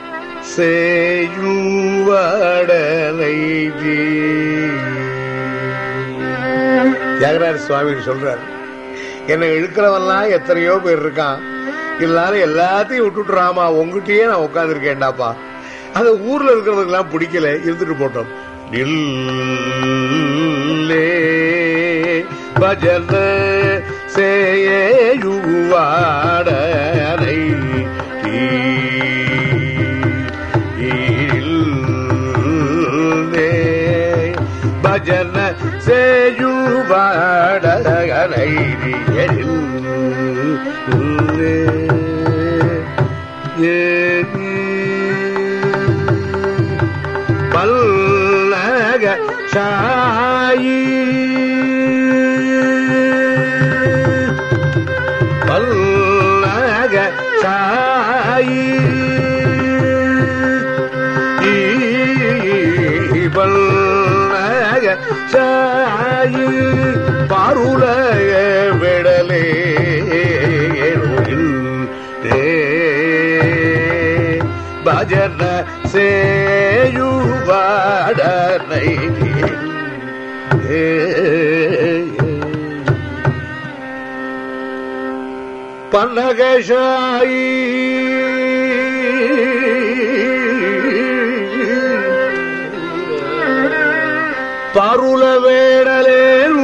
சேயுவடனை தியாகராஜ சுவாமி சொல்றாரு என்னை இழுக்கிறவன்லாம் எத்தனையோ பேர் இருக்கான் எல்லாரும் எல்லாத்தையும் விட்டுட்டுறாமா உங்ககிட்டயே நான் உட்காந்துருக்கேன்டாப்பா அந்த ஊர்ல இருக்கிறவங்க எல்லாம் பிடிக்கல இருந்துட்டு போட்டோம் நில்லே பஜன சேயுவாடனை ஈல்லே பஜன சேயுவாடனை பல்லக சாயி பல்லக சாயி பல்லக சாயி பாருலக விடலே பஜன சேயுவாடனை பன்னகசாயி பருள வேடலேனு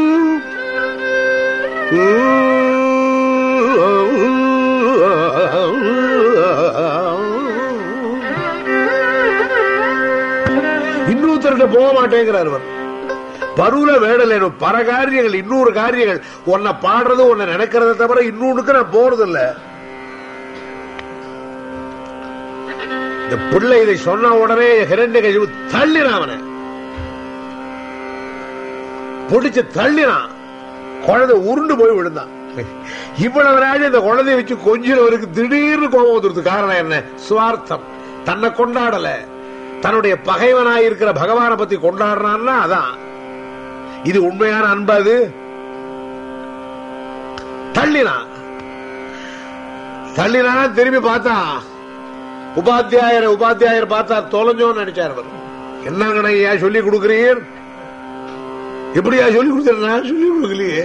இன்னொருத்தர்கிட்ட போக மாட்டேங்கிறார் அவர் பருவல வேடலேனு பல காரியங்கள் இன்னொரு காரியங்கள் உன்னை பாடுறது உன்னை நினைக்கிறத தவிர இன்னொன்னுக்கு நான் போறது இல்ல இந்த பிள்ளை இதை சொன்ன உடனே ஹிரண்ய கழிவு தள்ளினான் அவனை பிடிச்சு தள்ளினான் குழந்தை உருண்டு போய் விழுந்தான் இவ்வளவு நாள் இந்த குழந்தைய வச்சு கொஞ்சிறவருக்கு திடீர்னு கோபம் வந்துருது காரணம் என்ன சுவார்த்தம் தன்னை கொண்டாடல தன்னுடைய பகைவனாய் இருக்கிற பகவானை பத்தி கொண்டாடுறான்னா அதான் இது உண்மையான அன்பா அது தள்ளினான் தள்ளினா திரும்பி பார்த்தான் உபாத்தியாயர் உபாத்தியாயர் பார்த்தா தொலைஞ்சோன்னு நினைச்சார் அவர் என்னங்கண்ணா ஐயா சொல்லி கொடுக்கிறீர் எப்படியா சொல்லி கொடுத்தேன் நான் சொல்லி கொடுக்கலையே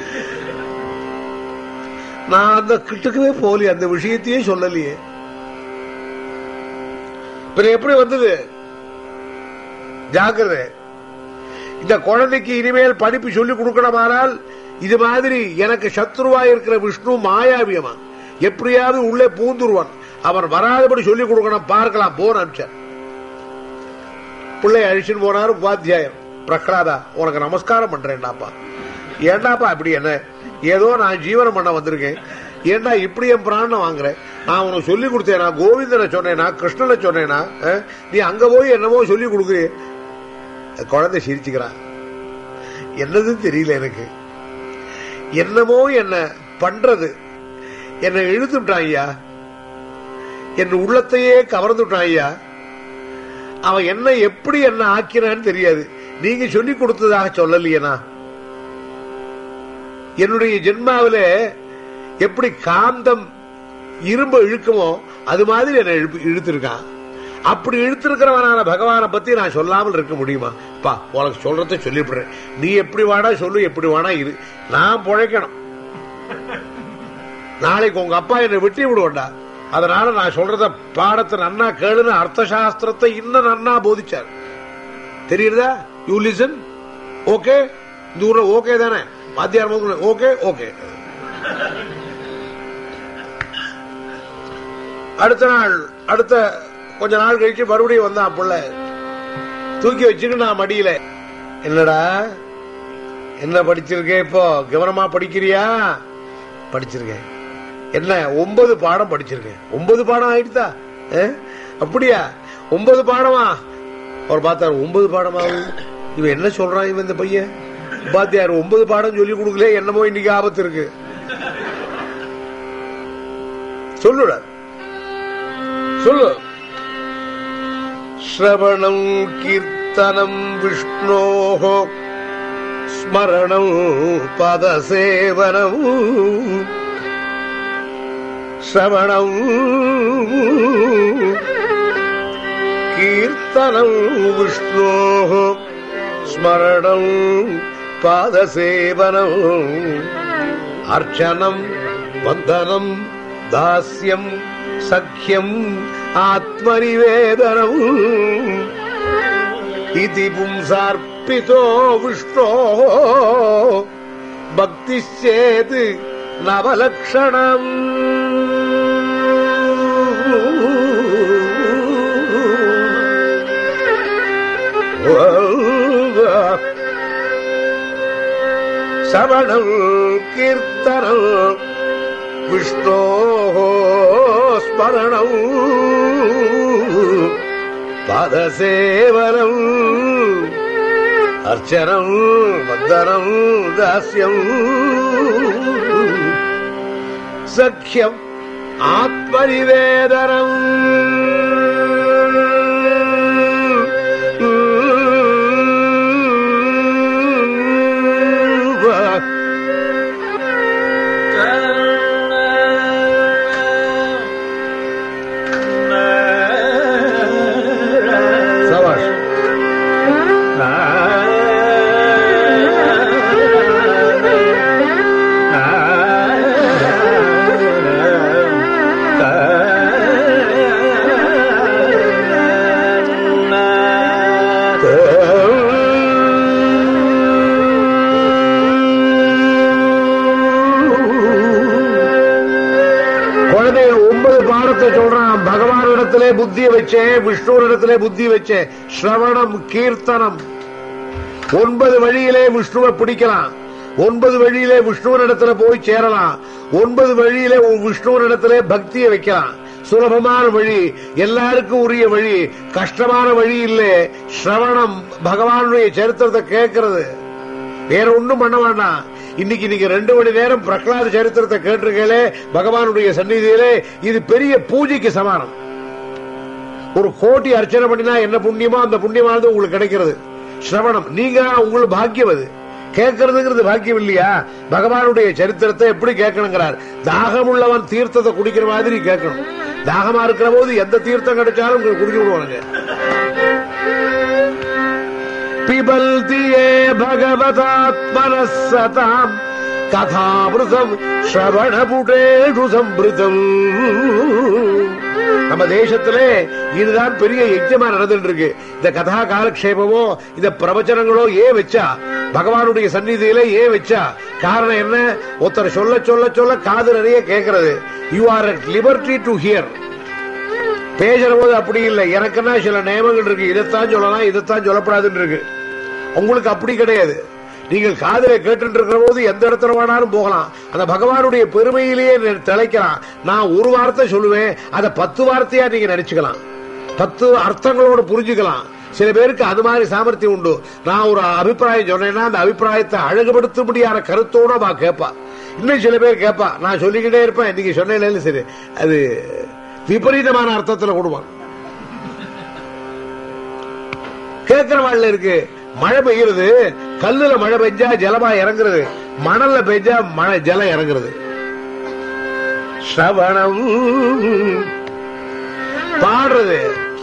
நான் அந்த கிட்டுக்கவே போகலையே அந்த விஷயத்தையே சொல்லலையே பின்ன எப்படி வந்தது ஜாக்கிரதை இந்த குழந்தைக்கு இனிமேல் படிப்பு சொல்லி கொடுக்கணுமானால் இது மாதிரி எனக்கு சத்ருவா இருக்கிற விஷ்ணு மாயாவியமா எப்படியாவது உள்ளே பூந்துருவான் அவன் வராதபடி சொல்லி கொடுக்கணும் பார்க்கலாம் போன அனுப்பிச்சார் பிள்ளை அழிச்சுன்னு போனாரு உபாத்தியாயர் பிரகலாதா உனக்கு நமஸ்காரம் பண்றேன்டாப்பா ஏண்டாப்பா அப்படி என்ன ஏதோ நான் ஜீவனம் பண்ண வந்திருக்கேன் ஏண்டா இப்படி என் பிராணம் வாங்குறேன் நான் உனக்கு சொல்லி கொடுத்தேனா கோவிந்தனை சொன்னேனா கிருஷ்ணனை சொன்னேனா அஹ்? நீ அங்க போய் என்னமோ சொல்லி கொடுக்குறீ குழந்தை சிரிச்சுக்கிறான் என்னதுன்னு தெரியல எனக்கு என்னமோ என்ன பண்றது என்னை இழுத்துட்டான் ஐயா என் உள்ளத்தையே கவர்ந்துட்டான் ஐயா அவன் என்ன எப்படி என்ன ஆக்கினான்னு தெரியாது நீங்க சொல்லி கொடுத்ததாக சொல்லலையேனா என்னுடைய ஜென்மாவில எப்படி காந்தம் இரும்பு இழுக்குமோ அது மாதிரி என்னை இழுப்பு- இழுத்திருக்கான் அப்படி இழுத்திருக்கிறவனான பகவானை பத்தி நான் சொல்லாமல் இருக்க முடியுமா பா உனக்கு சொல்றத சொல்லிவிடுறேன் நீ எப்படி வாடா சொல்லு எப்படி வாடா இரு நான் பிழைக்கணும் நாளைக்கு உங்க அப்பா என்னை வெட்டி விடுவோண்டா அதனால நான் சொல்றத பாடத்தை நன்னா கேளுன்னு அர்த்த சாஸ்திரத்தை இன்னும் நன்னா போதிச்சார் தெரியுதா யூ லிசன் ஓகே இந்த ஊர்ல ஓகே தானே வாத்தியார் முதல்ல ஓகே ஓகே அடுத்த நாள் அடுத்த கொஞ்ச நாள் கழிச்சு மறுபடியும் வந்தான் புள்ள தூக்கி வச்சுட்டு நான் மடியில என்னடா என்ன படிச்சிருக்கே இப்போ கவனமா படிக்கிறியா படிச்சிருக்கேன் என்ன ஒன்பது பாடம் படிச்சிருக்கேன் ஒன்பது பாடம் ஆயிடுதா அஹ்? அப்படியா ஒன்பது பாடமா அவர் பார்த்தாரு ஒன்பது பாடமாவு இவன் என்ன சொல்றான் இவன் இந்த பையன் பாத்தியார் ஒன்பது பாடம் சொல்லி கொடுக்கல என்னமோ இன்னைக்கு ஆபத்து இருக்கு சொல்லுடா சொல்லு ஸ்ரவணம் கீர்த்தனம் விஷ்ணோஹோ ஸ்மரணம் பதசேவனம் ஸ்ரவணம் கீர்த்தனம் விஷ்ணோஹோ ஸ்மரணம் பாதசேவனம் அர்ச்சனம் வந்தனம் தாஸ்யம் சக்கியம் ஆத்மனிவேதனம் इति पुंसार्पितो विष्णो भक्तिश्चेत् नवलक्षणम् श्रवणम् कीर्तनम् विष्णोः स्मरणम् பாதசேவனம் அர்ச்சனம் வந்தனம் தாஸ்யம் சக்கியம் ஆத்மனிவேதனம் சபாஷ் குழந்தைய ஒன்பது பாடத்தை சொல்றான் பகவானிடத்திலே புத்தியை வச்சேன் விஷ்ணுவிடத்திலே புத்தி வச்சேன் ஸ்ரவணம் கீர்த்தனம் ஒன்பது வழியிலே விஷ்ணுவை பிடிக்கலாம் ஒன்பது வழியிலே விஷ்ணுவனிடத்துல போய் சேரலாம் ஒன்பது வழியிலே விஷ்ணுவனிடத்திலே பக்தியை வைக்கலாம் சுலபமான வழி எல்லாருக்கும் உரிய வழி கஷ்டமான வழி இல்லை ஸ்ரவணம் பகவானுடைய சரித்திரத்தை கேட்கறது வேற ஒண்ணும் பண்ண வேண்டாம் இன்னைக்கு நீங்க ரெண்டு மணி நேரம் பிரகலாத சரித்திரத்தை கேட்டிருக்கீங்களே பகவானுடைய சந்நிதியிலே இது பெரிய பூஜைக்கு சமானம் ஒரு கோட்டி அர்ச்சனை பண்ணினா என்ன புண்ணியமோ அந்த புண்ணியமானது உங்களுக்கு கிடைக்கிறது சிரவணம் நீங்க உங்களுக்கு பாக்கியம் அது கேட்கறதுங்கிறது பாக்கியம் இல்லையா பகவானுடைய சரித்திரத்தை எப்படி கேட்கணுங்கிறார் தாகம் உள்ளவன் தீர்த்தத்தை குடிக்கிற மாதிரி கேட்கணும் தாகமா இருக்கிற போது எந்த தீர்த்தம் கிடைச்சாலும் உங்களுக்கு குடிச்சு விடுவானுங்க பிபல்தி ஏ பகவதாத்மன சதாம் கதாமிருதம் ஸ்ரவணபுடேஷு சம்பிருதம் நம்ம தேசத்திலே இதுதான் பெரிய யஜ்யமா நடந்துட்டு இருக்கு இந்த கதா காலக்ஷேபமோ இந்த பிரவச்சனங்களோ ஏன் வச்சா பகவானுடைய சந்நிதியில ஏன் வச்சா காரணம் என்ன ஒருத்தர் சொல்ல சொல்ல சொல்ல காது நிறைய கேட்கறது you are at liberty to hear பேசுற போது அப்படி இல்லை எனக்குன்னா சில நியமங்கள் இருக்கு இதைத்தான் சொல்லலாம் இதைத்தான் சொல்லப்படாதுன்னு இருக்கு உங்களுக்கு அப்படி கிடையாது நீங்கள் காதல கேட்டு இருக்கிற போது எந்த இடத்துல வேணாலும் போகலாம் அந்த பகவானுடைய பெருமையிலேயே நீ திளைக்கலாம் நான் ஒரு வார்த்தை சொல்லுவேன் அதை பத்து வார்த்தையா நீங்க நினைச்சுக்கலாம் பத்து அர்த்தங்களோட புரிஞ்சுக்கலாம் சில பேருக்கு அது மாதிரி சாமர்த்தியம் உண்டு நான் ஒரு அபிப்பிராயம் சொன்னேன்னா அந்த அபிப்பிராயத்தை அழகுபடுத்தும்படியான கருத்தோட வா கேட்பா இன்னும் சில பேர் கேட்பா நான் சொல்லிக்கிட்டே இருப்பேன் நீங்க சொன்னேன் சரி அது விபரீதமான அர்த்தத்துல கொடுப்பான் கேட்கிற வாழ்ல இருக்கு மழை பெய்யுறது கல்லுல மழை பெஞ்சா ஜலமா இறங்குறது மணல்ல பெஞ்சா மழை ஜலம் இறங்குறது ஸ்ரவணம் பாடுறது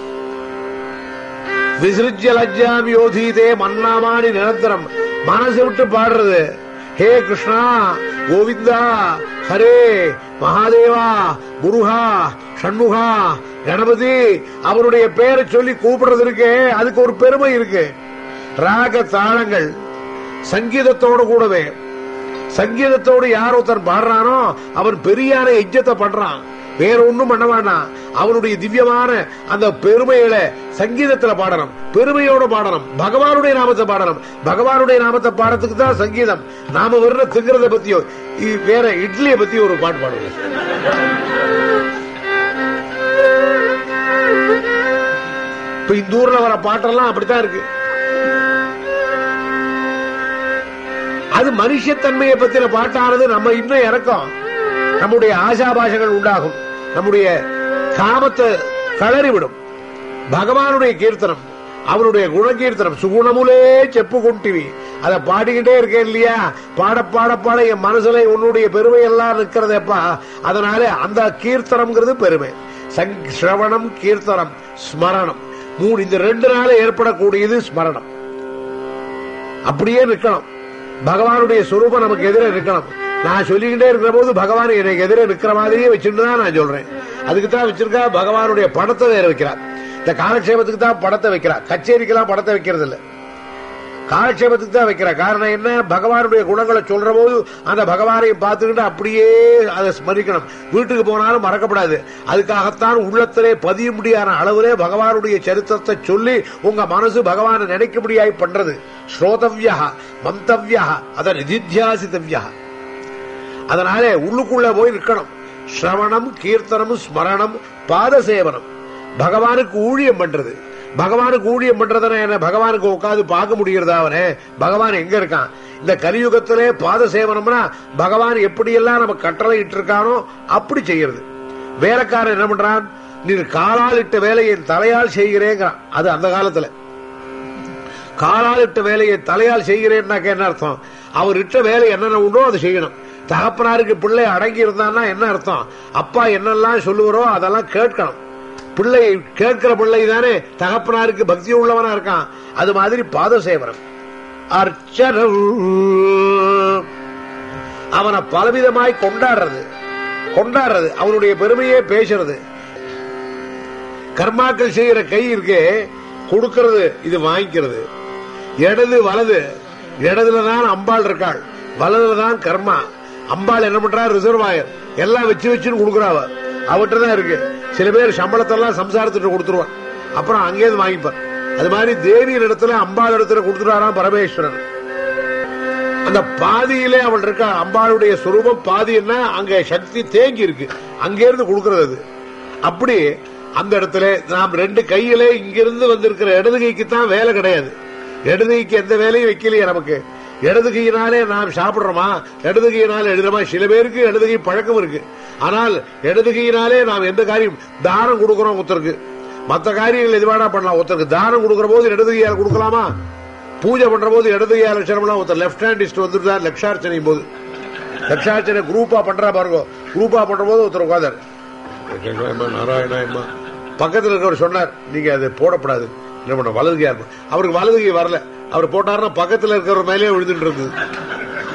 விசிறிச்ச லஜ்ஜாம் யோதீதே மன்னாமானி நிரந்தரம் மனசு விட்டு பாடுறது ஹே கிருஷ்ணா கோவிந்தா ஹரே மகாதேவா முருகா சண்முகா கணபதி அவருடைய பெயரை சொல்லி கூப்பிடுறது இருக்கு அதுக்கு ஒரு பெருமை இருக்கு ராக தாளங்கள் சங்கீதத்தோடு கூடவே சங்கீதத்தோடு யார் ஒருத்தன் பாடுறானோ அவன் பெரியான யஜ்ஜத்தை பண்றான் வேற ஒண்ணும் பண்ண வேண்டாம் அவனுடைய திவ்யமான அந்த பெருமையில சங்கீதத்துல பாடணும் பெருமையோட பாடணும் பகவானுடைய நாமத்தை பாடணும் பகவானுடைய நாமத்தை பாடத்துக்கு தான் சங்கீதம் நாம வர்ற திங்கிறத பத்தியோ இ- வேற இட்லியை பத்தி ஒரு பாட்டு பாடுவோம் இப்ப இந்த ஊர்ல வர பாட்டெல்லாம் அப்படித்தான் இருக்கு அது மனுஷத்தன்மையை பத்தின பாட்டானது நம்ம இன்னும் இறக்கம் நம்முடைய ஆசாபாசங்கள் உண்டாகும் நம்முடைய காமத்தை களறிவிடும் பகவானுடைய கீர்த்தனம் அவருடைய குணகீர்த்தனம் சுகுணமுலே செப்பு குண்டிவி அதை பாடிக்கிட்டே இருக்கேன் இல்லையா பாட பாட பாட என் மனசுல உன்னுடைய பெருமை எல்லாம் இருக்கிறதேப்பா அதனால அந்த கீர்த்தனம்ங்கிறது பெருமை சங் சிரவணம் கீர்த்தனம் ஸ்மரணம் மூணு இந்த ரெண்டு நாள் ஏற்படக்கூடியது ஸ்மரணம் அப்படியே நிக்கணும் பகவானுடைய சுரூபம் நமக்கு எதிரே நிக்கணும் நான் சொல்லிக்கிட்டே இருக்கிற போது பகவான் எனக்கு எதிரே நிக்கிற மாதிரியே வச்சுட்டு தான் நான் சொல்றேன் அதுக்கு தான் வச்சிருக்கா பகவானுடைய படத்தை வேற வைக்கிறார் இந்த காலக்ஷேபத்துக்கு தான் படத்தை வைக்கிறா கச்சேரிக்கெல்லாம் படத்தை வைக்கிறது இல்ல காலக்ஷேபத்துக்கு தான் வைக்கிறா காரணம் என்ன பகவானுடைய குணங்களை சொல்ற போது அந்த பகவானையும் பார்த்துக்கிட்டு அப்படியே அதை ஸ்மரிக்கணும் வீட்டுக்கு போனாலும் மறக்கப்படாது அதுக்காகத்தான் உள்ளத்திலே பதிய முடியாத அளவிலே பகவானுடைய சரித்திரத்தை சொல்லி உங்க மனசு பகவானை நினைக்கும்படியாய் பண்றது ஸ்ரோதவ்யா மந்தவ்யா அதை நிதித்தியாசித்தவ்யா அதனாலே உள்ளுக்குள்ள போய் நிற்கணும் ஸ்ரவணம் கீர்த்தனம் ஸ்மரணம் பாத சேவனம் பகவானுக்கு ஊழியம் பண்றது பகவானுக்கு ஊழியம் பண்றதுன்னா என்ன பகவானுக்கு உட்காந்து பார்க்க முடிகிறதா அவனே பகவான் எங்க இருக்கான் இந்த கலியுகத்திலே பாத சேவனம்னா பகவான் எப்படியெல்லாம் நம்ம கட்டளை இட்டு இருக்கானோ அப்படி செய்யறது வேலைக்காரன் என்ன பண்றான் நீ காலால் இட்ட வேலையை என் தலையால் செய்கிறேங்கிறான் அது அந்த காலத்துல காலால் இட்ட வேலையை தலையால் செய்கிறேன்னாக்க என்ன அர்த்தம் அவர் இட்ட வேலை என்னென்ன உண்டோ அதை செய்யணும் தகப்பனாருக்கு பிள்ளை அடங்கி இருந்தான்னா என்ன அர்த்தம் அப்பா என்னெல்லாம் சொல்லுவாரோ அதெல்லாம் கேட்கணும் பிள்ளை கேட்கிற பிள்ளை தானே தகப்பனாருக்கு பக்தி உள்ளவனா இருக்கான் அது மாதிரி பாத சேவனம் அர்ச்சனம் அவனை பலவிதமாய் கொண்டாடுறது கொண்டாடுறது அவனுடைய பெருமையே பேசுறது கர்மாக்கள் செய்யற கை இருக்கே கொடுக்கிறது இது வாங்கிக்கிறது இடது வலது இடதுல தான் அம்பாள் இருக்காள் வலதுல தான் கர்மா அம்பாள் என்ன பண்றா ரிசர்வாயர் எல்லாம் வச்சு வச்சுன்னு கொடுக்குறாவ அவர்கிட்ட தான் இருக்கு சில பேர் சம்பளத்தெல்லாம் சம்சாரத்திட்ட கொடுத்துருவான் அப்புறம் அங்கேயிருந்து வாங்கிப்பார் அது மாதிரி தேவியின் இடத்துல அம்பாள் இடத்துல கொடுத்துட்டாராம் பரமேஸ்வரன் அந்த பாதியிலே அவள் இருக்கா அம்பாளுடைய சுரூபம் பாதி என்ன அங்க சக்தி தேங்கி இருக்கு அங்கிருந்து கொடுக்கிறது அது அப்படி அந்த இடத்துல நாம் ரெண்டு கையிலே இங்கிருந்து வந்திருக்கிற இடது கைக்கு தான் வேலை கிடையாது இடது கைக்கு எந்த வேலையும் வைக்கலையே நமக்கு இடது கையினாலே நாம் சாப்பிடுறோமா இடது கையினால எழுதுறோமா சில பேருக்கு இடது கை பழக்கம் இருக்கு ஆனால் இடது கையினாலே நாம் எந்த காரியம் தானம் கொடுக்கிறோம் ஒருத்தருக்கு மற்ற காரியங்கள் எது வேணா பண்ணலாம் ஒருத்தருக்கு தானம் கொடுக்கிற போது இடது கையால் கொடுக்கலாமா பூஜை பண்ற போது இடது கையால் லட்சணம்லாம் ஒருத்தர் லெப்ட் ஹேண்டிஸ்ட் வந்துட்டு லட்சார்ச்சனையும் போது லட்சார்ச்சனை குரூப்பா பண்றா பாருங்க குரூப்பா பண்ற போது ஒருத்தர் உட்காந்தார் நாராயணா பக்கத்துல இருக்கவர் சொன்னார் நீங்க அதை போடக்கூடாது என்ன பண்ண வலது கை இருக்கும் அவருக்கு வலது கை வரல அவர் போட்டாருன்னா பக்கத்துல இருக்கிறவர் மேலே விழுந்துட்டு இருந்தது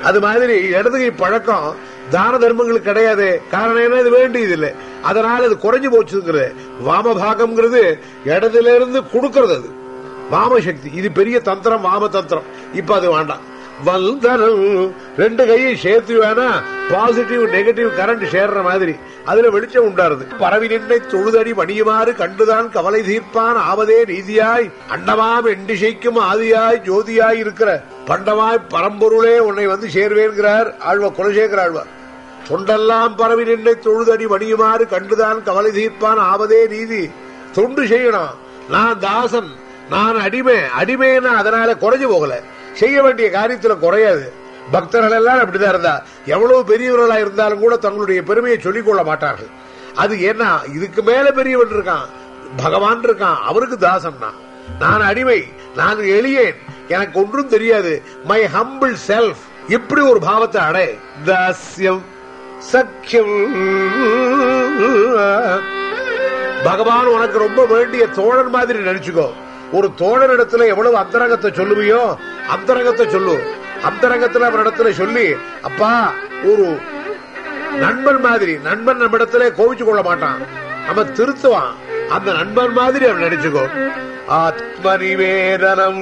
அது மாதிரி இடது கை பழக்கம் தான தர்மங்களுக்கு கிடையாது காரணம் என்ன இது வேண்டியது இல்லை அதனால அது குறைஞ்சு போச்சுங்கிறது வாமபாகம்ங்கிறது இடதுல இருந்து கொடுக்கறது அது வாமசக்தி இது பெரிய தந்திரம் வாம தந்திரம் இப்ப அது வேண்டாம் வல்தனம் ரெண்டு கையும் சேர்த்து வேணா பாசிட்டிவ் நெகட்டிவ் கரண்ட் சேர்ற மாதிரி அதுல வெளிச்சம் உண்டாருது பரவி நின்னை தொழுதடி வணியுமாறு கண்டுதான் கவலை தீர்ப்பான் ஆவதே நீதியாய் அண்டமாம் எண்டிசைக்கும் ஆதியாய் ஜோதியாய் இருக்கிற பண்டமாய் பரம்பொருளே உன்னை வந்து சேர்வேன்கிறார் ஆழ்வார் குலசேகர ஆழ்வார் தொண்டெல்லாம் பரவி நின்னை தொழுதடி வணியுமாறு கண்டுதான் கவலை தீர்ப்பான் ஆவதே நீதி தொண்டு செய்யணும் நான் தாசன் நான் அடிமை அடிமைன்னா அதனால குறைஞ்சு போகல செய்ய வேண்டிய காரியத்துல குறையாது பக்தர்கள் எல்லாம் அப்படிதான் இருந்தா எவ்வளவு பெரியவர்களா இருந்தாலும் கூட தங்களுடைய பெருமையை சொல்லிக் கொள்ள மாட்டார்கள் அது என்ன இதுக்கு மேல பெரியவன் இருக்கான் பகவான் இருக்கான் அவருக்கு தாசன் நான் நான் அடிமை நான் எளியேன் எனக்கு ஒன்றும் தெரியாது மை ஹம்பிள் செல்ஃப் இப்படி ஒரு பாவத்தை அடை தாஸ்யம் சக்கியம் பகவான் உனக்கு ரொம்ப வேண்டிய தோழன் மாதிரி நினைச்சுக்கோ ஒரு தோழன் இடத்துல எவ்வளவு அந்தரங்கத்தை சொல்லுவியோ அந்தரங்கத்தை சொல்லு அந்தரங்கத்துல அவனிடத்துல சொல்லி அப்பா ஒரு நண்பன் மாதிரி நண்பன் நம்ம இடத்துல கோவிச்சு கொள்ள மாட்டான் நம்ம திருத்துவான் அந்த நண்பன் மாதிரி அவன் நினைச்சுக்கோ ஆத்ம நிவேதனம்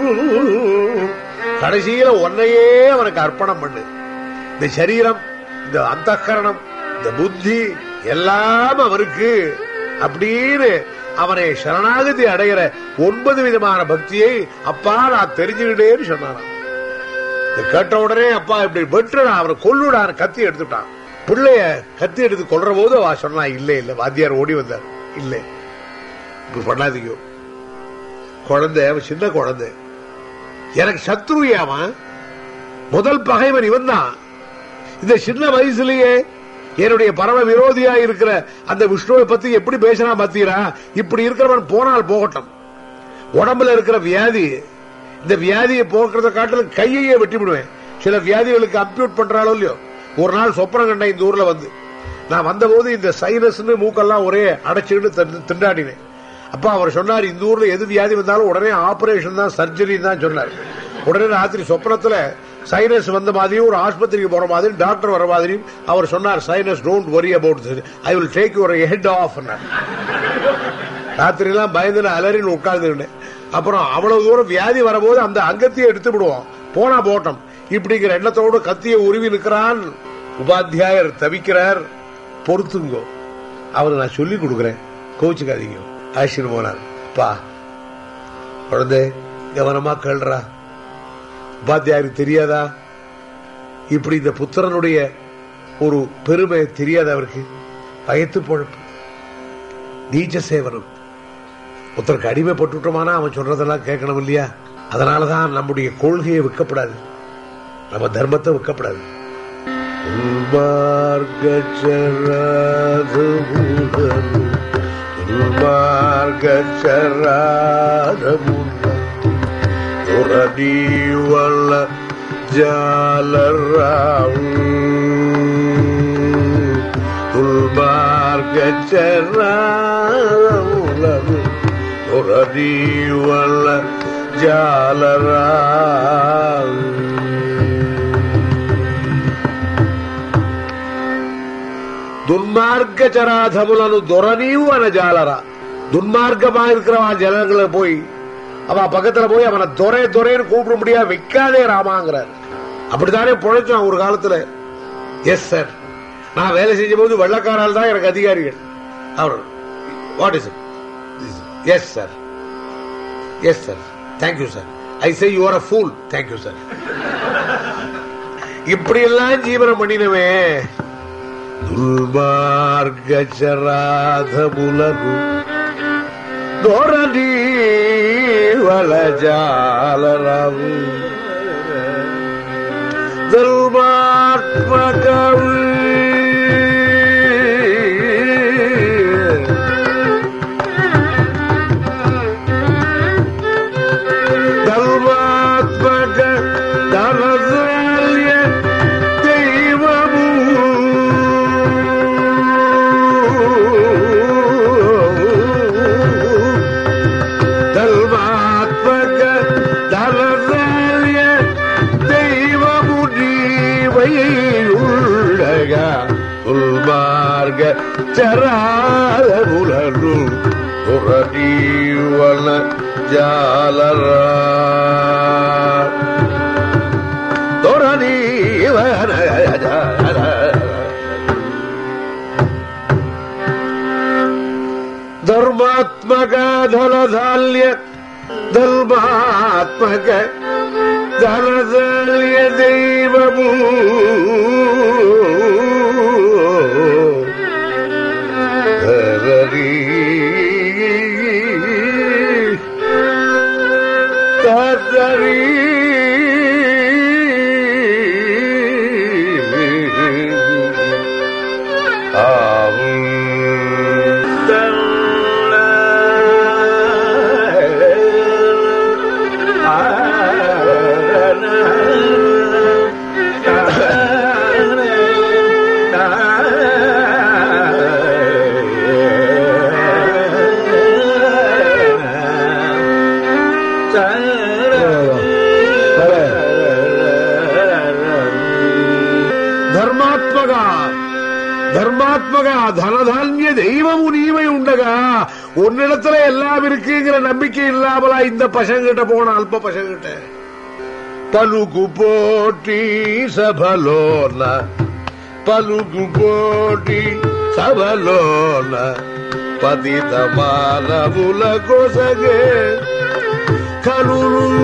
கடைசியில உன்னையே அவனுக்கு அர்ப்பணம் பண்ணு இந்த சரீரம் இந்த அந்தகரணம் இந்த புத்தி எல்லாம் அவருக்கு அப்படின்னு அவனை சரணாகதி அடைகிற ஒன்பது விதமான பக்தியை அப்பா நான் தெரிஞ்சுக்கிட்டேன்னு சொன்னாராம் இதை கேட்ட உடனே அப்பா இப்படி வெட்டுடா அவனை கொல்லுடான்னு கத்தி எடுத்துட்டான் பிள்ளைய கத்தி எடுத்து கொல்ற போது அவ சொன்னா இல்ல இல்ல வாத்தியார் ஓடி வந்தார் இல்ல இப்படி பண்ணாதீங்க குழந்தை அவன் சின்ன குழந்தை எனக்கு சத்ருவே அவன் முதல் பகைவன் இவன் தான் இந்த சின்ன வயசுலயே என்னுடைய பரம விரோதியா இருக்கிற அந்த விஷ்ணுவை பத்தி எப்படி பேசினா பாத்தீரா இப்படி இருக்கிறவன் போனால் போகட்டும் உடம்புல இருக்கிற வியாதி இந்த வியாதியை போக்குறத காட்டிலும் கையையே வெட்டி விடுவேன் சில வியாதிகளுக்கு அம்பியூட் பண்றாளோ இல்லையோ ஒரு நாள் சொப்பனம் கண்ட இந்த ஊர்ல வந்து நான் வந்தபோது இந்த சைனஸ்னு மூக்கெல்லாம் ஒரே அடைச்சுக்கிட்டு திண்டு- திண்டாடினேன் அப்பா அவர் சொன்னார் இந்த ஊர்ல எது வியாதி வந்தாலும் உடனே ஆபரேஷன் தான் சர்ஜரி தான் சொன்னார் உடனே ராத்திரி சொப்பனத்துல சைனஸ் வந்த மாதிரியும் ஒரு ஆஸ்பத்திரிக்கு போற மாதிரியும் டாக்டர் வர மாதிரியும் அவர் சொன்னார் sinus don't worry about I will take your head off ராத்திரி எல்லாம் பயந்து நான் அலறின்னு உட்கார்ந்துருந்தேன் அப்புறம் அவ்வளவு தூரம் வியாதி வரபோது அந்த அங்கத்தையே எடுத்து விடுவோம் போனா போட்டோம் இப்படிங்கிற எண்ணத்தோடு கத்தியை உருவி நிற்கிறான் உபாத்தியாயர் தவிக்கிறார் பொறுத்துங்கோ அவரை நான் சொல்லி கொடுக்கிறேன் கோச்சுக்காதீங்க ஆசிரியர் போனார் பா குழந்தை கவனமா கேள்றா உபாத்தியாருக்கு தெரியாதா இப்படி இந்த புத்திரனுடைய ஒரு பெருமை தெரியாத அவருக்கு பயத்து பொழப்பு நீச்ச சேவனம் ஒருத்தருக்கு அடிமைப்பட்டுட்டோமானா அவன் சொல்றதெல்லாம் கேட்கணும் இல்லையா அதனாலதான் நம்முடைய கொள்கையை விற்கப்படாது நம்ம தர்மத்தை விற்கப்படாது துரதீவல்ல ஜாலராவு துல்மார்கச்சராவு துரதீவல்ல ஜாலராவு దుర్మార్గచరాధములను దొరనీవు అన జాలరా துன்மார்க்கமா இருக்கிறவன் ஜனங்களை போய் அவன் பக்கத்துல போய் அவனை துரை துரைன்னு கூப்பிட முடியா வைக்காதே ராமாங்கிறார் அப்படித்தானே பொழைச்சான் ஒரு காலத்துல எஸ் சார் நான் வேலை செஞ்ச போது வெள்ளக்காரால் தான் எனக்கு அதிகாரிகள் அவர் what is yes sir yes sir thank you sir I say you are a fool thank you sir இப்படி எல்லாம் ஜீவனம் பண்ணினவே దుర్మార్గచరాధములకు దొరని వలజాలరావు ధర్మాత్మకవు ధర్మాత్మక ధనజాల్య దైవము ధర్మాత్మక ధనజాల్య దైవము నీ உள்மார்க ಚರಾದ ಮುಲರು ಹೊರದೀವನ ಜಾಲರ ತೊರದೀವನ ಜಾಲರ ಧರ್ಮಾತ್ಮಕ ಧನಧಾಲ್ಯ ಧರ್ಮಾತ್ಮಕ ಧನಧಾಲ್ಯ ದೈವಮೂ ಧರರಿ ತದರಿ ధర్మాత్మక தர்மாத்மக தனதான்ய தெய்வம் நீமை உண்டகா உன்னிடத்துல எல்லாம் இருக்குங்கிற நம்பிக்கை இல்லாமலா இந்த பசங்கிட்ட போன அல்ப பசங்கிட்ட పలుకు పోటీ సభలోన పలుకు పోటీ సభలోన పతిత మానవుల కొసగే కనులు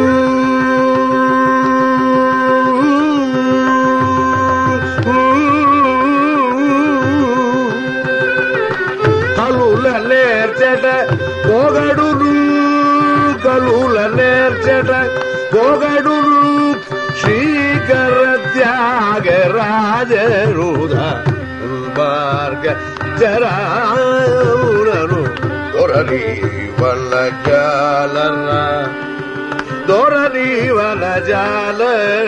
కలుల నేర్చట పొగడును కలుల నేర్చట పొగడును శ్రీకర త్యాగరాజరుద మార్గ జరాను దొరని వల్ల జాలన దొరని వల జాల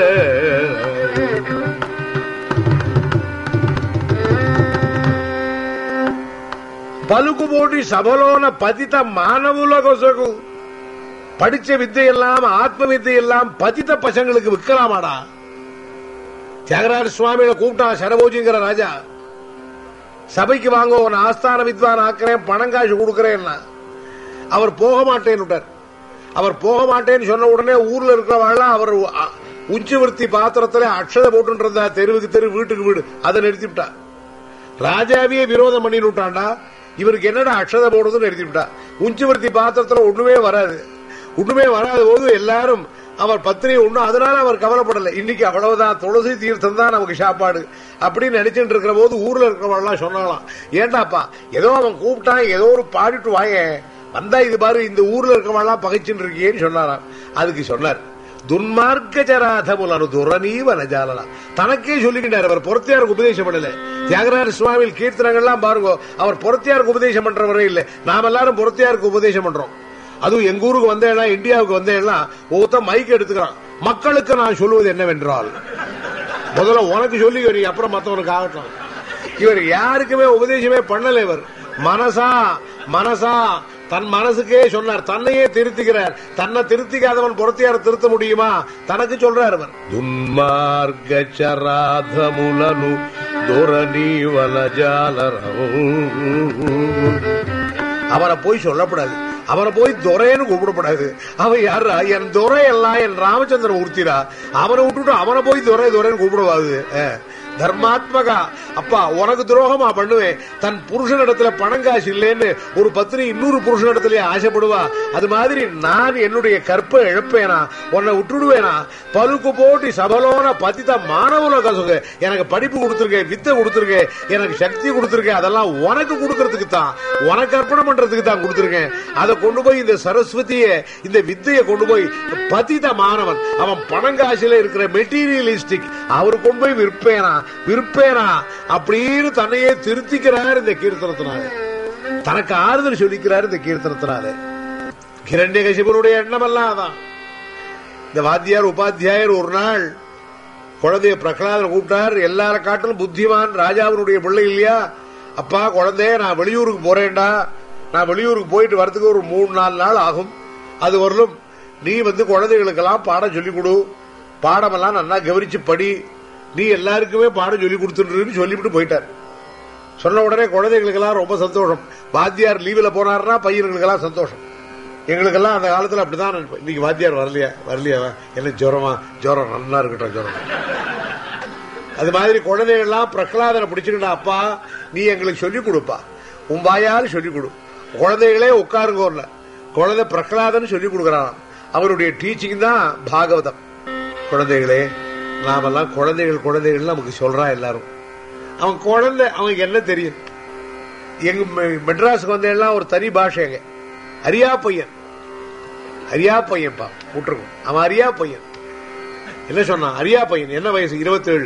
పలుకుబోటి సభలోన పతిత మానవుల కొసకు படிச்ச வித்தை எல்லாம் ஆத்ம வித்தை எல்லாம் பதித்த பசங்களுக்கு விற்கலாமாடா தியாகராஜ சுவாமியில கூப்பிட்டான் சரபோஜிங்கிற ராஜா சபைக்கு வாங்க உன் ஆஸ்தான வித்வான் ஆக்குறேன் பணம் காசு கொடுக்கறேன்னா அவர் போக மாட்டேன்னு அவர் போக மாட்டேன்னு சொன்ன உடனே ஊர்ல இருக்கிறவங்க அவர் அ- உஞ்சவர்த்தி பாத்திரத்துல அக்ஷதை போட்டு இருந்தா தெருவுக்கு தெரு வீட்டுக்கு வீடு அதை நிறுத்திவிட்டா ராஜாவையே விரோதம் பண்ணி விட்டான்டா இவருக்கு என்னடா அக்ஷதை போடுறதுன்னு நிறுத்திவிட்டா உஞ்சவர்த்தி பாத்திரத்துல ஒண்ணுமே வராது ஒண்ணுமே வராத போது எல்லாரும் அவர் பத்திரிகை ஒண்ணும் அதனால அவர் கவலைப்படல இன்னைக்கு அவ்வளவுதான் துளசி தீர்த்தம் தான் நமக்கு சாப்பாடு அப்படின்னு நினைச்சிட்டு இருக்கிற போது ஊர்ல இருக்கிறவங்களாம் சொன்னாலாம் ஏண்டாப்பா ஏதோ அவன் கூப்பிட்டான் ஏதோ ஒரு பாடிட்டு வாயேன் வந்தா இது பாரு இந்த ஊர்ல இருக்கிறவங்களாம் பகைச்சுட்டு இருக்கியேன்னு சொன்னாராம் அதுக்கு சொன்னார் துன்மார்க்கச்சராதமுலனு துரணீவ நஜாலனா தனக்கே சொல்லிக்கிட்டார் அவர் பொறத்தியாருக்கு உபதேசம் பண்ணல தியாகராஜ சுவாமியில் கீர்த்தனங்கள்லாம் பாருங்க அவர் பொறத்தியாருக்கு உபதேசம் பண்றவரே இல்ல நாம எல்லாரும் பொறத்தியாருக்கு உபதேசம் பண்றோம் அதுவும் எங்க ஊருக்கு வந்தேன்னா இந்தியாவுக்கு வந்தேன்னா ஒவ்வொருத்தன் மைக் எடுத்துக்கிறான் மக்களுக்கு நான் சொல்லுவது என்னவென்றால் முதல்ல உனக்கு சொல்லி நீ அப்புறம் மத்தவனுக்கு ஆகட்டும் இவர் யாருக்குமே உபதேசமே பண்ணல இவர் மனசா மனசா தன் மனசுக்கே சொன்னார் தன்னையே திருத்திக்கிறார் தன்னை திருத்திக்காதவன் புறத்தியார திருத்த முடியுமா தனக்கு சொல்றார் அவர் துன்மார்க்க சராதமுலனு துரணி அவரை போய் சொல்லப்படாது அவரை போய் துரைன்னு கூப்பிடப்படாது அவன் யாரா என் துரை எல்லாம் என் ராமச்சந்திரன் உறுத்திரா அவனை விட்டுட்டு அவனை போய் துரை துரைன்னு கூப்பிடவாது அஹ். தர்மாத்மகா அப்பா உனக்கு துரோகமா பண்ணுவேன் தன் புருஷனிடத்துல பணம் காசு இல்லைன்னு ஒரு பத்னி இன்னொரு புருஷனிடத்துல ஆசைப்படுவா அது மாதிரி நான் என்னுடைய கற்பை இழப்பேனா உன்னை விட்டுடுவேனா பழுக்கு போட்டி சபலோன பதித்த மாணவன கசுங்க எனக்கு படிப்பு கொடுத்துருக்கேன் வித்தை கொடுத்துருக்கேன் எனக்கு சக்தி கொடுத்துருக்கேன் அதெல்லாம் உனக்கு கொடுக்கறதுக்கு தான் உனக்கு அர்ப்பணம் பண்றதுக்கு தான் கொடுத்துருக்கேன் அதை கொண்டு போய் இந்த சரஸ்வதிய இந்த வித்தையை கொண்டு போய் பதித மாணவன் அவன் பணங்காசில இருக்கிற மெட்டீரியலிஸ்டிக் அவர் கொண்டு போய் விற்பேனா விற்பேனா அப்படின்னு தன்னையே திருத்திக்கிறார் இந்த கீர்த்தனத்தினால தனக்கு ஆறுதல் சொல்லிக்கிறார் இந்த கீர்த்தனத்தினால கிரண்யகசிபனுடைய எண்ணமெல்லாம் அதான் இந்த வாத்தியார் உபாத்தியாயர் ஒரு நாள் குழந்தைய பிரகலாதன் கூப்பிட்டார் எல்லார காட்டிலும் புத்திமான் ராஜாவினுடைய பிள்ளை இல்லையா அப்பா குழந்தைய நான் வெளியூருக்கு போறேன்டா நான் வெளியூருக்கு போயிட்டு வரதுக்கு ஒரு மூணு நாலு நாள் ஆகும் அது வரலும் நீ வந்து குழந்தைகளுக்கெல்லாம் பாடம் சொல்லிக் கொடு பாடமெல்லாம் நல்லா கவனிச்சு படி நீ எல்லாருக்குமே பாடம் சொல்லி கொடுத்துருன்னு சொல்லிவிட்டு போயிட்டார் சொன்ன உடனே குழந்தைகளுக்கெல்லாம் ரொம்ப சந்தோஷம் வாத்தியார் லீவில் போனாருன்னா பையன்களுக்கெல்லாம் சந்தோஷம் எங்களுக்கெல்லாம் அந்த காலத்துல அப்படிதான் நினைப்போம். இன்னைக்கு வாத்தியார் வரலையா வரலையா என்ன ஜுரமா ஜுரம் நல்லா இருக்கட்டும் ஜுரம் அது மாதிரி குழந்தைகள்லாம் பிரகலாதனை பிடிச்சுக்கிட்ட அப்பா நீ எங்களுக்கு சொல்லிக் கொடுப்பா உன் வாயால் சொல்லிக் கொடு குழந்தைகளே உட்காருங்க குழந்தை பிரகலாதன் சொல்லிக் கொடுக்கறான் அவருடைய டீச்சிங் தான் பாகவதம் குழந்தைகளே நாமெல்லாம் குழந்தைகள் குழந்தைகள் நமக்கு சொல்றான் எல்லாரும் அவன் குழந்தை அவனுக்கு என்ன தெரியும் எங்க மெ- மெட்ராஸுக்கு வந்த எல்லாம் ஒரு தனி பாஷைங்க அரியா பையன் அரியா பையன்ப்பா விட்டுருக்கும் அவன் அரியா பையன் என்ன சொன்னான் அரியா பையன் என்ன வயசு இருபத்தேழு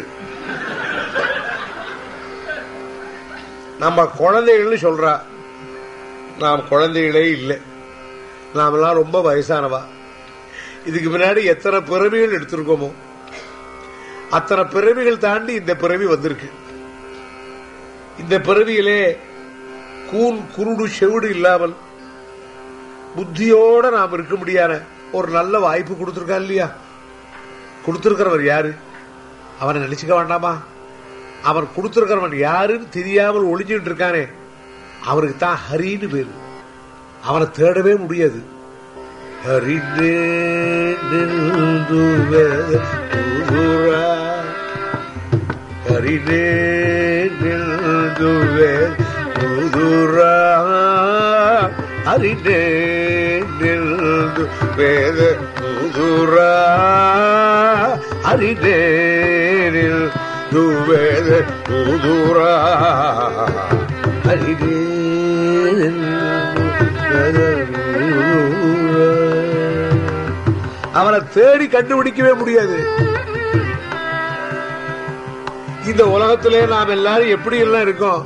நம்ம குழந்தைகள்னு சொல்றா நாம் குழந்தைகளே இல்லை நாமெல்லாம் ரொம்ப வயசானவா இதுக்கு முன்னாடி எத்தனை பிறவிகள் எடுத்திருக்கோமோ அத்தனை பிறவிகள் தாண்டி இந்த பிறவி வந்திருக்கு இந்த பிறவியிலே கூன் குருடு செவிடு இல்லாமல் புத்தியோட நாம் இருக்க முடியாத ஒரு நல்ல வாய்ப்பு கொடுத்திருக்கா இல்லையா கொடுத்திருக்கிறவர் யாரு அவனை நினைச்சுக்க வேண்டாமா அவன் கொடுத்திருக்கிறவன் யாருன்னு தெரியாமல் ஒளிஞ்சுட்டு இருக்கானே அவனுக்கு தான் ஹரின்னு பேரு அவனை தேடவே முடியாது ஹரினே நின்றுவே தூதுரா. ஹரினே நின்றுவே தூதுரா. ஹரினே நின்றுவே தூதுரா. ஹரினே நின்றுவே தூதுரா. ஹரினே அவனை தேடி கண்டுபிடிக்கவே முடியாது இந்த உலகத்திலே நாம் எல்லாரும் எப்படி எல்லாம் இருக்கோம்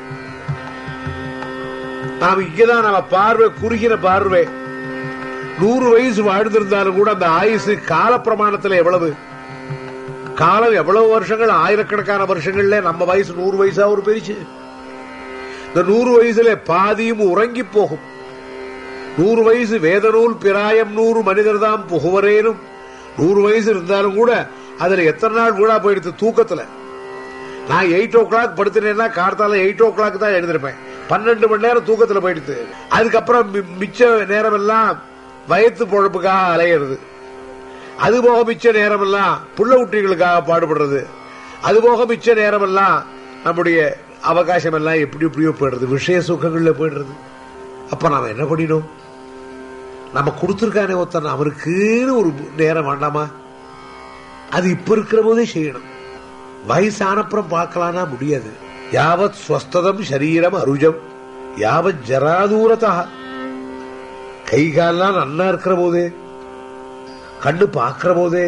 நாம் இங்கதான் நம்ம பார்வை குறுகின பார்வை நூறு வயசு வாழ்ந்திருந்தாலும் கூட அந்த ஆயுசு கால பிரமாணத்துல எவ்வளவு காலம் எவ்வளவு வருஷங்கள் ஆயிரக்கணக்கான வருஷங்கள்ல நம்ம வயசு நூறு வயசா ஒரு பெருசு இந்த நூறு வயசுல பாதியும் உறங்கி போகும் நூறு வயசு வேதநூல் பிராயம் நூறு மனிதர் தான் புகுவரேனும் நூறு வயசு இருந்தாலும் கூட அதுல எத்தனை நாள் வீணா போயிடுது தூக்கத்துல நான் எயிட் ஓ கிளாக் படுத்துனேன்னா கார்த்தால எயிட் ஓ கிளாக் தான் எழுந்திருப்பேன் பன்னெண்டு மணி நேரம் தூக்கத்துல போயிடுது அதுக்கப்புறம் மி- மிச்ச நேரம் எல்லாம் வயத்து பொழப்புக்காக அலையிறது அது போக மிச்ச நேரம் எல்லாம் புள்ள குட்டிகளுக்காக பாடுபடுறது அது போக மிச்ச நேரம் எல்லாம் நம்முடைய அவகாசம் எல்லாம் எப்படி எப்படியோ போயிடுறது விஷய சுகங்கள்ல போயிடுறது அப்ப நாம என்ன பண்ணினோம் நம்ம கொடுத்திருக்கானே ஒருத்தன் அவருக்குன்னு ஒரு நேரம் வேண்டாமா அது இப்ப இருக்கிற போதே செய்யணும் வயசானப்புறம் பார்க்கலாம்னா முடியாது யாவத் ஸ்வஸ்ததம் சரீரம் அருஜம் யாவத் ஜராதூரதா கை கால்லாம் நன்னா இருக்கிற போதே கண்ணு பார்க்கிற போதே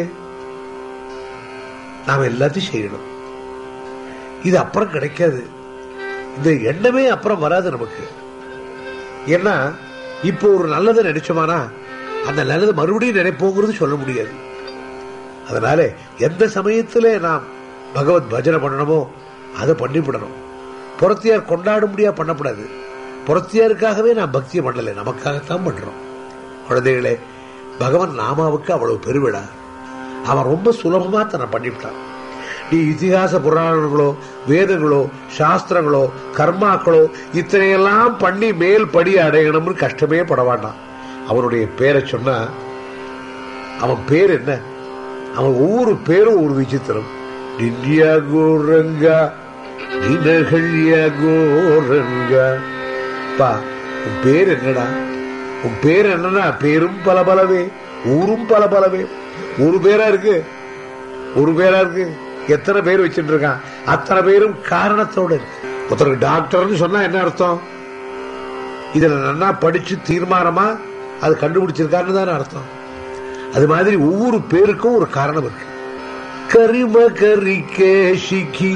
நாம் எல்லாத்தையும் செய்யணும் இது அப்புறம் கிடைக்காது இந்த எண்ணமே அப்புறம் வராது நமக்கு ஏன்னா இப்போ ஒரு நல்லதை நினைச்சோமானா அந்த நல்லது மறுபடியும் நினைப்போங்கிறது சொல்ல முடியாது அதனால எந்த சமயத்துல நாம் பகவத் பஜனை பண்ணணுமோ அதை பண்ணிவிடணும் புறத்தியார் கொண்டாட முடியா பண்ணக்கூடாது புறத்தியாருக்காகவே நான் பக்தியை பண்ணல நமக்காகத்தான் பண்றோம் குழந்தைகளே பகவான் நாமாவுக்கு அவ்வளவு பெருவிடா அவன் ரொம்ப சுலபமா தன்னை பண்ணிவிட்டான் நீ இதிகாச புராணங்களோ வேதங்களோ சாஸ்திரங்களோ கர்மாக்களோ இத்தனையெல்லாம் பண்ணி மேல் படி அடையணும்னு கஷ்டமே பட வேண்டாம் அவனுடைய பேரை சொன்னா அவன் பேர் என்ன அவன் ஒவ்வொரு பேரும் ஒரு விசித்திரம் நின்யா கோரங்கா நினகழ்யா கோரங்கா பா உன் பேர் என்னடா உன் பேர் என்னன்னா பேரும் பல பலவே ஊரும் பல பலவே ஒரு பேரா இருக்கு ஒரு பேரா இருக்கு எத்தனை பேர் வச்சுட்டு இருக்கான் அத்தனை பேரும் காரணத்தோட இருக்கு ஒருத்தருக்கு டாக்டர்னு சொன்னா என்ன அர்த்தம் இதுல நல்லா படிச்சு தீர்மானமா அது கண்டுபிடிச்சிருக்காருன்னு தானே அர்த்தம் அது மாதிரி ஒவ்வொரு பேருக்கும் ஒரு காரணம் இருக்கு கரிம கரிகேஷிகி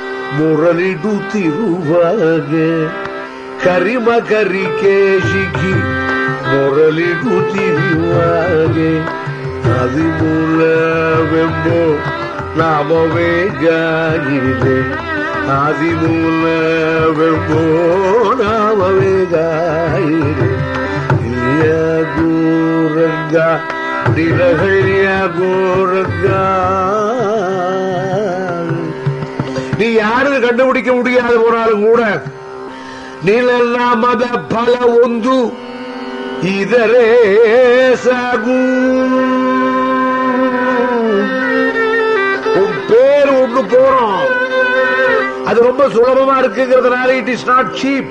ಮುರಳಿಡುತ್ತಿರುವಾಗ ಕರಿಮ ಕರಿಕೇಶಿಕಿ ಮೊರಲಿಡುತ್ತಿರುವಾಗೆ ಆದಿಮೂಲವೆಂಬೋ ನಾಮವೇ ಗಾಯಿದೆ ಆದಿಮೂಲವೆಂಬೋ ನಾಮವೇ ಗಾಯಿದೆ ಇಲ್ಲಿಯ ಗೋರಂಗ ನಿರಹಳ್ಳಿಯ ಗೋರಂಗ நீ யாருன்னு கண்டுபிடிக்க முடியாது போனாலும் கூட ನೀನೆಲ್ಲ ಮದ ಫಲ ಒಂದು ಇದರೇ ಸಾಗು உன் பேர் ஒண்ணு போறோம் அது ரொம்ப சுலபமா இருக்குங்கிறதுனால இட் இஸ் நாட் சீப்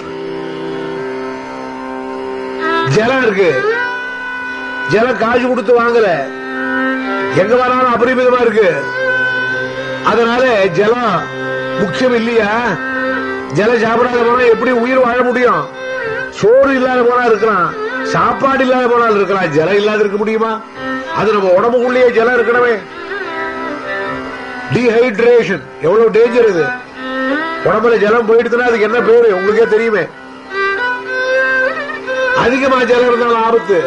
ஜலம் இருக்கு ஜலம் காசு கொடுத்து வாங்கல எங்க வராலும் அபரிமிதமா இருக்கு அதனால ஜலம் முக்கியம் இல்லையா ஜலம் சாப்பிடாத போனா எப்படி உயிர் வாழ முடியும் சோறு இல்லாத போனா இருக்கலாம் சாப்பாடு இல்லாத போனால் இருக்கலாம் ஜலம் இல்லாத இருக்க முடியுமா அது நம்ம உடம்புக்குள்ளேயே ஜலம் இருக்கணுமே டீஹைட்ரேஷன் எவ்வளவு டேஞ்சர் இது உடம்புல ஜலம் போயிடுதுன்னா அதுக்கு என்ன பேரு உங்களுக்கே தெரியுமே அதிகமா ஜலம் இருந்தாலும் ஆபத்து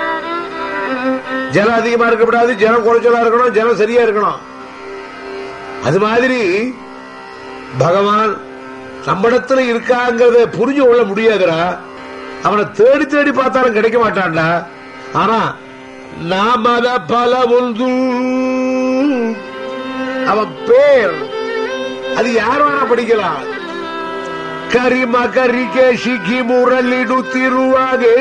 ஜலம் அதிகமா இருக்கக்கூடாது ஜலம் குறைச்சலா இருக்கணும் ஜலம் சரியா இருக்கணும் அது மாதிரி பகவான் நம்மிடத்துல இருக்காங்கிறத புரிஞ்சு கொள்ள முடியாதுடா அவனை தேடி தேடி பார்த்தாலும் கிடைக்க மாட்டான்டா ஆனா நாமத பல ஒன்று அவன் பேர் அது யார் வேணா படிக்கலாம் கரிம கரிಕೆ ಶಿಖಿ ಮುರಳಿಡುತ್ತಿರುವಾಗೆ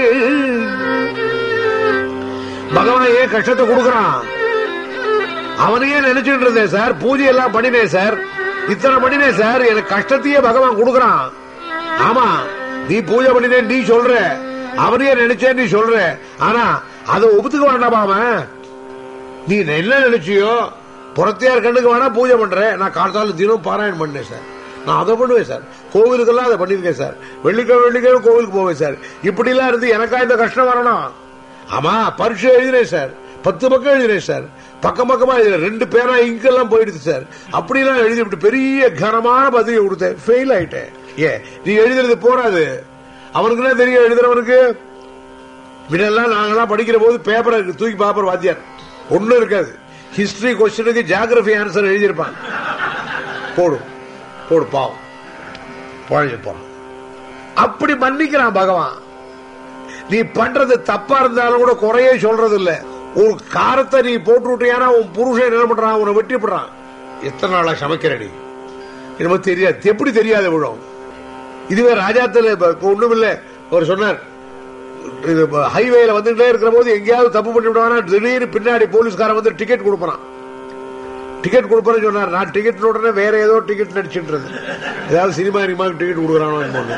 பகவான் ஏன் கஷ்டத்தை கொடுக்கறான் அவனையே நினைச்சுட்டு இருந்தேன் சார் பூஜை எல்லாம் பண்ணினேன் சார் இத்தனை பண்ணினேன் சார் எனக்கு கஷ்டத்தையே பகவான் கொடுக்கறான் ஆமா நீ பூஜை பண்ணினேன் நீ சொல்ற அவனையே நினைச்சேன் நீ சொல்ற ஆனா அதை ஒப்புத்துக்க வேண்டாமா அவன் நீ என்ன நினைச்சியோ புறத்தையார் கண்ணுக்கு வேணா பூஜை பண்றேன் நான் காலத்தால தினம் பாராயணம் பண்ணேன் சார் நான் அதை பண்ணுவேன் சார் கோவிலுக்கெல்லாம் அதை பண்ணிருக்கேன் சார் வெள்ளிக்கிழமை வெள்ளிக்கிழமை கோவிலுக்கு போவேன் சார் இப்படி எல்லாம் இருந்து எனக்கா இந்த கஷ்டம் வரணும் ஆமா பரீட்சை எழுதினேன் சார் பத்து பக்கம் எழுதினேன் சார் பக்கம் பக்கமா எழுதினேன் ரெண்டு பேரா இங்கெல்லாம் போயிடுது சார் அப்படிலாம் எழுதி விட்டு பெரிய கனமான பதவி கொடுத்தேன் ஃபெயில் ஆயிட்டேன் ஏ நீ எழுதுறது போறாது அவனுக்கு என்ன தெரியும் எழுதுறவனுக்கு முன்னெல்லாம் நாங்கெல்லாம் படிக்கிற போது பேப்பரை தூக்கி பாப்பர் வாத்தியார் ஒண்ணும் இருக்காது ஹிஸ்டரி கொஸ்டினுக்கு ஜியாகிரபி ஆன்சர் எழுதியிருப்பான் போடு போடு பாவம் பழஞ்சு போறான் அப்படி மன்னிக்கிறான் பகவான் நீ பண்றது தப்பா இருந்தாலும் கூட குறையே சொல்றது இல்ல ஒரு காரத்தை நீ போட்டு விட்டியானா உன் புருஷன் என்ன பண்றான் உன்னை வெட்டி போடுறான் எத்தனை நாளா சமைக்கிற நீ என்னமோ தெரியாது எப்படி தெரியாது விழும் இதுவே ராஜாத்துல இப்ப ஒண்ணும் இல்ல அவர் சொன்னார் இது ஹைவேல வந்துட்டே இருக்கிற போது எங்கேயாவது தப்பு பண்ணி விடுவானா திடீர்னு பின்னாடி போலீஸ்காரன் வந்து டிக்கெட் கொடுப்பான் டிக்கெட் கொடுப்பேன்னு சொன்னார் நான் டிக்கெட் உடனே வேற ஏதோ டிக்கெட் நடிச்சுன்றது ஏதாவது சினிமா சினிமாவுக்கு டிக்கெட் கொடுக்குறானோ என்னமோ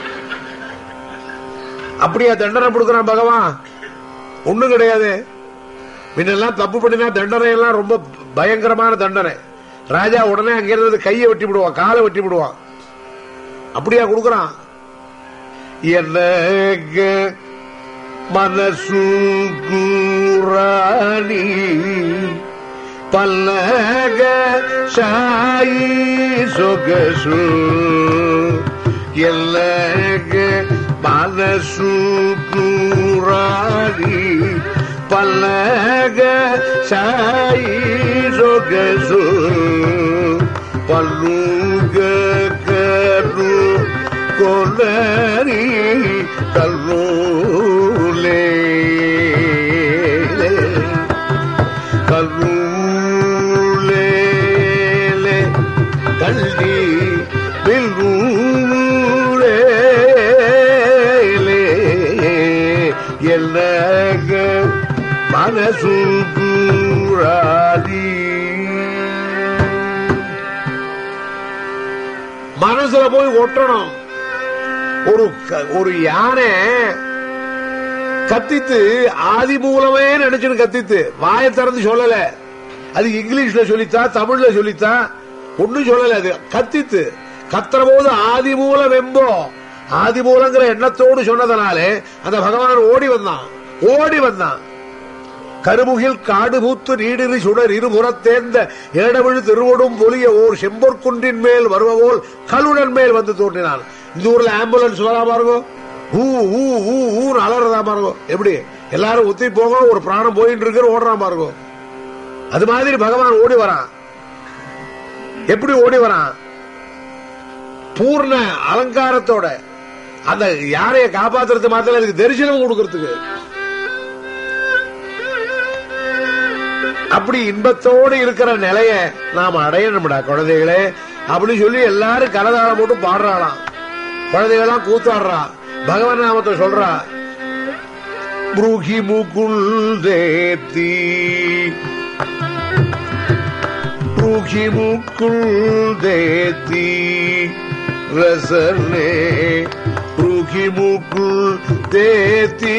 அப்படியா தண்டனை கொடுக்கறான் பகவான் ஒண்ணும் கிடையாது முன்னெல்லாம் தப்பு பண்ணினா தண்டனை எல்லாம் ரொம்ப பயங்கரமான தண்டனை ராஜா உடனே அங்கிருந்து கையை வெட்டி விடுவான் காலை வெட்டி விடுவான் அப்படியா கொடுக்கறான் எனக்கு மனசு கூறாணி பல்லக சாயி சொகசு எல்லக மனசு கூறாணி பல்லக சாயி சொகசு பல்லுக கரு கொலரி கல்லூலே கல்லூலே கல்வி பில்லூலே எல்லக மனசு கூறாதி மனசுல போய் ஒட்டணும் ஒரு க- ஒரு யானை கத்தித்து ஆதி மூலமே நினைச்சுன்னு கத்தித்து வாயை திறந்து சொல்லல அது இங்கிலீஷ்ல சொல்லித்தா தமிழ்ல சொல்லித்தா ஒண்ணும் சொல்லல அது கத்தித்து கத்துற போது ஆதி மூலம் வெம்போ ஆதி மூலங்கிற எண்ணத்தோடு சொன்னதனாலே அந்த பகவான் ஓடி வந்தான் ஓடி வந்தான் கருமுகில் காடு பூத்து நீடிரு சுடர் இருபுறத்தேர்ந்த ஏடவிழு திருவடும் பொலிய ஓர் செம்பொற்குன்றின் மேல் வருபவோல் கலுடன் மேல் வந்து தோன்றினான் இந்த ஊர்ல ஆம்புலன்ஸ் வரா பாருங்க ஊ ஊ ஊ ஊன்னு அலறதா பாருங்க எப்படி எல்லாரும் ஒத்தி போக ஒரு பிராணம் போயிட்டு இருக்கு ஓடுறான் பாருங்க அது மாதிரி பகவான் ஓடி வரான் எப்படி ஓடி வரான் பூர்ண அலங்காரத்தோட அந்த யாரைய காப்பாத்துறது மாத்திரம் அதுக்கு தரிசனம் கொடுக்கறதுக்கு அப்படி இன்பத்தோடு இருக்கிற நிலைய நாம் அடையணும்டா குழந்தைகளே அப்படின்னு சொல்லி எல்லாரும் கலதாளம் போட்டு பாடுறாளாம் குழந்தைகள்லாம் கூத்தாடுறா பகவன் நாமத்தை சொல்றா புரூகி முகுந்தேத்தி புரூகி முகுந்தேத்தி ரசனே புரூகி முகுல் தேத்தி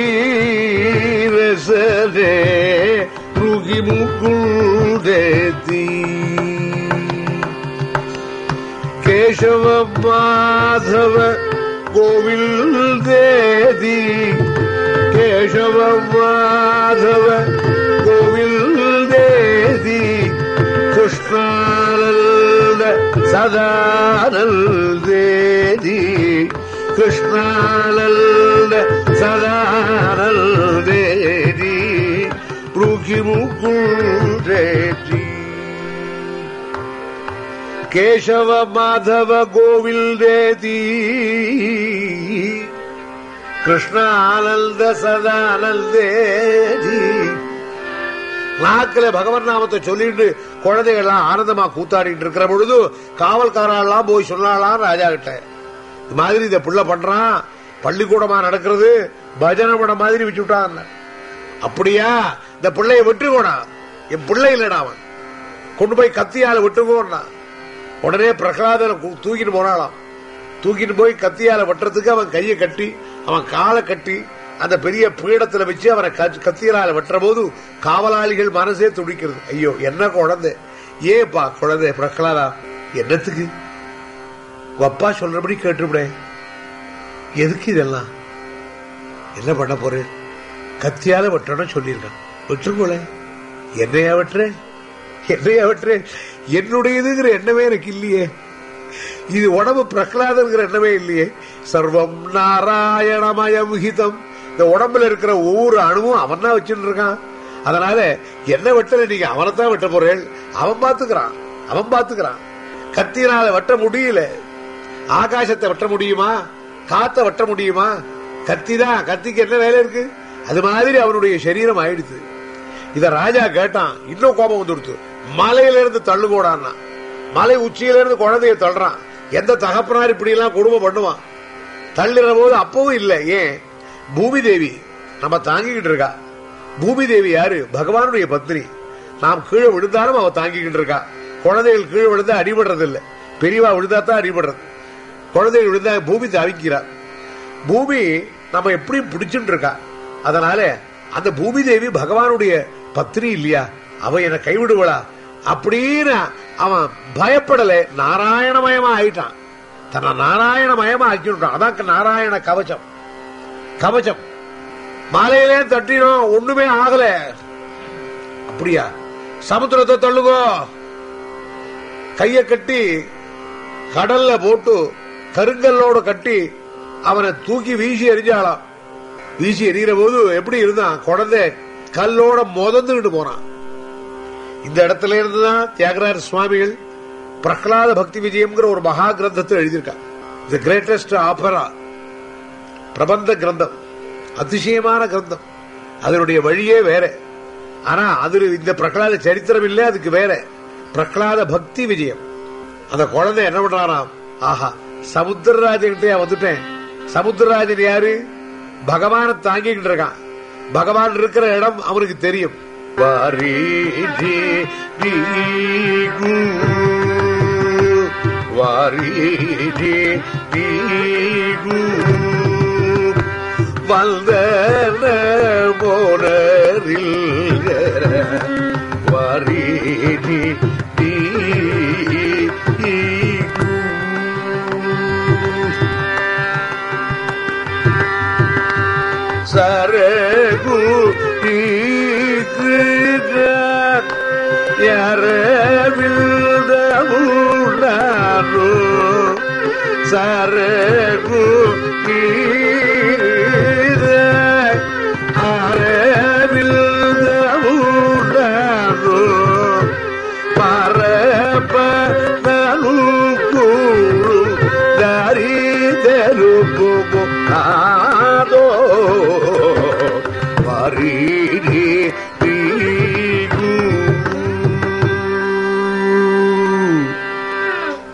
ரசனே புரூகி முகுல் தேத்தி கேசவ மாதவ கோவில்தேதி கேசவ மாதவ கோவில்தேதி கிருஷ்ணானந்த சதானந்தேதி கிருஷ்ணானந்த சதானந்தேதி ருகி முகுந்தேதி ಕೇಶವ ಮಾಧವ ಗೋವಿಲ್ದೇತಿ கிருஷ்ண ஆனந்த சதானந்தேதி நாக்கில பகவன் நாமத்தை சொல்லிட்டு குழந்தைகள்லாம் ஆனந்தமா கூத்தாடிட்டு இருக்கிற பொழுது காவல்காரெல்லாம் போய் சொன்னாலாம் ராஜா கிட்ட இது மாதிரி இந்த புள்ள பண்றான் பள்ளிக்கூடமா நடக்கிறது பஜனை படம் மாதிரி வச்சு விட்டான் அப்படியா இந்த பிள்ளைய விட்டுக்கோடா என் பிள்ளை இல்லடா அவன் கொண்டு போய் கத்தியால விட்டுக்கோன்னா உடனே பிரகலாதனை கு- தூக்கிட்டு போனாலாம் தூக்கிட்டு போய் கத்தியால வெட்டுறதுக்கு அவன் கையை கட்டி அவன் காலை கட்டி அந்த பெரிய பீடத்துல வச்சு அவனை கத்- கத்தியால வெட்டுற போது காவலாளிகள் மனசே துடிக்கிறது ஐயோ என்ன குழந்தை ஏப்பா குழந்தை பிரகலாதா என்னத்துக்கு உங்க அப்பா சொல்றபடி கேட்டுவிடே எதுக்கு இதெல்லாம் என்ன பண்ண போறேன் கத்தியால வெட்டணும் சொல்லியிருக்கான் விட்டுருக்கோளே என்னையா வெட்டுறேன் என்னையா வெட்டுறேன் என்னுடையதுங்கிற எண்ணமே எனக்கு இல்லையே இது உடம்பு பிரகலாதங்கிற எண்ணமே இல்லையே சர்வம் நாராயணமயம் ஹிதம் இந்த உடம்புல இருக்கிற ஒவ்வொரு அணுவும் அவன் தான் வச்சுட்டு இருக்கான் அதனால என்ன வெட்டல நீங்க அவனைத்தான் வெட்ட போறேன் அவன் பாத்துக்கிறான் அவன் பாத்துக்கிறான் கத்தினால வெட்ட முடியல ஆகாசத்தை வெட்ட முடியுமா காத்த வெட்ட முடியுமா கத்தி தான் கத்திக்கு என்ன வேலை இருக்கு அது மாதிரி அவனுடைய சரீரம் ஆயிடுச்சு இத ராஜா கேட்டான் இன்னும் கோபம் வந்துடுத்து மலையில இருந்து தள்ளுகோடான்னா மலை உச்சியில இருந்து குழந்தைய தள்ளுறான் எந்த தகப்பனார் இப்படி எல்லாம் குடும்பம் பண்ணுவான் தள்ளுற போது அப்பவும் இல்ல ஏன் பூமி தேவி நம்ம தாங்கிக்கிட்டு இருக்கா பூமி தேவி யாரு பகவானுடைய பத்னி நாம் கீழே விழுந்தாலும் அவ தாங்கிக்கிட்டு இருக்கா குழந்தைகள் கீழே விழுந்தா அடிபடுறது இல்ல பெரியவா விழுந்தா தான் அடிபடுறது குழந்தைகள் விழுந்தா பூமி தாவிக்கிறார் பூமி நம்ம எப்படியும் பிடிச்சுட்டு இருக்கா அதனால அந்த பூமி தேவி பகவானுடைய பத்னி இல்லையா அவ என்னை கைவிடுவளா அப்படின்னு அவன் பயப்படல நாராயணமயமா ஆயிட்டான் தன்னை நாராயணமயமா ஆக்கிவிட்டான் அதான் நாராயண கவச்சம் கவச்சம் மாலையிலே தட்டினோம் ஒண்ணுமே ஆகல அப்படியா சமுத்திரத்தை தள்ளுகோ கைய கட்டி கடல்ல போட்டு கருங்கல்லோட கட்டி அவனை தூக்கி வீசி எரிஞ்சாளாம் வீசி எறிகிற போது எப்படி இருந்தான் குழந்தை கல்லோட முதந்துகிட்டு போனான் இந்த இடத்துல இருந்துதான் தியாகராஜ சுவாமிகள் பிரகலாத பக்தி விஜயம்ங்கிற ஒரு மகா கிரந்தத்தை எழுதியிருக்கான் தி கிரேட்டஸ்ட் ஆபரா பிரபந்த கிரந்தம் அதிசயமான கிரந்தம் அதனுடைய வழியே வேற ஆனா அது இந்த பிரகலாத சரித்திரம் இல்ல அதுக்கு வேற பிரகலாத பக்தி விஜயம் அந்த குழந்தை என்ன பண்றாராம் ஆஹா சமுத்திரராஜன்கிட்டே வந்துட்டேன் சமுத்திரராஜன் யாரு பகவானை தாங்கிக்கிட்டு இருக்கான் பகவான் இருக்கிற இடம் அவனுக்கு தெரியும் வாரீதி வீகு, வாரீதி வீகு, வந்தன போனரில் வாரீதி வீகு. சரகு யாரவில்தமுடானோ சரகு அரவில்தமுடானோ பரப்பனு దారి తెలుపు కాదో వారి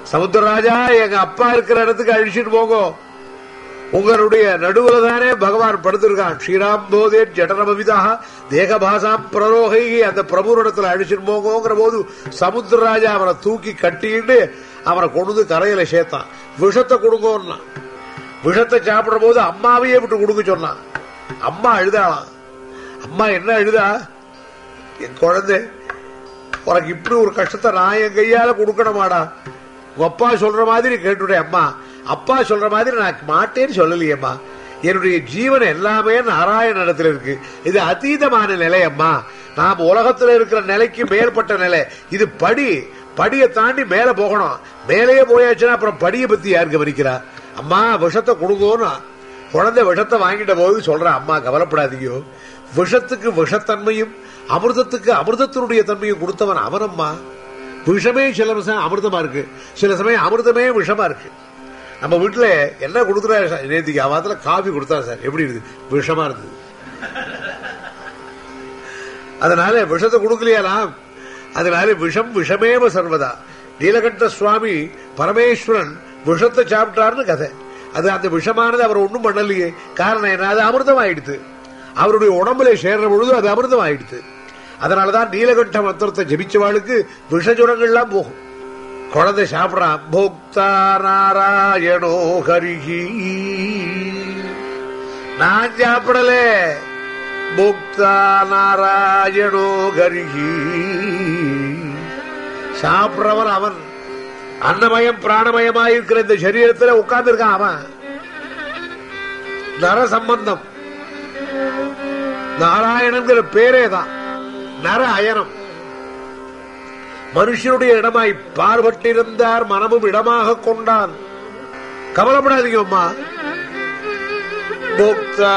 சமுத்திரராஜா எங்க அப்பா இருக்கிற இடத்துக்கு அழிச்சிட்டு போங்க உங்களுடைய நடுவுல தானே பகவான் படுத்திருக்கான் ஸ்ரீராம் போதே ஜடரமவிதாக தேகபாசாம் பிரரோகை அந்த பிரபுரிடத்துல அழிச்சிட்டு போங்கிற போது சமுத்திரராஜா அவனை தூக்கி கட்டிட்டு அவனை கொண்டு வந்து கரையில சேர்த்தான் விஷத்தை கொடுங்கோன்னா விஷத்தை சாப்பிடுற போது அம்மாவையே விட்டு கொடுக்க சொன்னான் அம்மா அழுதாளாம் அம்மா என்ன அழுதா என் குழந்தை உனக்கு இப்படி ஒரு கஷ்டத்தை நான் என் கையால கொடுக்கணுமாடா உங்க அப்பா சொல்ற மாதிரி கேட்டுட்டேன் அம்மா அப்பா சொல்ற மாதிரி நான் மாட்டேன்னு சொல்லலையேம்மா என்னுடைய ஜீவன் எல்லாமே நாராயண இடத்துல இருக்கு இது அதீதமான நிலை அம்மா நாம் உலகத்துல இருக்கிற நிலைக்கு மேற்பட்ட நிலை இது படி படியை தாண்டி மேல போகணும் மேலேயே போயாச்சுன்னா அப்புறம் படியை பத்தி யாருக்கு கவனிக்கிறா அம்மா விஷத்தை கொடுங்கோன்னு குழந்தை விஷத்தை வாங்கிட்ட போது சொல்ற அம்மா கவலைப்படாதீங்க விஷத்துக்கு விஷத்தன்மையும் அமிர்தத்துக்கு அமிர்தத்தினுடைய தன்மையும் கொடுத்தவன் அவனம்மா விஷமே சில சமயம் அமிர்தமா இருக்கு சில சமயம் அமிர்தமே விஷமா இருக்கு நம்ம வீட்டுல என்ன கொடுக்குறாரு சார் நேத்திக்கு அவாத்துல காபி கொடுத்தாரு சார் எப்படி இருக்குது விஷமா இருந்தது அதனால விஷத்தை கொடுக்கலையாலாம் அதனால விஷம் விஷமேவ சர்வதா நீலகண்ட சுவாமி பரமேஸ்வரன் விஷத்தை சாப்பிட்டாருன்னு கதை அது அந்த விஷமானது அவர் ஒன்றும் பண்ணலையே காரணம் என்ன அது அமிர்தம் ஆயிடுத்து அவருடைய உடம்புல சேர்ற பொழுது அது அமிர்தம் ஆயிடுத்து அதனாலதான் நீலகண்ட மந்திரத்தை ஜபிச்சவாளுக்கு விஷஜுரங்கள்லாம் போகும் குழந்தை சாப்பிடறான் போக்தா நாராயணோ ஹரிஹி நான் சாப்பிடல போக்தா நாராயணோ ஹரிஹி சாப்பிடுறவன் அவன் அன்னமயம் பிராணமயமாய் இருக்கிற இந்த சரீரத்தில் உட்கார்ந்து இருக்கான் அவன் நர சம்பந்தம் நாராயணன்கிற பேரே தான் நர அயனம் மனுஷனுடைய இடமாய் பார்பட்டிருந்தார் மனமும் இடமாக கொண்டான் கவலைப்படாதீங்க அம்மா போக்தா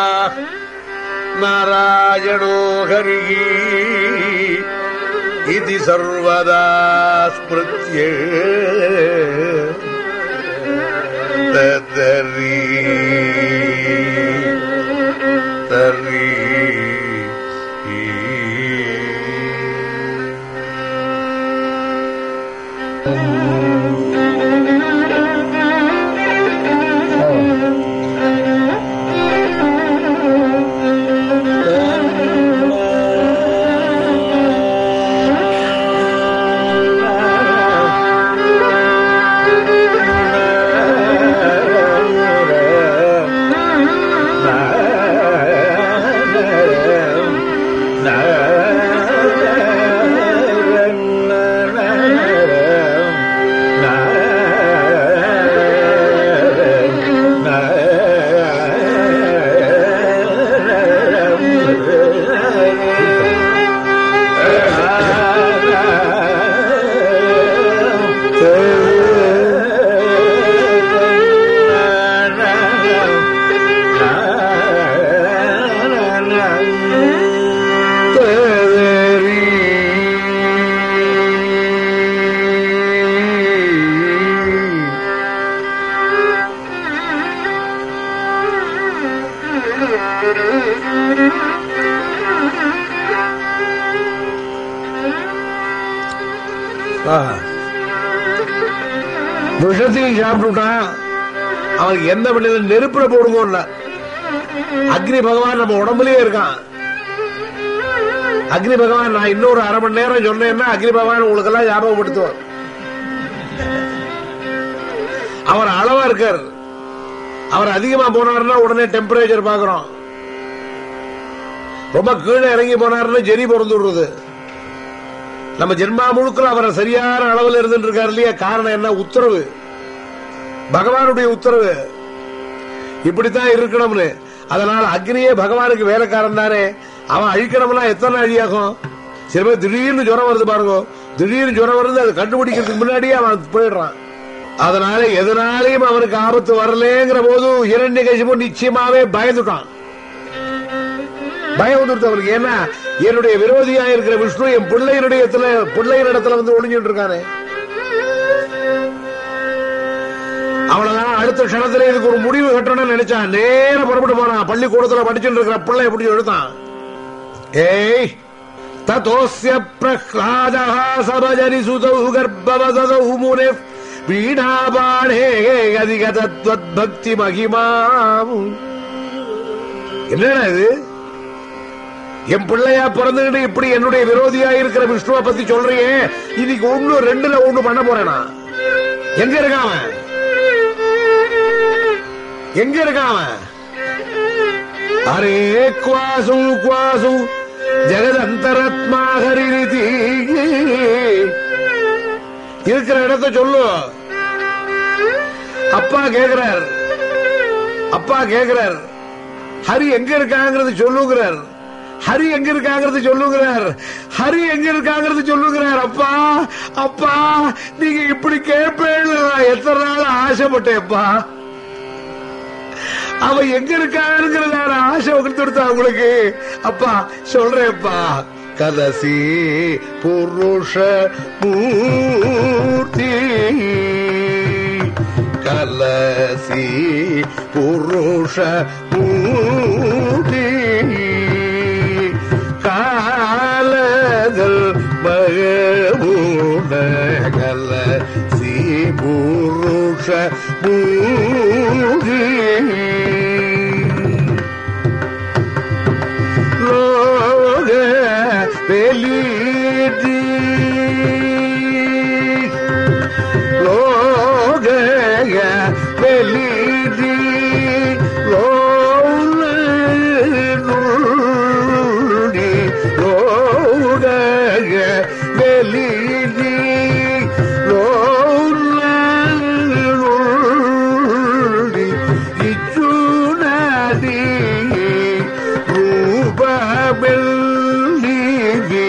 நாராயணோ ஹரிகி இது சர்வதா ஸ்மிருத்யே தரி தரி விஷத்தையும் சாப்பிட்டுட்டான் அவனுக்கு எந்த பண்ணல நெருப்புல போடுங்க அக்னி பகவான் நம்ம உடம்புலயே இருக்கான் அக்னி பகவான் நான் இன்னொரு அரை மணி நேரம் சொன்னேன்னா அக்னி பகவான் உங்களுக்கு எல்லாம் ஞாபகப்படுத்துவார் அவர் அளவா இருக்கார் அவர் அதிகமா போனாருன்னா உடனே டெம்பரேச்சர் பாக்குறோம் ரொம்ப கீழே இறங்கி போனாருன்னா ஜெரி பிறந்து விடுறது நம்ம ஜென்மா முழுக்கள் அவரை சரியான அளவில் இருந்துட்டு இருக்காரு இல்லையா காரணம் என்ன உத்தரவு பகவானுடைய உத்தரவு இப்படித்தான் இருக்கணும்னு அதனால அக்னியே பகவானுக்கு வேலைக்காரன் தானே அவன் அழிக்கணும்னா எத்தனை அழியாகும் சில பேர் திடீர்னு ஜுரம் வருது பாருங்க திடீர்னு ஜுரம் வருது அதை கண்டுபிடிக்கிறதுக்கு முன்னாடியே அவன் போயிடுறான் அதனால எதனாலையும் அவனுக்கு ஆபத்து வரலங்கிற போது இரண்டு கசிப்பு நிச்சயமாவே பயந்துட்டான் பயம் வந்துருது அவனுக்கு ஏன்னா என்னுடைய விரோதியா இருக்கிற விஷ்ணு என் பிள்ளையினுடைய பிள்ளையின் இடத்துல வந்து ஒளிஞ்சிட்டு இருக்கானே அவ்வளவுதான் அடுத்த க்ஷணத்துல இதுக்கு ஒரு முடிவு கட்டணும்னு நினைச்சான் நேர புறப்பட்டு போனான் பள்ளிக்கூடத்துல படிச்சுட்டு இருக்கிற பிள்ளை எப்படி எழுத்தான் ஏய் ததோஸ்ய பிரஹ்லாதः சபஜரி சுதௌ கர்ப்பவசதௌ முனே வீணாபாடே அதிக தத்வத் பக்தி மகிமாம் என்னடா இது என் பிள்ளையா பிறந்துகிட்டு இப்படி என்னுடைய விரோதியா இருக்கிற விஷ்ணுவை பத்தி சொல்றியே இன்னைக்கு ஒண்ணு ரெண்டுல ஒண்ணு பண்ண போறேனா எங்க இருக்கான் அவன்? எங்க இருக்கான் அவன்? அரே குவாசு குவாசு ஜெகதந்தரத்மா ஹரிநிதி இருக்கிற இடத்த சொல்லு அப்பா கேக்குறார் அப்பா கேக்குறார் ஹரி எங்க இருக்காங்கிறது சொல்லுகிறார் ஹரி எங்க இருக்காங்கிறது சொல்லுகிறார் ஹரி எங்க இருக்காங்கிறது சொல்லுகிறார் அப்பா அப்பா நீங்க இப்படி கேட்பேன்னு நான் எத்தனை நாள் ஆசைப்பட்டேன்ப்பா அவ எங்க இருக்காங்கிறத நான் ஆசை கொடுத்துருத்தா உங்களுக்கு அப்பா சொல்றேன்ப்பா கலசி புருஷ மூர்த்தி கலசி புருஷ மூர்த்தி காலதல் மகமூன கலசி புருஷ மூர்த்தி லோக வெளியீட்டி லோக வெளியீட்டி லோடி லோக வெளியீட்டி லோடி இச்சுனடி ரூபமெல்லி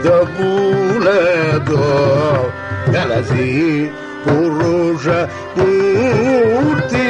தபூலதோ கலசி புருஷ மூர்த்தி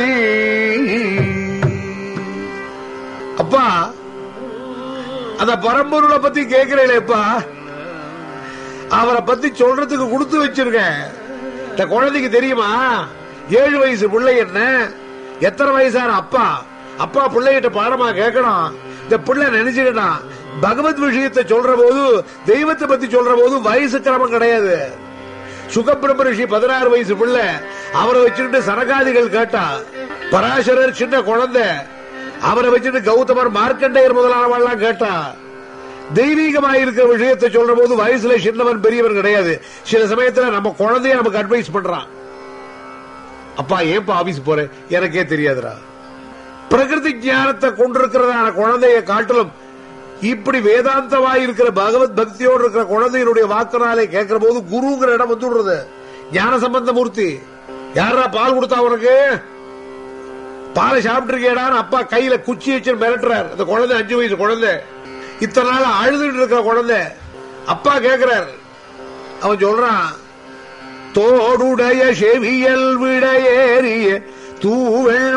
அப்பா அந்த பரம்பொருளை பத்தி கேட்கிறேன்ப்பா அவரை பத்தி சொல்றதுக்கு கொடுத்து வச்சிருக்கேன் இந்த குழந்தைக்கு தெரியுமா ஏழு வயசு பிள்ளை என்ன எத்தனை வயசான அப்பா அப்பா பிள்ளைகிட்ட பாடமா கேட்கணும் இந்த பிள்ளை நினைச்சுக்கிட்டான் பகவத் விஷயத்தை சொல்ற போது தெய்வத்தை பத்தி சொல்ற போது வயசு கிரமம் கிடையாது சுகபிரம்ம ரிஷி பதினாறு வயசு பிள்ளை அவரை வச்சுக்கிட்டு சனகாதிகள் கேட்டா பராசரர் சின்ன குழந்தை அவரை வச்சுட்டு கௌதமர் மார்க்கண்டேயர் முதலானவெல்லாம் கேட்டா தெய்வீகமாக இருக்கிற விஷயத்தை சொல்ற போது வயசுல சின்னவன் பெரியவன் கிடையாது சில சமயத்துல நம்ம குழந்தைய நமக்கு அட்வைஸ் பண்றான் அப்பா ஏன்பா ஆபீஸ் போறேன் எனக்கே தெரியாதுடா பிரகிருதி ஞானத்தை கொண்டிருக்கிறதான குழந்தைய காட்டிலும் இப்படி வேதாந்தமாய் இருக்கிற பகவத் பக்தியோடு இருக்கிற குழந்தையினுடைய வாக்குனாலே கேட்கிற போது குருங்கிற இடம் வந்துடுறது ஞான சம்பந்த மூர்த்தி யாரா பால் கொடுத்தா உனக்கு பாலை சாப்பிட்டு இருக்கேடான்னு அப்பா கையில குச்சி வச்சு மிரட்டுறார் அந்த குழந்தை அஞ்சு வயசு குழந்தை இத்தனை நாள் அழுதுட்டு இருக்கிற குழந்தை அப்பா கேக்குறார் அவன் சொல்றான் தோடுடைய செவியல் விடையேறிய தூவெள்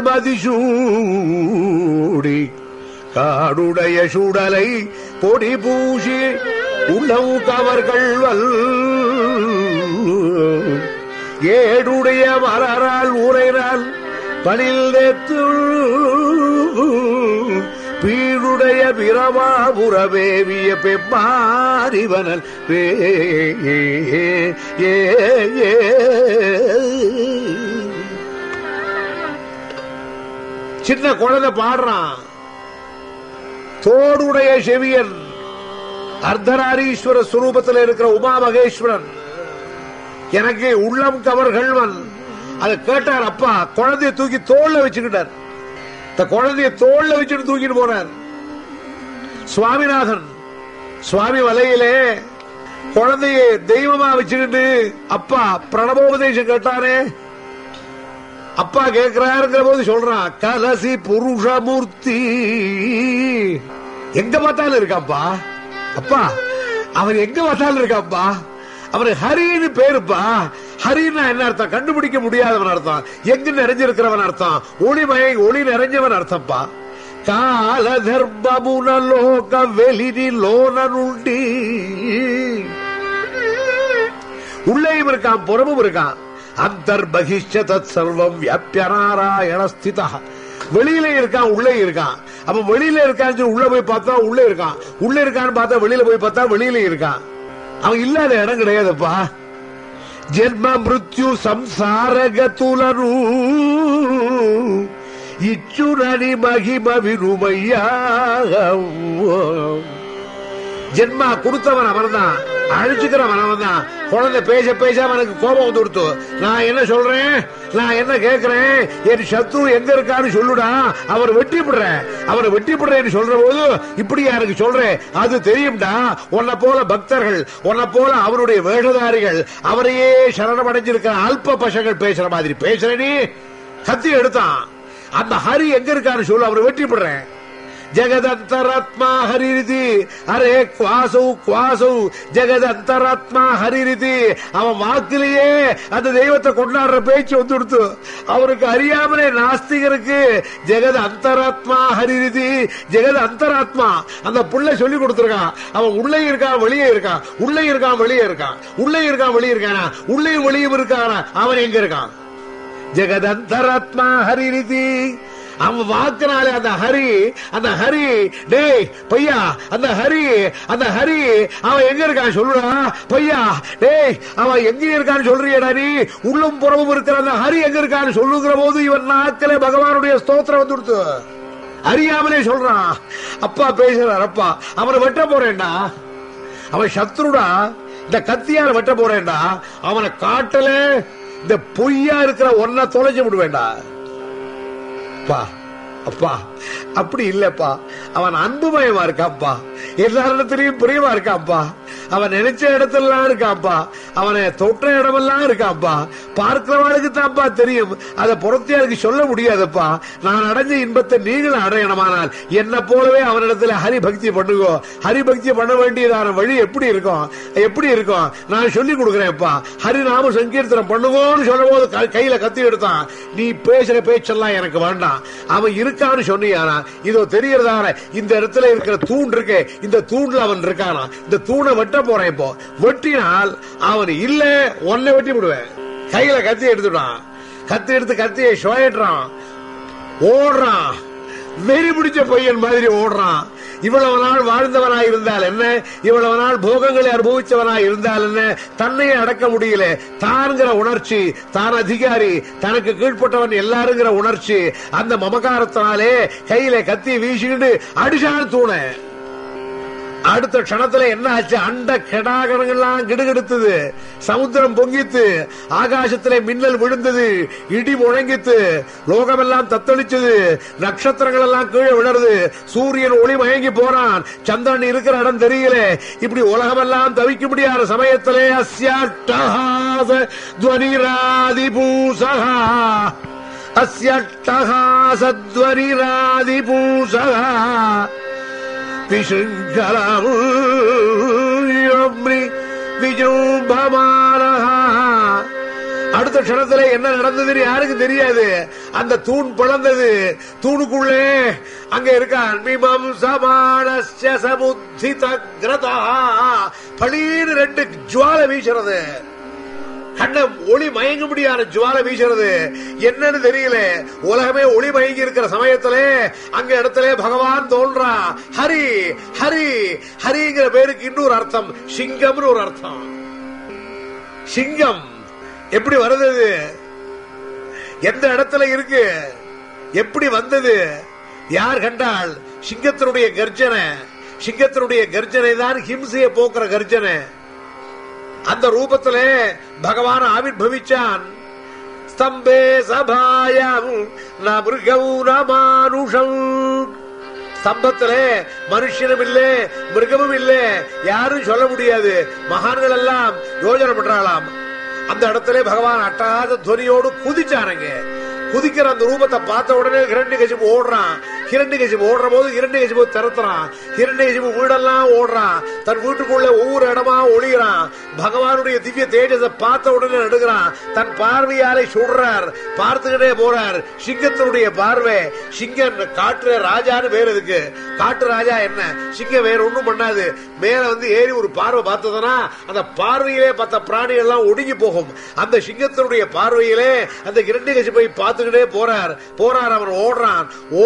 மதிசூடி காடுடைய சுடலை பொடி பூசி உள்ளம் கவர்கள் வல் ஏடுடைய மலரால் ஊரைனால் பணில் தேத்து பீடுடைய பிரமாபுரவேவிய பெம்மாரிவனல் வே ஏ ஏ சின்ன குழந்தை பாடுறான் தோடுடைய செவியன் அர்த்தநாரீஸ்வர சுரூபத்தில் இருக்கிற உமா மகேஸ்வரன் எனக்கு உள்ளம் கவர்கள்வன் அதை கேட்டார் அப்பா குழந்தைய தூக்கி தோல்ல வச்சுக்கிட்டார் இந்த குழந்தைய தோல்ல வச்சுட்டு தூக்கிட்டு போனார் சுவாமிநாதன் சுவாமி வலையிலே குழந்தைய தெய்வமா வச்சுக்கிட்டு அப்பா பிரணவோபதேசம் கேட்டாரே அப்பா கேட்கிறாருங்கிற போது சொல்றான் கலசி புருஷமூர்த்தி எங்க பார்த்தாலும் இருக்காப்பா அப்பா அவன் எங்க பார்த்தாலும் இருக்காப்பா அவனுக்கு ஹரின்னு பேருப்பா ஹரின்னா என்ன அர்த்தம் கண்டுபிடிக்க முடியாதவன் அர்த்தம் எங்க நிறைஞ்சிருக்கிறவன் அர்த்தம் ஒளிமய ஒளி நிறைஞ்சவன் அர்த்தம்ப்பா கால தர்மமுன லோக வெளிரி லோனனுண்டி உள்ளேயும் இருக்கான் புறமும் இருக்கான் அந்தர்பகிஷ்ட தத் சர்வம் வியாபிய நாராயண ஸ்திதா வெளியில இருக்கான் உள்ளே இருக்கான் அப்ப வெளியில இருக்கான்னு சொல்லி உள்ள போய் பார்த்தா உள்ளே இருக்கான் உள்ள இருக்கான்னு பார்த்தா வெளியில போய் பார்த்தா வெளியில இருக்கான் அவன் இல்லாத இடம் கிடையாதுப்பா జన్మ మృత్యు సంసారగతులను ఇచ్చునని మహిమ విరుమయ్యా ஜென்மா கொடுத்தவன் அவன் தான் அழிச்சுக்கிறவன் அவன் தான் குழந்தை பேச பேச அவனுக்கு கோபம் வந்து கொடுத்து நான் என்ன சொல்றேன் நான் என்ன கேட்கிறேன் என் சத்ரு எங்க இருக்கான்னு சொல்லுடா அவர் வெட்டி விடுறேன் அவரை வெட்டி விடுறேன்னு சொல்ற போது இப்படி எனக்கு சொல்றேன் அது தெரியும்டா உன்னை போல பக்தர்கள் உன்னை போல அவருடைய வேஷதாரிகள் அவரையே சரணமடைஞ்சிருக்கிற அல்ப பசங்கள் பேசுற மாதிரி பேசுற நீ கத்தி எடுத்தான் அந்த ஹரி எங்க இருக்கான்னு சொல்லு அவரை வெட்டி விடுறேன் ಜಗದಂತರಾತ್ಮ ಹರಿರಿತಿ ಅರೆ ಕ್ವಾಸೌ ಕ್ವಾಸೌ ஜெகதந்தராத்மா ஹரிரிதி அவன் வாக்கிலேயே அந்த தெய்வத்தை கொண்டாடுற பேச்சு வந்து கொடுத்து அவருக்கு அறியாமலே நாஸ்திகருக்கு ஜெகத அந்தராத்மா ஹரிரிதி ஜெகத அந்தராத்மா அந்த புள்ளை சொல்லி கொடுத்திருக்கான் அவன் உள்ளே இருக்கான் வெளியே இருக்கான் உள்ளே இருக்கான் வெளியே இருக்கான் உள்ளே இருக்கான் வெளியே இருக்கானா உள்ளேயும் வெளியும் இருக்கானா அவன் எங்க இருக்கான் ஜெகதந்தராத்மா ஹரிரிதி அவன் வாக்குனாலே அந்த ஹரி அந்த ஹரி டேய் பையா அந்த ஹரி அந்த ஹரி அவன் எங்க இருக்கான் சொல்லுடா பையா டேய் அவன் எங்க இருக்கான்னு சொல்றியடா நீ உள்ளும் புறமும் இருக்கிற அந்த ஹரி எங்க இருக்கான்னு சொல்லுகிற போது இவன் நாக்கில பகவானுடைய ஸ்தோத்திரம் வந்து கொடுத்து அறியாமலே சொல்றான் அப்பா பேசுறார் அப்பா அவனை வெட்ட போறேன்டா அவன் சத்ருடா இந்த கத்தியால வெட்ட போறேன்டா அவனை காட்டல இந்த பொய்யா இருக்கிற ஒன்ன தொலைச்சு விடுவேண்டா அப்பா அப்பா அப்படி இல்லப்பா அவன் அன்புமயமா இருக்காப்பா எல்லாரிடத்திலையும் பிரியமா இருக்காப்பா அவன் நினைச்ச இடத்துலாம் இருக்காப்பா அவனை தொட்ட இடமெல்லாம் இருக்காப்பா பார்க்கிறவனுக்கு தான்ப்பா தெரியும் அதை புறத்தியாருக்கு சொல்ல முடியாதுப்பா நான் அடைஞ்ச இன்பத்தை நீங்களும் அடையணுமானால் என்ன போலவே அவனிடத்துல ஹரி பக்தி பண்ணுங்கோ ஹரி பக்தி பண்ண வேண்டியதான வழி எப்படி இருக்கும் எப்படி இருக்கும் நான் சொல்லி கொடுக்குறேன்ப்பா ஹரி நாம சங்கீர்த்தனம் பண்ணுவோம்னு சொல்லும் போது க- கையில கத்தி எடுத்தான் நீ பேசுற பேச்செல்லாம் எனக்கு வேண்டாம் அவன் இருக்கான்னு சொன்னியானா இதோ தெரியறதான இந்த இடத்துல இருக்கிற தூண் இருக்கே இந்த தூண்ல அவன் இருக்கானா இந்த தூணை வெட்ட போறேன் இப்போ வெட்டினால் அவன் இல்ல ஒன்னை வெட்டி விடுவேன் கையில கத்தி எடுத்துட்டான் கத்தி எடுத்து கத்தியை சுழட்டுறான் ஓடுறான் வெறி பிடிச்ச பையன் மாதிரி ஓடுறான் இவ்வளவு நாள் வாழ்ந்தவனாய் இருந்தால் என்ன இவ்வளவு நாள் போகங்களை அனுபவிச்சவனாய் இருந்தால் என்ன தன்னையே அடக்க முடியல தான்கிற உணர்ச்சி தான் அதிகாரி தனக்கு கீழ்ப்பட்டவன் எல்லாருங்கிற உணர்ச்சி அந்த மமகாரத்தினாலே கையில கத்தி வீசிக்கிட்டு அடிச்சான் தூணை அடுத்த க்ஷணத்துல என்ன ஆச்சு அண்ட கெடாகணங்கள்லாம் கிடுகிடுத்தது சமுத்திரம் பொங்கித்து ஆகாசத்திலே மின்னல் விழுந்தது இடி முழங்கித்து லோகமெல்லாம் தத்தளிச்சது நட்சத்திரங்கள் எல்லாம் கீழே விழருது சூரியன் ஒளி மயங்கி போறான் சந்திரன் இருக்கிற இடம் தெரியல இப்படி உலகமெல்லாம் தவிக்க முடியாத சமயத்திலே அஸ்யாட்டஹாச துவனிராதி பூசகா அஸ்யட்டஹாச துவனிராதி பூசகா விசுங்கலி விஜும்பமானஹா அடுத்த க்ஷணத்துல என்ன நடந்ததுன்னு யாருக்கு தெரியாது அந்த தூண் பிளந்தது தூணுக்குள்ளே அங்க இருக்கான் மிமம் சமானஸ்ய சமுத்தித கிரதா பளீன்னு ரெண்டு ஜுவால வீசுறது கண்ண ஒளி மயங்க முடியாத ஜுவால வீசுறது என்னன்னு தெரியல உலகமே ஒளி மயங்கி இருக்கிற சமயத்துல அங்க இடத்துல பகவான் தோன்றா ஹரி ஹரி ஹரிங்கிற பேருக்கு இன்னொரு அர்த்தம் சிங்கம்னு ஒரு அர்த்தம் சிங்கம் எப்படி வருது இது? எந்த இடத்துல இருக்கு எப்படி வந்தது யார் கண்டால் சிங்கத்தினுடைய கர்ஜனை சிங்கத்தினுடைய கர்ஜனை தான் ஹிம்சையை போக்குற கர்ஜனை அந்த ரூபத்திலே பகவான் ஆவிர்பவிச்சான் ஸ்தம்பே சபாயம் ந மிருகம் ந மானுஷம் ஸ்தம்பத்திலே மனுஷனும் இல்லே மிருகமும் இல்லே யாரும் சொல்ல முடியாது மகான்கள் எல்லாம் யோஜனை பண்றாளாம் அந்த இடத்துல பகவான் அட்டகாத துவனியோடு குதிச்சானுங்க குதிக்கிற அந்த ரூபத்தை பார்த்த உடனே இரண்டு கசிப்பு ஓடுறான் இரண்டு கசிப்பு ஓடுற போது இரண்டு கசிப்பு திறத்துறான் இரண்டு கசிப்பு வீடெல்லாம் ஓடுறான் தன் வீட்டுக்குள்ள ஒவ்வொரு இடமா ஒளிகிறான் பகவானுடைய திவ்ய தேஜஸை பார்த்த உடனே நடுகிறான் தன் பார்வையாலே சுடுறார் பார்த்துக்கிட்டே போறார் சிங்கத்தினுடைய பார்வை சிங்கம் காட்டுற ராஜான்னு பேர் இருக்கு காட்டு ராஜா என்ன சிங்கம் வேற ஒண்ணும் பண்ணாது மேல வந்து ஏறி ஒரு பார்வை பார்த்ததுன்னா அந்த பார்வையிலே பார்த்த பிராணிகள் எல்லாம் ஒடுங்கி போகும் அந்த சிங்கத்தினுடைய பார்வையிலே அந்த இரண்டு கட்சி போய் பார்த்துக்கிட்டே போறார் போறார் அவன் ஓடுறான் ஓடுறவன்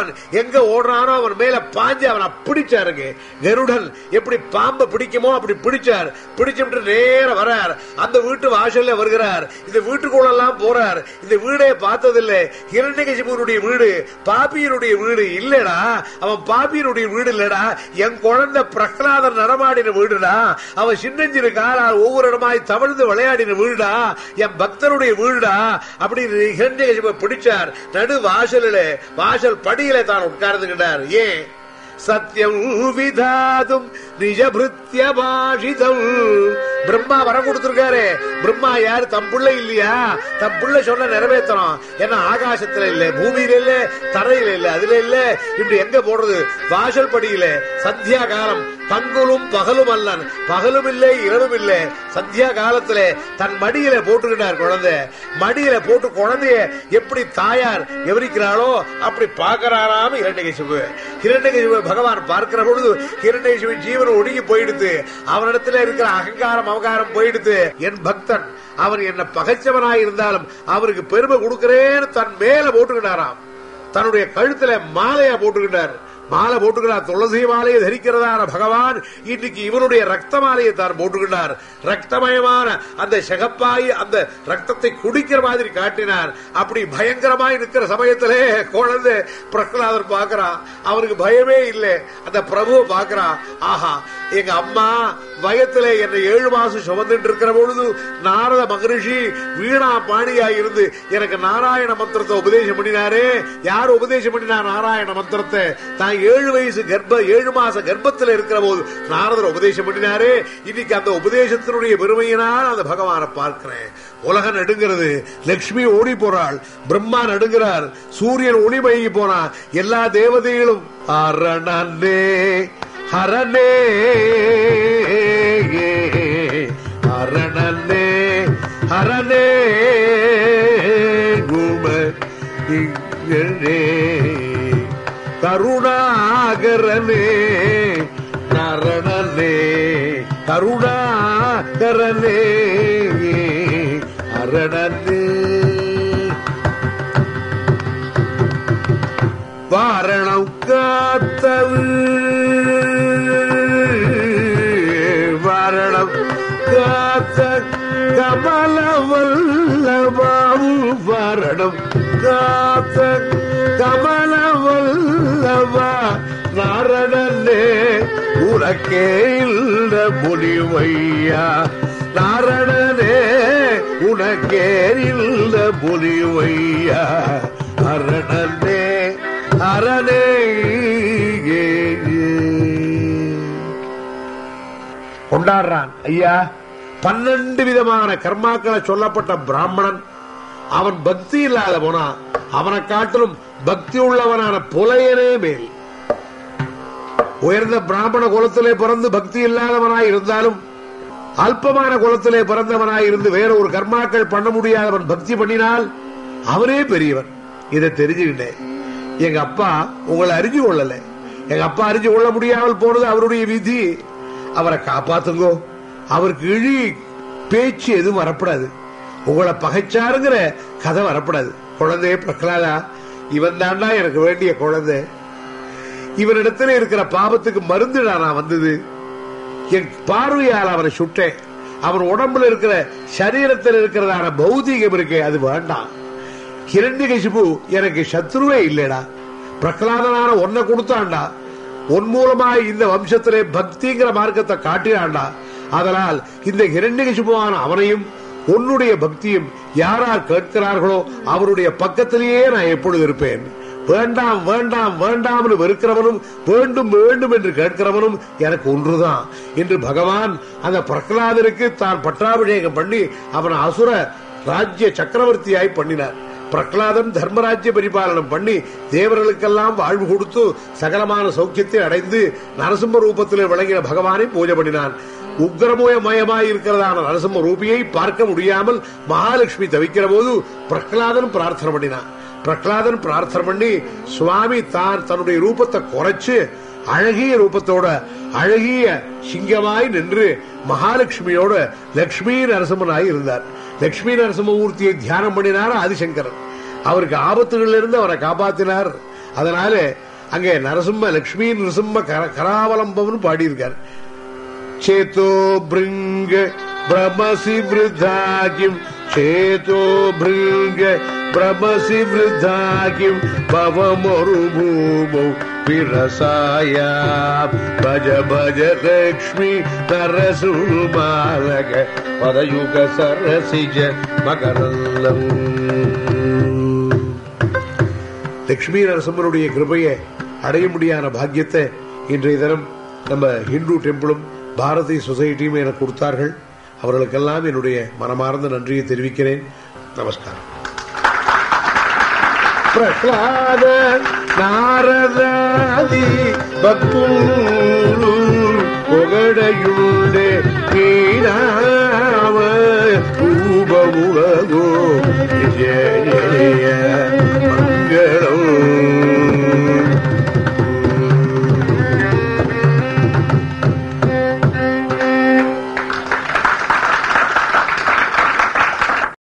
பகவான் எங்க ஓடுறானோ அவன் மேல பாஞ்சு அவனை பிடிச்சாருங்க கருடன் எப்படி பாம்பை பிடிக்குமோ அப்படி பிடிச்சார் பிடிச்சுட்டு நேர வரார் அந்த வீட்டு வாசல்ல வருகிறார் இந்த வீட்டுக்குள்ளெல்லாம் போறார் இந்த வீடே பார்த்ததில்லை இரண்டகசிபுனுடைய வீடு பாப்பியனுடைய வீடு இல்லடா அவன் பாப்பியனுடைய வீடு இல்லடா என் குழந்தை பிரகலாதன் நடமாடின வீடுடா அவன் சின்னஞ்சிறு காலால் ஒவ்வொரு இடமாய் தவழ்ந்து விளையாடின வீடுடா என் பக்தனுடைய வீடுடா அப்படி இரண்டகசிப பிடிச்சார் நடு வாசலில் வாசல் படியில தான் உட்கார்ந்துகிட்டார் ஏன் சத்தியம் விதாதும் நிஜபிருத்திய பாஷிதம் பிரம்மா வரம் கொடுத்திருக்காரு பிரம்மா யாரு தம் புள்ள இல்லையா தம் புள்ள சொன்ன நிறைவேற்றணும் ஏன்னா ஆகாசத்துல இல்ல பூமியில இல்ல தரையில இல்ல அதுல இல்ல இப்படி எங்க போடுறது வாசல் படியில சந்தியா காலம் பங்குலும் பகலும் அல்லன் பகலும் இல்லை இரவும் இல்லை சந்தியா காலத்துல தன் மடியில போட்டுக்கிட்டார் குழந்தை மடியில போட்டு குழந்தைய எப்படி தாயார் எவரிக்கிறாளோ அப்படி பாக்குறாராம் இரண்டகசிபு இரண்டகசிபு பகவான் பார்க்கிற பொழுது இரண்டகசிபு ஜீவன் ஒடுங்கி போயிடுது அவனிடத்துல இருக்கிற அகங்காரம் அவகாரம் போயிடுது என் பக்தன் அவன் என்ன பகைச்சவனாய் இருந்தாலும் அவருக்கு பெருமை கொடுக்கிறேன்னு தன் மேல போட்டுக்கிட்டாராம் தன்னுடைய கழுத்துல மாலையா போட்டுக்கிட்டார் மாலை போட்டுக்கிறார் துளசி மாலையை தரிக்கிறதான பகவான் இன்னைக்கு இவனுடைய ரத்த மாலையை தான் போட்டுக்கிட்டார் ரக்தமயமான அந்த சிகப்பாய் அந்த ரத்தத்தை குடிக்கிற மாதிரி காட்டினார் அப்படி பயங்கரமாய் இருக்கிற சமயத்திலே குழந்தை பிரகலாதர் பார்க்கிறான் அவனுக்கு பயமே இல்லை அந்த பிரபுவை பார்க்கிறான் ஆஹா எங்க அம்மா வயத்துல என்னை ஏழு மாசம் சுமந்துட்டு இருக்கிற பொழுது நாரத மகரிஷி வீணா பாணியா இருந்து எனக்கு நாராயண மந்திரத்தை உபதேசம் பண்ணினாரே யார் உபதேசம் பண்ணினார் நாராயண மந்திரத்தை தான் ஏழு வயசு கர்ப்ப ஏழு மாச கர்ப்பத்தில் இருக்கிற போது நாரதர் உபதேசம் பண்ணினாரே இன்னைக்கு அந்த உபதேசத்தினுடைய பெருமையினால் அந்த பகவானை பார்க்கிறேன் உலகம் நடுங்கிறது லட்சுமி ஓடி போறாள் பிரம்மா நடுங்கிறார் சூரியன் ஒளிமயங்கி போனா எல்லா தேவதைகளும் அரணே ஹரணே ஹரணே ஹரணே கும இங்கனே கருணாகரனே நரணனே கருணாகரனே அரணனே வாரணம் காத்தவு வாரணம் காத்த கமலவல்லபாவு வாரணம் காத்த கமலவல்லவா நாரணனே உனக்கே இல்ல முனிவையா நாரணனே உனக்கே இல்ல முனிவையா அரணனே அரணே கொண்டாடுறான் ஐயா பன்னெண்டு விதமான கர்மாக்களை சொல்லப்பட்ட பிராமணன் அவன் பக்தி இல்லாத போனா அவனை காட்டிலும் பக்தி உள்ளவனான புலையனே மேல் உயர்ந்த பிராமண குலத்திலே பிறந்து பக்தி இல்லாதவனாய் இருந்தாலும் அல்பமான குலத்திலே பிறந்தவனாய் இருந்து வேற ஒரு கர்மாக்கள் பண்ண முடியாதவன் பக்தி பண்ணினால் அவனே பெரியவன் இதை தெரிஞ்சுக்கிட்டேன் எங்க அப்பா உங்களை அறிஞ்சு கொள்ளல எங்க அப்பா அறிஞ்சு கொள்ள முடியாமல் போனது அவருடைய விதி அவரை காப்பாத்துங்கோ அவருக்கு இழி பேச்சு எதுவும் வரப்படாது உங்களை பகைச்சாருங்கிற கதை வரப்படாது குழந்தைய பிரகலாதா இவன் தாண்டா எனக்கு வேண்டிய குழந்தை இவனிடத்துல இருக்கிற பாவத்துக்கு மருந்துடா நான் வந்தது என் பார்வையால் அவரை சுட்டேன் அவன் உடம்புல இருக்கிற சரீரத்தில் இருக்கிறதான பௌதீகம் இருக்கு அது வேண்டாம் ஹிரண்யகசிபு எனக்கு சத்ருவே இல்லடா பிரகலாதனான ஒன்ன கொடுத்தாண்டா உன் மூலமாய் இந்த வம்சத்திலே பக்திங்கிற மார்க்கத்தை காட்டினாண்டா அதனால் இந்த ஹிரண்யகசிபுவான அவனையும் உன்னுடைய பக்தியும் யாரார் கேட்கிறார்களோ அவருடைய பக்கத்திலேயே நான் எப்பொழுது இருப்பேன் வேண்டாம் வேண்டாம் வேண்டாம் வெறுக்கிறவனும் வேண்டும் வேண்டும் என்று கேட்கிறவனும் எனக்கு ஒன்றுதான் என்று பகவான் அந்த பிரகலாதருக்கு தான் பட்டாபிஷேகம் பண்ணி அவன் அசுர ராஜ்ய சக்கரவர்த்தியாய் பண்ணினார் பிரகலாதன் தர்மராஜ்ய பரிபாலனம் பண்ணி தேவர்களுக்கெல்லாம் வாழ்வு கொடுத்து சகலமான சௌக்கியத்தை அடைந்து நரசிம்ம ரூபத்திலே விளங்கின பகவானை பூஜை பண்ணினான் உக்ரமயமயமாய் இருக்கிறதான நரசிம்ம ரூபியை பார்க்க முடியாமல் மகாலட்சுமி தவிக்கிற போது பிரகலாதன் பிரார்த்தனை பண்ணினான் பிரகலாதன் பிரார்த்தனை பண்ணி சுவாமி தான் தன்னுடைய ரூபத்தை குறைச்சு அழகிய ரூபத்தோட அழகிய சிங்கமாய் நின்று மகாலட்சுமியோட லட்சுமி நரசிம்மனாய் இருந்தார் லட்சுமி நரசிம்மமூர்த்தியை தியானம் பண்ணினார் ஆதிசங்கரன் அவருக்கு ஆபத்துகளிலிருந்து அவரை காப்பாத்தினார் அதனால அங்கே நரசிம்ம லட்சுமி நரசிம்ம கர- கராவலம்பம்னு பாடியிருக்கார் சேத்தோ பிருங்க பிரமசி விருத்தாகிம் சேதோ பிருங்க பிரமசி விருத்தாகிம் பவமொரு பூமௌ விரசாயா பஜ பஜ லக்ஷ்மி நரசுபாலக பதயுக சரசிஜ மகரல்லம் லட்சுமி நரசிம்மனுடைய கிருபையை அடைய முடியாத பாக்கியத்தை இன்றைய தினம் நம்ம ஹிந்து டெம்பிளும் பாரதி சொசைட்டியும் எனக்கு கொடுத்தார்கள் அவர்களுக்கெல்லாம் என்னுடைய மனமார்ந்த நன்றியை தெரிவிக்கிறேன் நமஸ்காரம் பிரகலாத நாரதாதி பக்தூரு பொகடையுண்டே மீனாவ ரூபமுகோ ஜெய